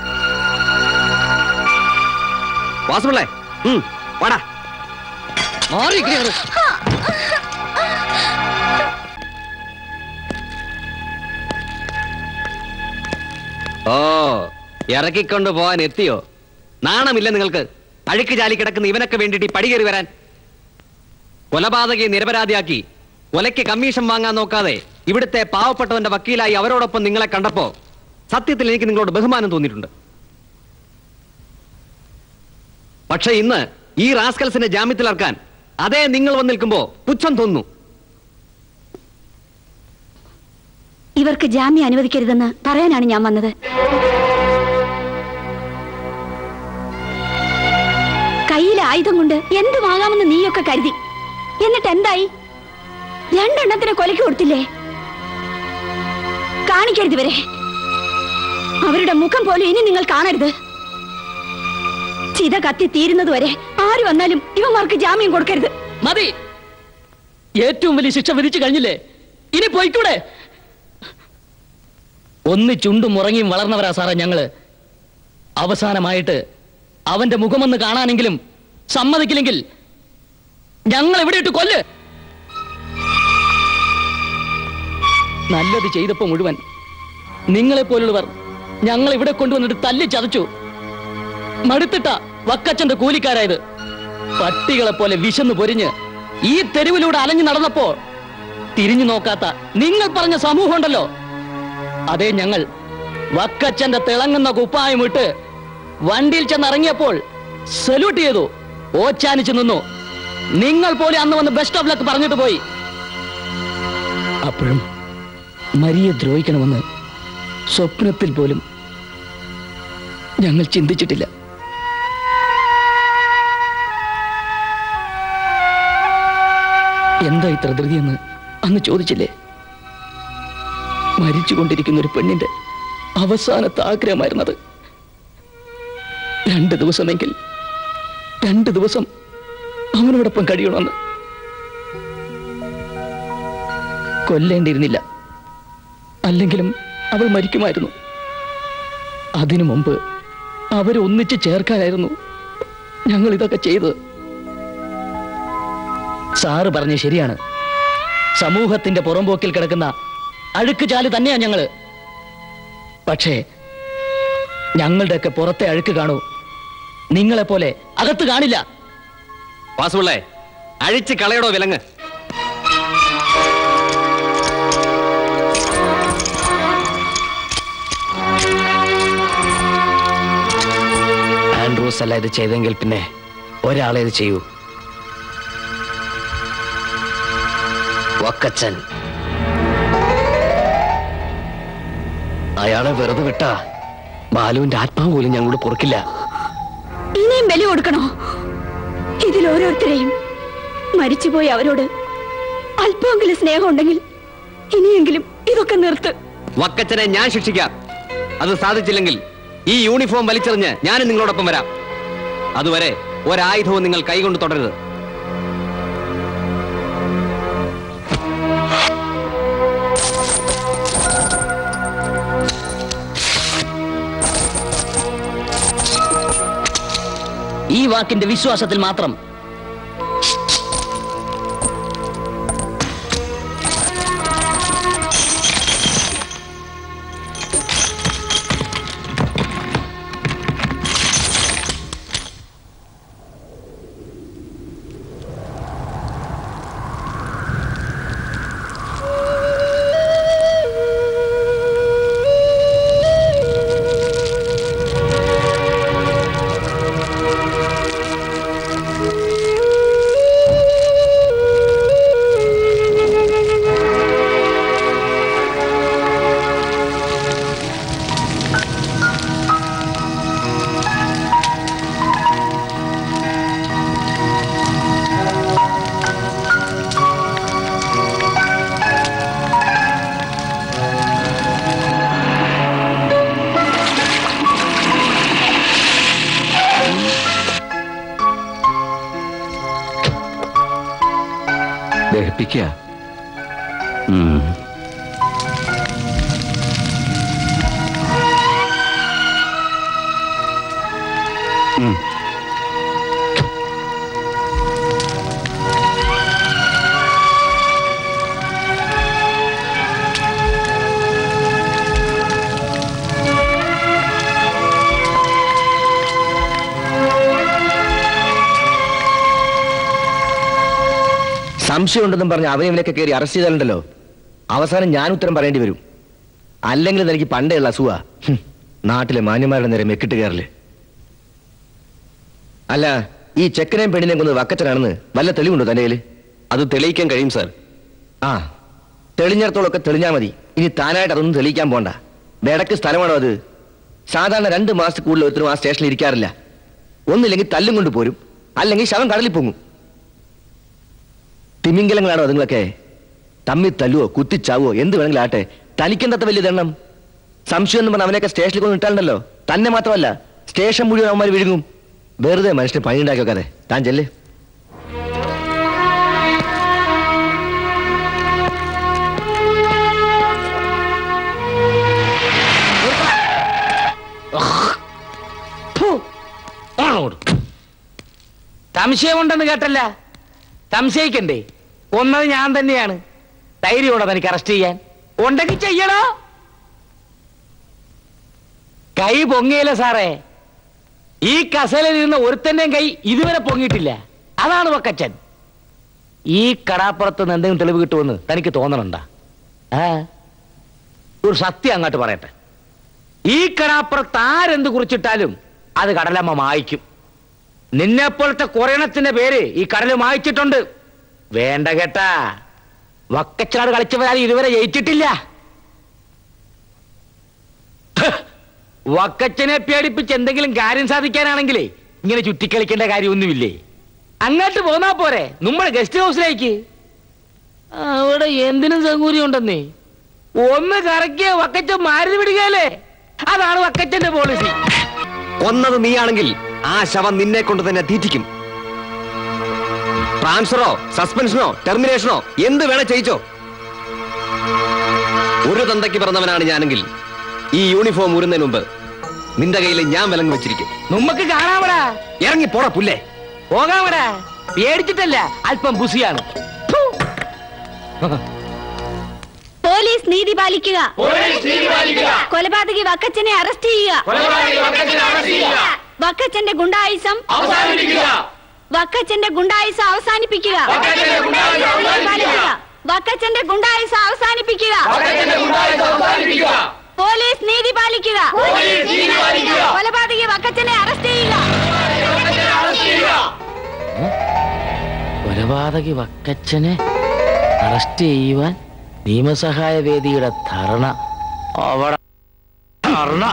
വാസുപിള്ളേ ഉം, വാടാ മാറിയിരിക്കുകയാണ് ഓ ഇറക്കിക്കൊണ്ട് പോവാൻ എത്തിയോ നാണമില്ല നിങ്ങൾക്ക് അഴുക്ക് ചാലി കിടക്കുന്ന ഇവനൊക്കെ വേണ്ടിയിട്ട് ഈ പടി കയറി വരാൻ കൊലപാതകയെ നിരപരാധിയാക്കി കൊലയ്ക്ക് കമ്മീഷൻ വാങ്ങാൻ നോക്കാതെ ഇവിടുത്തെ പാവപ്പെട്ടവന്റെ വക്കീലായി അവരോടൊപ്പം നിങ്ങളെ കണ്ടപ്പോ സത്യത്തിൽ എനിക്ക് നിങ്ങളോട് ബഹുമാനം തോന്നിയിട്ടുണ്ട് പക്ഷെ ഇന്ന് ഈ റാസ്കൽസിനെ ജാമ്യത്തിലിറക്കാൻ അതേ നിങ്ങൾ വന്ന് നിൽക്കുമ്പോ പുച്ഛം തോന്നുന്നു ഇവർക്ക് ജാമ്യം അനുവദിക്കരുതെന്ന് പറയാനാണ് ഞാൻ വന്നത് കയ്യിലെ ആയുധം കൊണ്ട് എന്ത് വാങ്ങാമെന്ന് നീയൊക്കെ കരുതി എന്നിട്ട് എന്തായി രണ്ടെണ്ണത്തിന് കൊലയ്ക്ക് കൊടുത്തില്ലേ കാണിക്കരുത് ഇവരെ അവരുടെ മുഖം പോലും ഇനി നിങ്ങൾ കാണരുത് ചിത കത്തി തീരുന്നത് വരെ ആര് വന്നാലും ഇവന്മാർക്ക് ജാമ്യം കൊടുക്കരുത് മതി ഏറ്റവും വലിയ ശിക്ഷ വിധിച്ചു കഴിഞ്ഞില്ലേ ഇനി പോയിക്കൂടെ ഒന്നിച്ചുണ്ടും ഉറങ്ങിയും വളർന്നവരാ സാറേ ഞങ്ങള് അവസാനമായിട്ട് അവന്റെ മുഖമൊന്ന് കാണാനെങ്കിലും സമ്മതിക്കില്ലെങ്കിൽ ഞങ്ങൾ എവിടെ ഇട്ട് കൊല്ല് നല്ലത് ചെയ്തപ്പോ മുഴുവൻ നിങ്ങളെ പോലുള്ളവർ ഞങ്ങൾ ഇവിടെ കൊണ്ടുവന്നിട്ട് തല്ലി ചതച്ചു മടുത്തിട്ട വക്കച്ചന്റെ കൂലിക്കാരായത് പട്ടികളെ പോലെ വിശന്നു പൊരിഞ്ഞ് ഈ തെരുവിലൂടെ അലഞ്ഞു നടന്നപ്പോ തിരിഞ്ഞു നോക്കാത്ത നിങ്ങൾ പറഞ്ഞ സമൂഹം ഉണ്ടല്ലോ അതേ ഞങ്ങൾ വക്കച്ചന്റെ തിളങ്ങുന്ന കുപ്പായം ഇട്ട് വണ്ടിയിൽ ചെന്നിറങ്ങിയപ്പോൾ സല്യൂട്ട് ചെയ്തു ഓച്ചാനിച്ചു നിന്നു നിങ്ങൾ പോലെ അന്ന് വന്ന് ബെസ്റ്റ് ഓഫ് ലക്ക് പറഞ്ഞിട്ട് പോയി അപ്പോഴും മരിയെ ദ്രോഹിക്കണമെന്ന് സ്വപ്നത്തിൽ പോലും ഞങ്ങൾ ചിന്തിച്ചിട്ടില്ല എന്താ ഇത്ര ധൃതിയെന്ന് അന്ന് ചോദിച്ചില്ലേ മരിച്ചുകൊണ്ടിരിക്കുന്ന ഒരു പെണ്ണിന്റെ അവസാനത്തെ ആഗ്രഹമായിരുന്നത് രണ്ട് ദിവസമെങ്കിൽ രണ്ട് ദിവസം അവനോടൊപ്പം കഴിയണമെന്ന് കൊല്ലേണ്ടിയിരുന്നില്ല അല്ലെങ്കിലും അവൾ മരിക്കുമായിരുന്നു അതിനു മുമ്പ് അവരെ ഒന്നിച്ച് ചേർക്കാനായിരുന്നു ഞങ്ങൾ ഇതൊക്കെ ചെയ്തത് സാറ് പറഞ്ഞ ശരിയാണ് സമൂഹത്തിന്റെ പുറംപോക്കിൽ കിടക്കുന്ന അഴുക്ക് ചാല് തന്നെയാ ഞങ്ങള് പക്ഷേ ഞങ്ങളുടെയൊക്കെ പുറത്തെ അഴുക്ക് കാണൂ നിങ്ങളെ പോലെ അകത്ത് കാണില്ല വാസുപിള്ളേ അഴിച്ച് കളയടോ വിലങ്ങ് ആൻഡ്രൂസ് അല്ല ഇത് ചെയ്തെങ്കിൽ പിന്നെ ഒരാളെ ഇത് ചെയ്യൂ വക്കച്ചൻ അയാളെ വെറുതെ വിട്ടാ ബാലുവിന്റെ ആത്മാവ് പോലും ഞങ്ങളോട് പൊറുക്കില്ല ഇനിയും ബലി കൊടുക്കണോ ഇതിൽ ഓരോരുത്തരെയും മരിച്ചുപോയി അവരോട് അല്പമെങ്കിലും സ്നേഹം ഉണ്ടെങ്കിൽ ഇനിയെങ്കിലും ഇതൊക്കെ നിർത്ത് വക്കച്ചനെ ഞാൻ ശിക്ഷിക്കാം അത് സാധിച്ചില്ലെങ്കിൽ ഈ യൂണിഫോം വലിച്ചെറിഞ്ഞ് ഞാനും നിങ്ങളോടൊപ്പം വരാം അതുവരെ ഒരായുധവും നിങ്ങൾ കൈകൊണ്ട് തുടരുത് ഈ വാക്കിന്റെ വിശ്വാസത്തിൽ മാത്രം ദഹിപ്പിക്കുക ആ സംശയം ഉണ്ടെന്നും പറഞ്ഞ് അവനെ ഇവനൊക്കെ കയറി അറസ്റ്റ് ചെയ്താലുണ്ടല്ലോ അവസാനം ഞാൻ ഉത്തരം പറയേണ്ടി വരും അല്ലെങ്കിൽ എനിക്ക് പണ്ടേ ഉള്ള അസുഖ നാട്ടിലെ മാന്യന്മാരുടെ നേരെ മെക്കിട്ട് കയറല് അല്ല ഈ ചെക്കനെയും പെണ്ണിനെയും കൊന്ന് വക്കച്ചനാണെന്ന് വല്ല തെളിവുണ്ടോ തന്റെ കയ്യില് അത് തെളിയിക്കാൻ കഴിയും സാർ ആ തെളിഞ്ഞിടത്തോളൊക്കെ തെളിഞ്ഞാ മതി ഇനി താനായിട്ട് അതൊന്നും തെളിയിക്കാൻ പോണ്ട വേടക്ക് സ്ഥലമാണോ അത് സാധാരണ രണ്ട് മാസത്തിൽ കൂടുതൽ ഒരുത്തരും ആ സ്റ്റേഷനിൽ ഇരിക്കാറില്ല ഒന്നില്ലെങ്കിൽ തല്ലും കൊണ്ട് പോരും അല്ലെങ്കിൽ ശവം കടലിൽ പൊങ്ങും തിമിംഗലങ്ങളാണോ അതുങ്ങളൊക്കെ തമ്മിൽ തല്ലുവോ കുത്തിച്ചാവോ എന്ത് വേണമെങ്കിലും ആട്ടെ തനിക്കെന്താ വലിയ ദണ്ണം സംശയം എന്ന് പറഞ്ഞ അവനെയൊക്കെ സ്റ്റേഷനിൽ കൊണ്ട് ഇട്ടാലുണ്ടല്ലോ തന്നെ മാത്രമല്ല സ്റ്റേഷൻ മുഴുവൻ അവന്മാർ വിഴുങ്ങും വെറുതെ മനുഷ്യന് പണി ഉണ്ടാക്കി വെക്കാതെ താൻ ചെല്ലേ സംശയമുണ്ടെന്ന് കേട്ടല്ല സംശയിക്കണ്ടേ ഒന്നത് ഞാൻ തന്നെയാണ് ധൈര്യമുണ്ടോ തനിക്ക് അറസ്റ്റ് ചെയ്യാൻ ഉണ്ടെങ്കിൽ ചെയ്യണോ കൈ പൊങ്ങിയില്ല സാറേ ഈ കസേലയിൽ ഇരുന്ന ഒരുത്തന്റെയും കൈ ഇതുവരെ പൊങ്ങിയിട്ടില്ല അതാണ് വക്കച്ചൻ ഈ കടാപ്പുറത്ത് നിന്ന് എന്തെങ്കിലും തെളിവ് കിട്ടുമെന്ന് തനിക്ക് തോന്നണുണ്ടാ ആ ഒരു സത്യം അങ്ങോട്ട് പറയട്ടെ ഈ കടാപ്പുറത്ത് ആരെന്ത് കുറിച്ചിട്ടാലും അത് കടലമ്മ മായ്ക്കും നിന്നെപ്പോലത്തെ കുറയണത്തിന്റെ പേര് ഈ കടല് മായ്ച്ചിട്ടുണ്ട് വേണ്ട കേട്ടാ വക്കച്ചാട് കളിച്ചവരാരും ഇതുവരെ ജയിച്ചിട്ടില്ല ഹ്, വക്കച്ചനെ പേടിപ്പിച്ച് എന്തെങ്കിലും കാര്യം സാധിക്കാനാണെങ്കിലേ ഇങ്ങനെ ചുറ്റിക്കളിക്കേണ്ട കാര്യമൊന്നുമില്ലേ അങ്ങോട്ട് പോന്നാ പോരെ നമ്മുടെ ഗസ്റ്റ് ഹൗസിലേക്ക് അവിടെ എന്തിനും സൗകര്യം ഉണ്ടെന്നേ ഒന്ന് കറക്കിയ വക്കച്ചൻ മാരുതി വിടുകയല്ലേ അതാണ് വക്കച്ചന്റെ പോളിസി കൊന്നത് നീയാണെങ്കിൽ ആ ശവം നിന്നെ കൊണ്ട് തന്നെ തീറ്റിക്കും ട്രാൻസ്ഫറോ സസ്പെൻഷനോ ടെർമിനേഷനോ എന്ത് വേണേ ചെയ്യിച്ചോ ഒരു തന്തയ്ക്ക് പിറന്നവനാണ് ഞാനെങ്കിൽ ഈ യൂണിഫോം ഊരുന്നതിന് മുമ്പ് നിന്റെ കയ്യിൽ ഞാൻ വിലങ്ങ് വെച്ചിരിക്കും നമുക്ക് കാണാവടാ ഇറങ്ങി പോടാ പുല്ലേ പോകാവടാ പേടിച്ചിട്ടല്ല അല്പം ബുസിയാണ് പോലീസ് നീതി പാലിക്കുക പോലീസ് നീതി പാലിക്കുക. കൊലപാതകി വക്കച്ചനെ അറസ്റ്റ് ചെയ്യുക കൊലപാതകി വക്കച്ചനെ അറസ്റ്റ് ചെയ്യുക. വക്കച്ചന്റെ ഗുണ്ടായുസം അവസാനിപ്പിക്കുക. വക്കച്ചന്റെ ഗുണ്ടായുസം അവസാനിപ്പിക്കുക വക്കച്ചന്റെ ഗുണ്ടായുസം അവസാനിപ്പിക്കുക. പാലിക്കുക. വക്കച്ചന്റെ ഗുണ്ടായുസം അവസാനിപ്പിക്കുക വക്കച്ചന്റെ ഗുണ്ടായുസം അവസാനിപ്പിക്കുക. പോലീസ് നീതി പാലിക്കുക പോലീസ് നീതി പാലിക്കുക. കൊലപാതകി വക്കച്ചനെ അറസ്റ്റ് ചെയ്യുക വക്കച്ചനെ അറസ്റ്റ് ചെയ്യുക. കൊലപാതകി വക്കച്ചനെ അറസ്റ്റ് ചെയ്യുവാൻ നിയമസഹായ വേദിയുടെ ധർണ അവിടെ ധർണ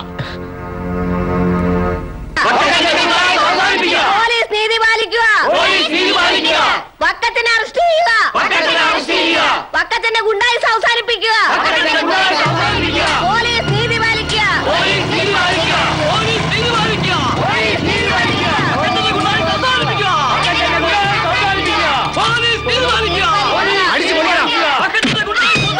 പോലീസ് നീതി പാലിക്കുക പോലീസ് നീതി പാലിക്കുക. വക്കത്തിനെ അറസ്റ്റ് ചെയ്യുക വക്കച്ചനെ അറസ്റ്റ് ചെയ്യുക. വക്കത്തിന്റെ ഗുണ്ടായുസ് അവസാനിപ്പിക്കുക വക്കച്ചന്റെ ഗുണ്ടായുസം അവസാനിപ്പിക്കുക. പോലീസ് നീതി പാലിക്കുക പോലീസ് നീതി പാലിക്കുക. പോലീസ് നീതി പാലിക്കുക. പോലീസ് നീതി പാലിക്കുക. വക്കച്ചന്റെ ഗുണ്ടായുസം അവസാനിപ്പിക്കുക. വക്കച്ചന്റെ ഗുണ്ടായുസം അവസാനിപ്പിക്കുക. പോലീസ് നീതി പാലിക്കുക. അടിച്ചു കൊല്ലടാ. വക്കച്ചന്റെ ഗുണ്ടായുസം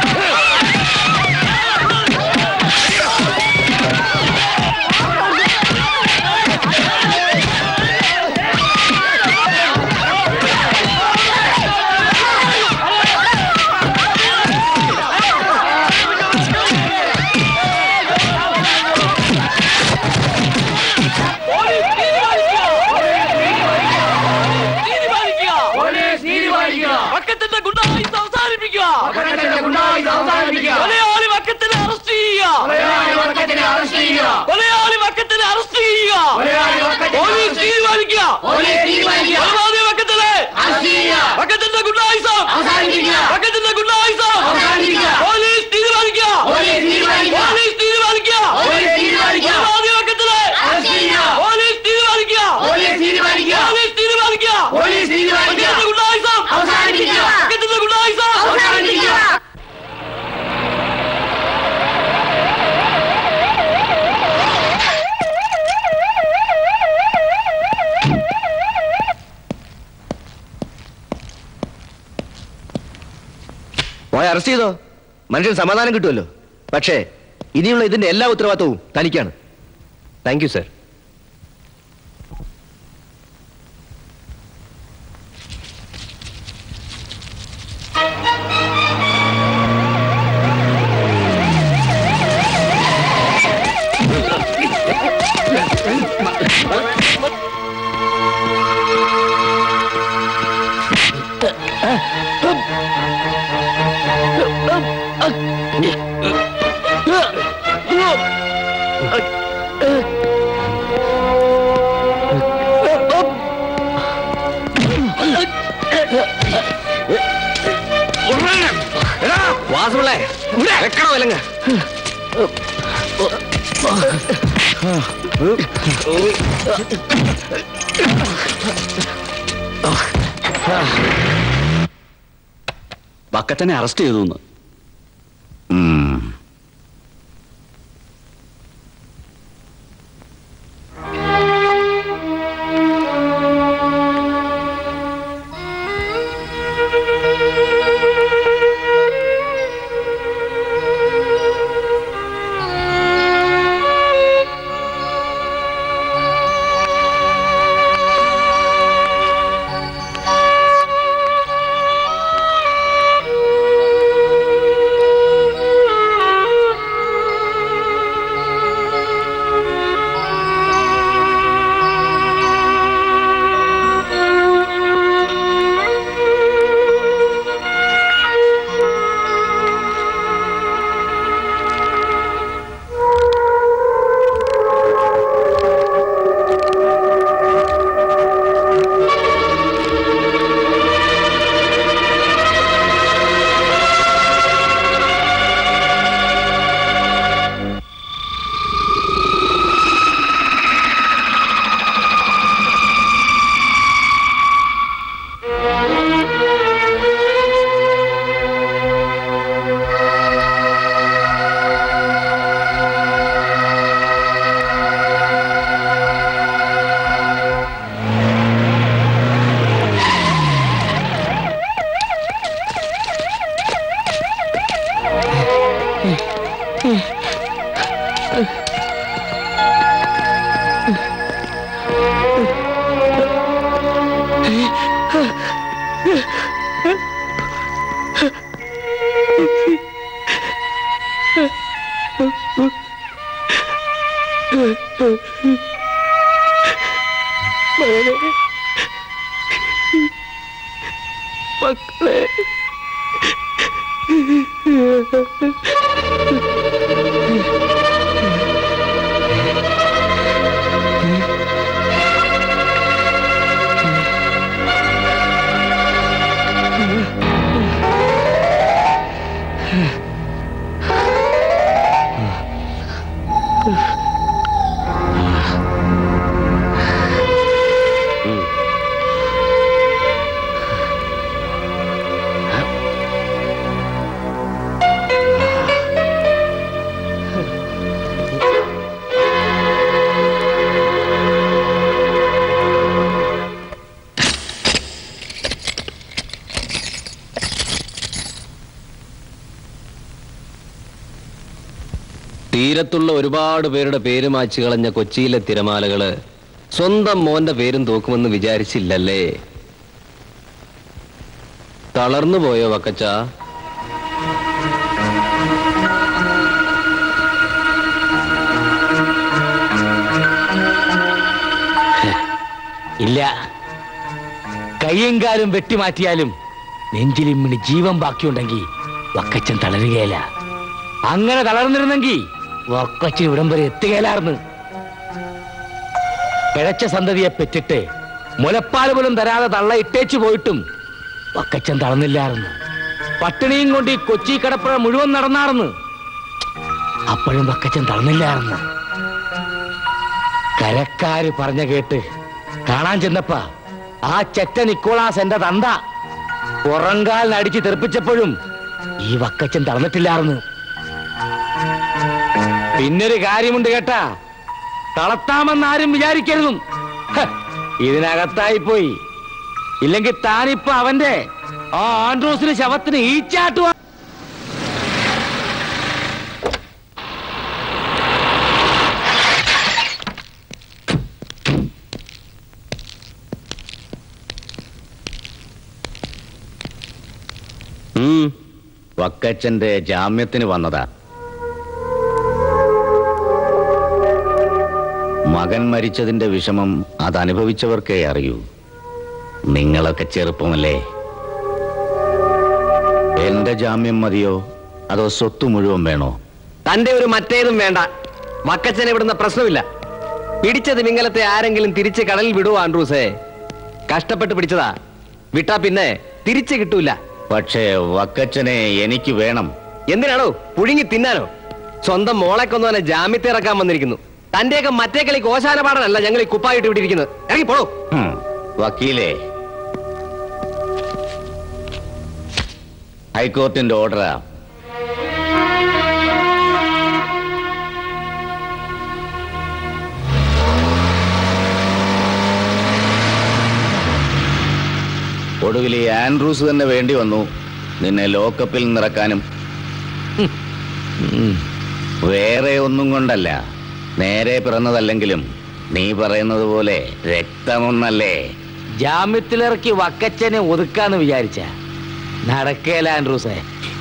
പോലീസ് നീതി പാലിക്കുക. വക്കത്തിന്റെ ഗുണ്ടായുസം അവസാനിപ്പിക്കുക വക്കച്ചന്റെ ഗുണ്ടായുസം അവസാനിപ്പിക്കുക. കൊലയാളി വക്കത്തിനെ അറസ്റ്റ് ചെയ്യുക കൊലയാളി വക്കച്ചനെ അറസ്റ്റ് ചെയ്യുക. കൊലയാളി വക്കത്തിനെ അറസ്റ്റ് ചെയ്യുക കൊലയാളി വക്കച്ചനെ പോലീസ് തീരുമാനിക്കുക പോലീസ് തീരുമാനിക്കുക. കൊലപാതക വക്കത്തിനെ അറസ്റ്റ് ചെയ്യുക. വക്കത്തിന്റെ ഗുണ്ടായുസം അവസാനിപ്പിക്കുക. വക്കത്തിന്റെ ഗുണ്ടായുസം അവസാനിപ്പിക്കുക. പോലീസ് തീരുമാനിക്കുക പോലീസ് തീരുമാനിക്കുക. പോലീസ് തീരുമാനിക്കുക പോലീസ് തീരുമാനിക്കുക. കൊലപാതക വക്കത്തിനെ അറസ്റ്റ് ചെയ്യുക. പോലീസ് തീരുമാനിക്കുക പോലീസ് തീരുമാനിക്കുക. പോലീസ് തീരുമാനിക്കുക പോലീസ് തീരുമാനിക്കുക. വക്കത്തിന്റെ ഗുണ്ടായുസം അവസാനിപ്പിക്കുക. വക്കത്തിന്റെ ഗുണ്ടായുസം അവസാനിപ്പിക്കുക. പോയ അറസ്റ്റ് ചെയ്തോ മനുഷ്യന് സമാധാനം കിട്ടുമല്ലോ പക്ഷേ ഇനിയുള്ള ഇതിന്റെ എല്ലാ ഉത്തരവാദിത്വവും തനിക്കാണ് താങ്ക് യു സർ വാസുപിള്ളേ വെക്കണോ വിലങ്ങ വക്കച്ചനെ അറസ്റ്റ് ചെയ്തു എന്ന് മക്കളെ തീരത്തുള്ള ഒരുപാട് പേരുടെ പേര് മാച്ചു കളഞ്ഞ കൊച്ചിയിലെ തിരമാലകള് സ്വന്തം മോന്റെ പേരും തോക്കുമെന്ന് വിചാരിച്ചില്ലല്ലേ തളർന്നു പോയോ വക്കച്ച ഇല്ല കയ്യും കാലും വെട്ടിമാറ്റിയാലും നെഞ്ചിലിമ്മിന് ജീവൻ ബാക്കിയുണ്ടെങ്കിൽ വക്കച്ചൻ തളരുകയില്ല അങ്ങനെ തളർന്നിരുന്നെങ്കിൽ വക്കച്ചൻ ഇവിടം വരെ എത്തുകയിലാർന്ന് പിഴച്ച സന്തതിയെ പെറ്റിട്ട് മുലപ്പാൽ പോലും തരാതെ തള്ള ഇട്ടേച്ചു പോയിട്ടും വക്കച്ചൻ തളർന്നില്ലായിരുന്നു പട്ടിണിയും കൊണ്ട് ഈ കൊച്ചി കടപ്പുഴ മുഴുവൻ നടന്നാർന്ന് അപ്പോഴും വക്കച്ചൻ തളർന്നില്ലായിരുന്നു കരക്കാര് പറഞ്ഞ കേട്ട് കാണാൻ ചെന്നപ്പ ആ ചെറ്റ നിക്കോളാസ് എന്റെ തന്ത പുറങ്കാലിന് അടിച്ച് തെറിപ്പിച്ചപ്പോഴും ഈ വക്കച്ചൻ തളർന്നിട്ടില്ലായിരുന്നു പിന്നൊരു കാര്യമുണ്ട് കേട്ടാ തളർത്താമെന്ന് ആരും വിചാരിക്കരുതും ഹ, ഇതിനകത്തായി പോയി ഇല്ലെങ്കിൽ താനിപ്പോ അവന്റെ ആ ആൻഡ്രോസിന് ശവത്തിന് ഈച്ചാട്ടുവാ ഉം. വക്കച്ചന്റെ ജാമ്യത്തിന് വന്നതാ മകൻ മരിച്ചതിന്റെ വിഷമം അത് അനുഭവിച്ചവർക്കേ അറിയൂ നിങ്ങളൊക്കെ ചെറുപ്പമല്ലേ എന്റെ ജാമ്യം മതിയോ അതോ സ്വത്ത് മുഴുവൻ വേണോ തന്റെ ഒരു മറ്റേതും വേണ്ട വക്കച്ചനെ വിടുന്ന പ്രശ്നമില്ല പിടിച്ച തിമിംഗലത്തെ ആരെങ്കിലും തിരിച്ച് കടലിൽ വിടുവോ ആൻഡ്രൂസേ കഷ്ടപ്പെട്ട് പിടിച്ചതാ വിട്ടാ പിന്നെ തിരിച്ചു കിട്ടൂല പക്ഷേ വക്കച്ചനെ എനിക്ക് വേണം എന്തിനാണോ പുഴുങ്ങി തിന്നാനോ സ്വന്തം മോളെ കൊന്നവനെ ജാമ്യത്തെ ഇറക്കാൻ വന്നിരിക്കുന്നു തന്റെയൊക്കെ മറ്റേ കളി കോശാന പാടനല്ല ഞങ്ങൾ ഈ കുപ്പായിട്ട് ഇവിടെ ഇരിക്കുന്നത് ഇറങ്ങി പോടോ ഹും, വക്കീലേ ഹൈക്കോർട്ടിന്റെ ഓർഡറാ ഒടുവിൽ ഈ ആൻഡ്രൂസ് തന്നെ വേണ്ടി വന്നു നിന്നെ ലോക്കപ്പിൽ നിറക്കാനും ഉം. വേറെ ഒന്നും കൊണ്ടല്ല നേരെ പിറന്നതല്ലെങ്കിലും നീ പറയുന്നത് പോലെ രക്തമൊന്നല്ലേ ജാമ്യത്തിലിറക്കി വക്കച്ചനെ ഒതുക്കാന്ന് വിചാരിച്ച നടക്കേല ആൻഡ്രൂസേ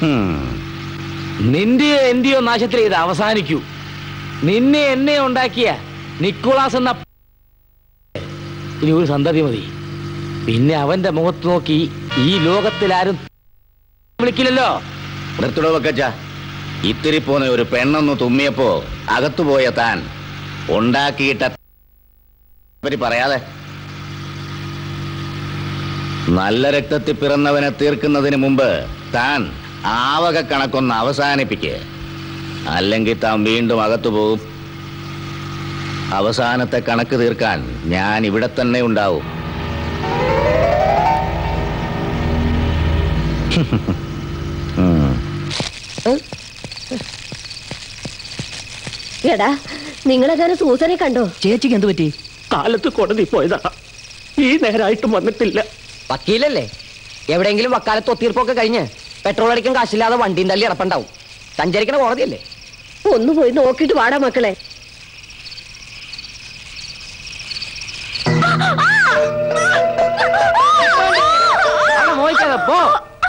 നിന്റെയോ എന്റെയോ നാശത്തിൽ ഇത് അവസാനിക്കൂ നിന്നെ എന്നെ ഉണ്ടാക്കിയ നിക്കോളാസ് എന്ന ഇനി ഒരു സന്തതി മതി പിന്നെ അവന്റെ മുഖത്ത് നോക്കി ഈ ലോകത്തിൽ ആരും വിളിക്കില്ലല്ലോ നിർത്തിടോ വെക്കച്ച ഇത്തിരി പോന്ന ഒരു പെണ്ണൊന്ന് തുമ്മിയപ്പോ അകത്തുപോയ താൻ ഉണ്ടാക്കിയിട്ട പറ്റി പറയാതെ നല്ല രക്തത്തിൽ പിറന്നവനെ തീർക്കുന്നതിന് മുമ്പ് താൻ ആവക കണക്കൊന്ന് അവസാനിപ്പിക്ക് അല്ലെങ്കിൽ താൻ വീണ്ടും അകത്തു പോകും അവസാനത്തെ കണക്ക് തീർക്കാൻ ഞാൻ ഇവിടെ തന്നെ ഉണ്ടാവും ഉം. എടാ നിങ്ങളെങ്ങനെ സൂസനെ കണ്ടോ ചേച്ചിക്ക് എന്ത് പറ്റി കാലത്ത് കോടതി പോയതാ ഈ നേരായിട്ടും വന്നിട്ടില്ല വക്കീലല്ലേ എവിടെയെങ്കിലും വക്കാലത്ത് ഒത്തീർപ്പൊക്കെ കഴിഞ്ഞ് പെട്രോൾ അടിക്കാൻ കാശില്ലാതെ വണ്ടിയും തല്ലി ഇറപ്പുണ്ടാവും സഞ്ചരിക്കണ കോടതിയല്ലേ ഒന്ന് പോയി നോക്കിയിട്ട് വാടാ മക്കളെ അവിടെ മോഹിക്കാതെ പോ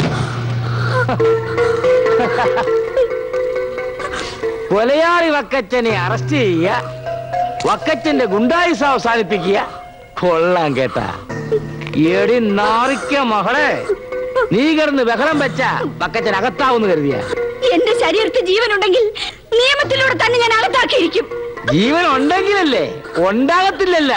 കൊലയാളി വക്കച്ചനെ അറസ്റ്റ് ചെയ്യുക വക്കച്ചന്റെ ഗുണ്ടായുസ് അവസാനിപ്പിക്കുക കൊള്ളാം കേട്ടാ എടി നാറിക്ക മകളെ നീ കിടന്ന് ബഹളം വെച്ച വക്കച്ചൻ അകത്താവുന്ന് കരുതിയ എന്റെ ശരീരത്തിൽ ജീവനുണ്ടെങ്കിൽ നിയമത്തിലൂടെ തന്നെ ഞാൻ അകത്താക്കിയിരിക്കും ജീവൻ ഉണ്ടെങ്കിലല്ലേ ഉണ്ടാകത്തില്ലല്ല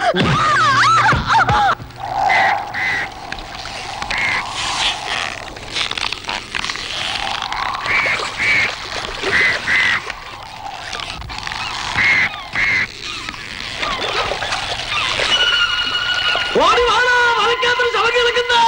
ഓടി വാടാ മറക്കാത്തൊരു ശവം കിടക്കുന്നേ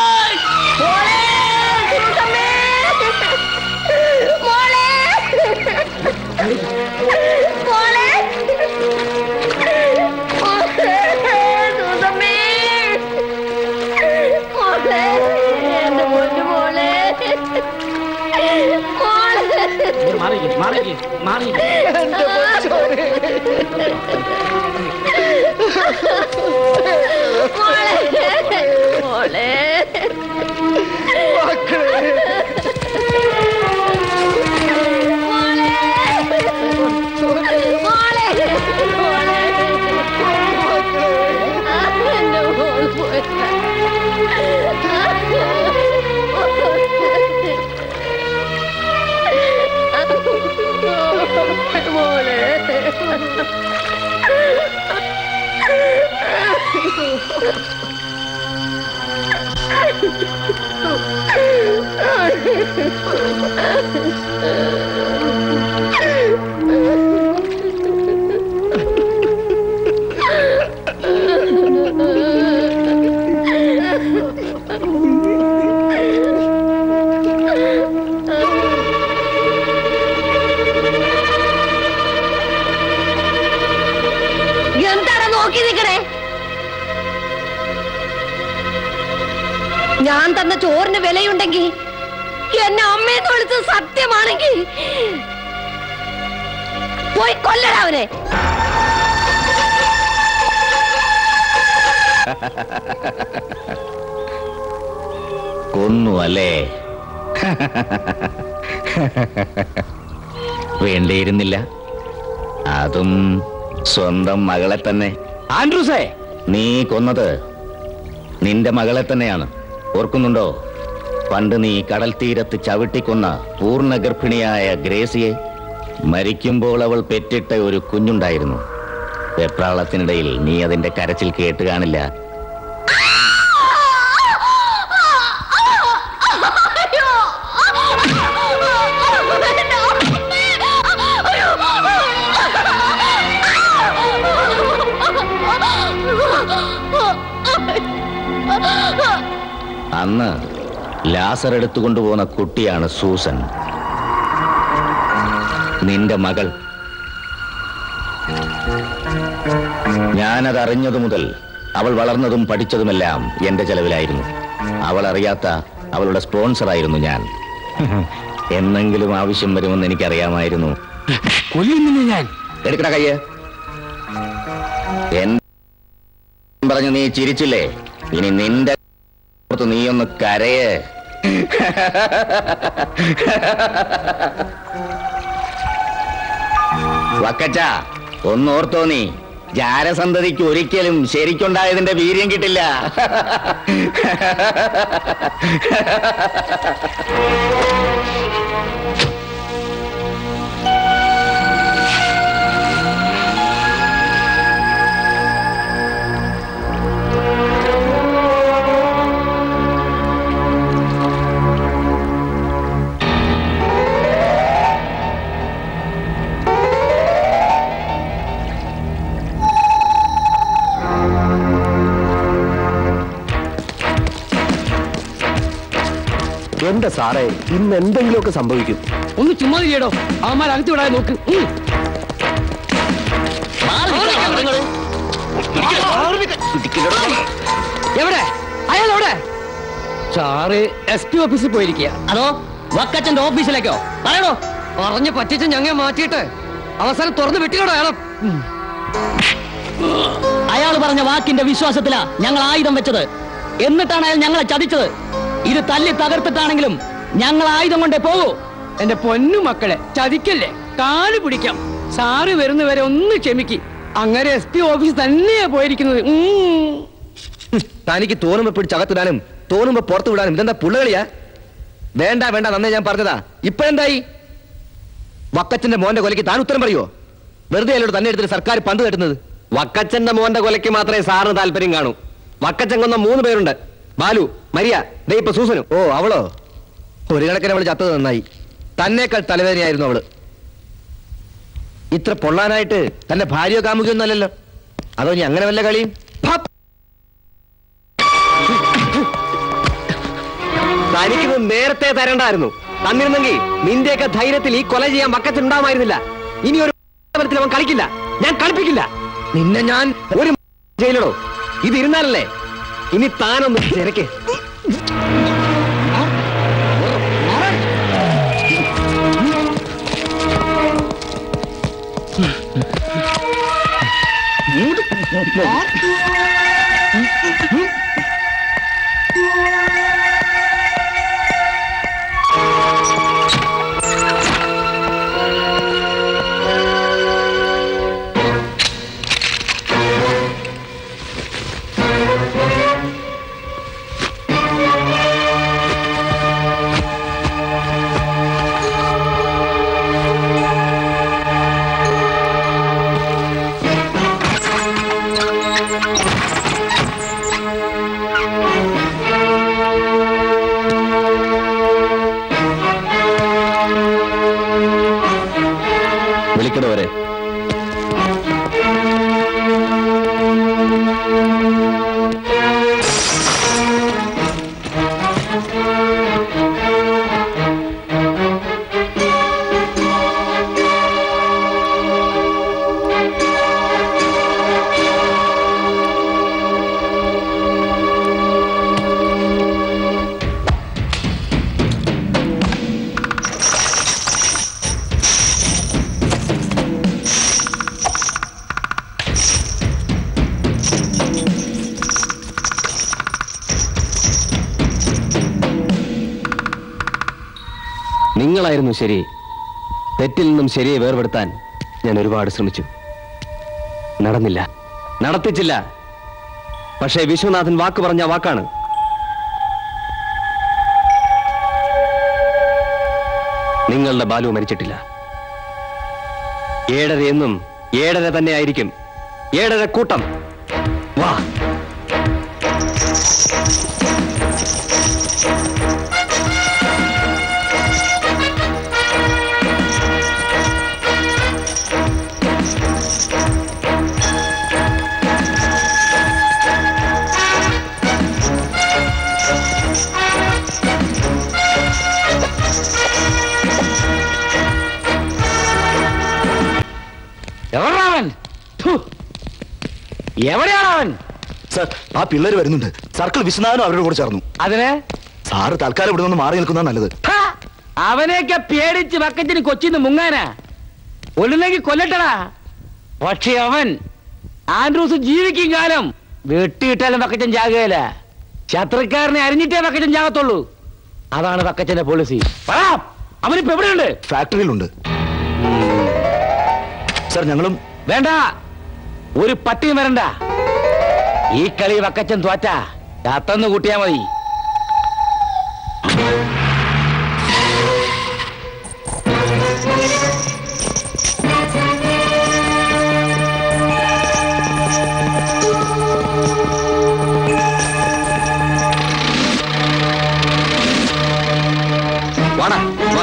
മാറിക്ക് മാറിക്ക് മാറിക്ക് എന്താണ് നോക്കി നിൽക്കണേ ഞാൻ തന്ന ചോറിന് വിലയുണ്ടെങ്കിൽ എന്നെ അമ്മയെന്ന് വിളിച്ചത് സത്യമാണെങ്കിൽ പോയി കൊല്ലടാ അവനെ കൊന്നു അല്ലേ വേണ്ടിയിരുന്നില്ല അതും സ്വന്തം മകളെ തന്നെ ആൻഡ്രൂസേ നീ കൊന്നത് നിന്റെ മകളെ തന്നെയാണ് ഓർക്കുന്നുണ്ടോ പണ്ട് നീ കടൽ തീരത്ത് ചവിട്ടിക്കൊന്ന പൂർണ്ണ ഗർഭിണിയായ ഗ്രേസിയെ മരിക്കുമ്പോൾ അവൾ പെറ്റിട്ട ഒരു കുഞ്ഞുണ്ടായിരുന്നു വെപ്രാളത്തിനിടയിൽ നീ അതിന്റെ കരച്ചിൽ കേട്ട് കാണില്ല അന്ന് ലാസർ എടുത്തുകൊണ്ടുപോകുന്ന കുട്ടിയാണ് സൂസൻ നിന്റെ മകൾ ഞാനത് അറിഞ്ഞതു മുതൽ അവൾ വളർന്നതും പഠിച്ചതുമെല്ലാം എന്റെ ചെലവിലായിരുന്നു അവൾ അറിയാത്ത അവളുടെ സ്പോൺസറായിരുന്നു ഞാൻ എന്നെങ്കിലും ആവശ്യം വരുമെന്ന് എനിക്കറിയാമായിരുന്നു കൊല്ലുന്നില്ല ഞാൻ എടുക്കട കയ്യ് എൻ പറഞ്ഞു നീ ചിരിച്ചില്ലേ ഇനി നിന്റെ പുറത്ത് നീയൊന്ന് കരയേ വക്കച്ച ഒന്നോർത്തോ നീ ജാരസന്തതിക്ക് ഒരിക്കലും ശരിക്കുണ്ടായതിന്റെ വീര്യം കിട്ടില്ല എന്റെ സാറേ ഇന്ന് എന്തെങ്കിലുമൊക്കെ സംഭവിക്കും ഒന്ന് ചുമ്മാ ചെയ്യടോ അവന്മാർ അകത്ത് വിടാതെ നോക്ക് ഉം. എവിടെ അയാൾ എവിടെ സാറ് എസ് പി ഓഫീസിൽ പോയിരിക്കുക അതോ വക്കച്ചന്റെ ഓഫീസിലേക്കോ പറയണോ പറഞ്ഞ് പറ്റിച്ച് ഞങ്ങ മാറ്റിയിട്ട് അവസാനം തുറന്ന് വിട്ടിക്കടോ അയാളെ അയാൾ പറഞ്ഞ വാക്കിന്റെ വിശ്വാസത്തിലാ ഞങ്ങൾ ആയുധം വെച്ചത് എന്നിട്ടാണ് അയാൾ ഞങ്ങളെ ചതിച്ചത് ഇത് തല്ലി തകർത്തിട്ടാണെങ്കിലും ഞങ്ങൾ ആയുധം കൊണ്ടേ പോകൂ എന്റെ പൊന്നു മക്കളെ ചതിക്കല്ലേ കാല് പിടിക്കാം സാറ് വരുന്നവരെ ഒന്ന് ക്ഷമിക്ക് അങ്ങനെ എസ് പി ഓഫീസ് തന്നെയാ പോയിരിക്കുന്നത് ഉം. തനിക്ക് തോന്നുമ്പോ പിടിച്ചകത്തിടാനും തോന്നുമ്പോ പുറത്തു വിടാനും ഇതെന്താ പുള്ളകളിയാ വേണ്ട വേണ്ട നന്നേ ഞാൻ പറഞ്ഞതാ ഇപ്പോഴെന്തായി വക്കച്ചന്റെ മോന്റെ കൊലയ്ക്ക് താൻ ഉത്തരം പറയുവോ വെറുതെ അല്ലോട് തന്നെ എടുത്തിട്ട് സർക്കാർ പന്ത് കെട്ടുന്നത് വക്കച്ചന്റെ മോന്റെ കൊലയ്ക്ക് മാത്രമേ സാറിന് താല്പര്യം കാണൂ വക്കച്ചൻ കൊന്ന മൂന്ന് പേരുണ്ട് ബാലു മരിയ ദേ ഇപ്പൊ സൂസനു ഓ അവളോ ഒരു കണക്കിന് അവള് ചത്തത് നന്നായി തന്നേക്കാൾ തലവേദനയായിരുന്നു അവള് ഇത്ര പൊള്ളാനായിട്ട് തന്റെ ഭാര്യ കാമുകയൊന്നുമല്ലല്ലോ അതോ ഇനി അങ്ങനെ വല്ല കളിയും ഭപ്പ്. തനിക്കിത് നേരത്തെ തരണ്ടായിരുന്നു തന്നിരുന്നെങ്കിൽ നിന്റെയൊക്കെ ധൈര്യത്തിൽ ഈ കൊല ചെയ്യാൻ വക്കത്തുണ്ടാവുമായിരുന്നില്ല ഇനി ഒരു തരത്തിൽ അവൻ കളിക്കില്ല ഞാൻ കളിപ്പിക്കില്ല നിന്നെ ഞാൻ ഒരു ജയിലിടോ ഇതിരുന്നാലല്ലേ ഇനി താനൊന്ന് തിരക്ക് വിളിക്കണവരെ നിങ്ങളായിരുന്നു ശരി തെറ്റിൽ നിന്നും ശരിയെ വേർപെടുത്താൻ ഞാൻ ഒരുപാട് ശ്രമിച്ചു നടന്നില്ല നടത്തിച്ചില്ല പക്ഷേ വിശ്വനാഥൻ വാക്ക് പറഞ്ഞ വാക്കാണ് നിങ്ങളുടെ ബാലു മരിച്ചിട്ടില്ല ഏഴര എന്നും ഏഴര തന്നെ ആയിരിക്കും ഏഴര കൂട്ടം വാ എവിടെയാണവൻ എവിടെയാണവൻ സർ ആ പിള്ളേര് വരുന്നുണ്ട് സർക്കിൾ വിശ്വനാഥനും അവരുടെ കൂടെ ചേർന്നു അതിന് സാറ് തൽക്കാലം ഇവിടെ നിന്ന് മാറി നിൽക്കുന്ന നല്ലത് ഹാ, അവനെയൊക്കെ പേടിച്ച് ബക്കറ്റിന് കൊച്ചിന്ന് മുങ്ങാനാ ഒന്നില്ലെങ്കിൽ കൊല്ലട്ടടാ പക്ഷെ അവൻ ആൻഡ്രൂസ് ജീവിക്കും കാലം വെട്ടിയിട്ടാലും ബക്കറ്റൻ ചാകുകയില്ല ശത്രുക്കാരനെ അരിഞ്ഞിട്ടേ ബക്കറ്റൻ ചാകത്തുള്ളൂ അതാണ് ബക്കറ്റന്റെ പോളിസി പറ അവനിപ്പോ എവിടെയുണ്ട് ഫാക്ടറിയിലുണ്ട് സർ ഞങ്ങളും വേണ്ട ഒരു പട്ടിയും വരണ്ട ഈ കളി വക്കച്ചൻ തോറ്റ ചത്തന്ന് കൂട്ടിയാ മതി വാടാ വാ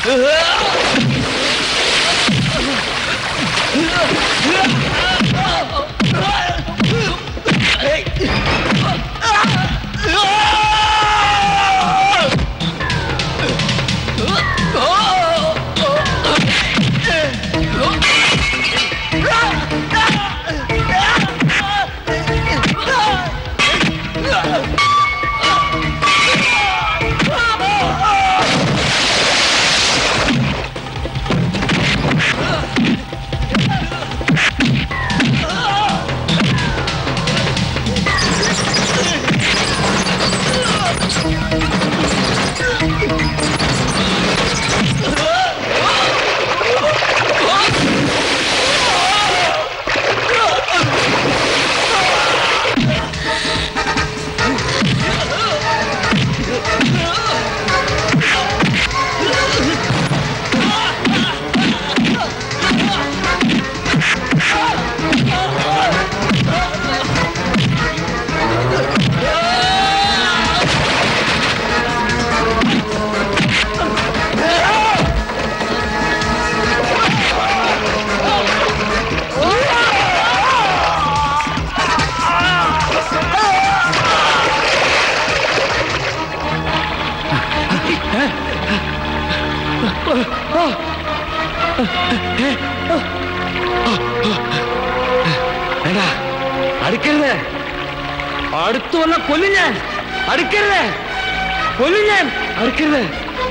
വേണ്ട അടുക്കരുത് അടുത്തു വന്ന കൊല്ലും ഞാൻ അടുക്കരുത് കൊല്ലും ഞാൻ അടുക്കരുത്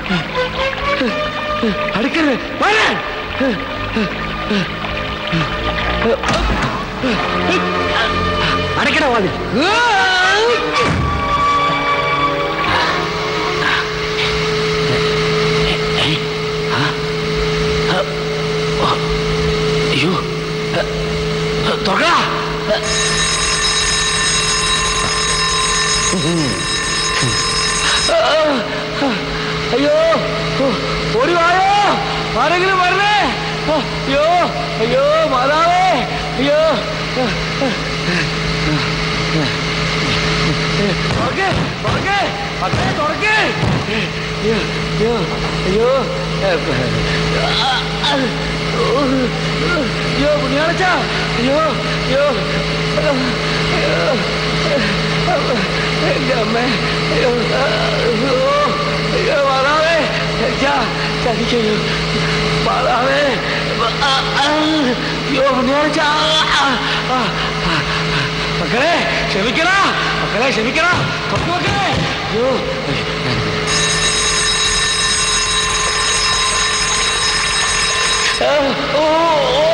അടുക്കരുത് വരാൻ അടക്കട വാതി അയ്യോ തുറക്കടാ അയ്യോ ഓടി വായോ ആരെങ്കിലും വരണേ അയ്യോ അയ്യോ മാതാവേ അയ്യോ തുറക്കേ തുറക്കേ അത്രേ തുറക്കേ അയ്യോ അയ്യോ അയ്യോ അയ്യോ പുണ്യാളച്ച അയ്യോ അയ്യോ എന്റെ അമ്മ അയ്യോ അയ്യോ അയ്യോ മാതാവേ ചതിക്കയ്യോ മാതാവേ അയ്യോ പുണ്യാളച്ച മക്കളെ ക്ഷമിക്കണ മക്കളെ ക്ഷമിക്കണ തൊട്ടു മക്കളെ അയ്യോ ഓ ഓ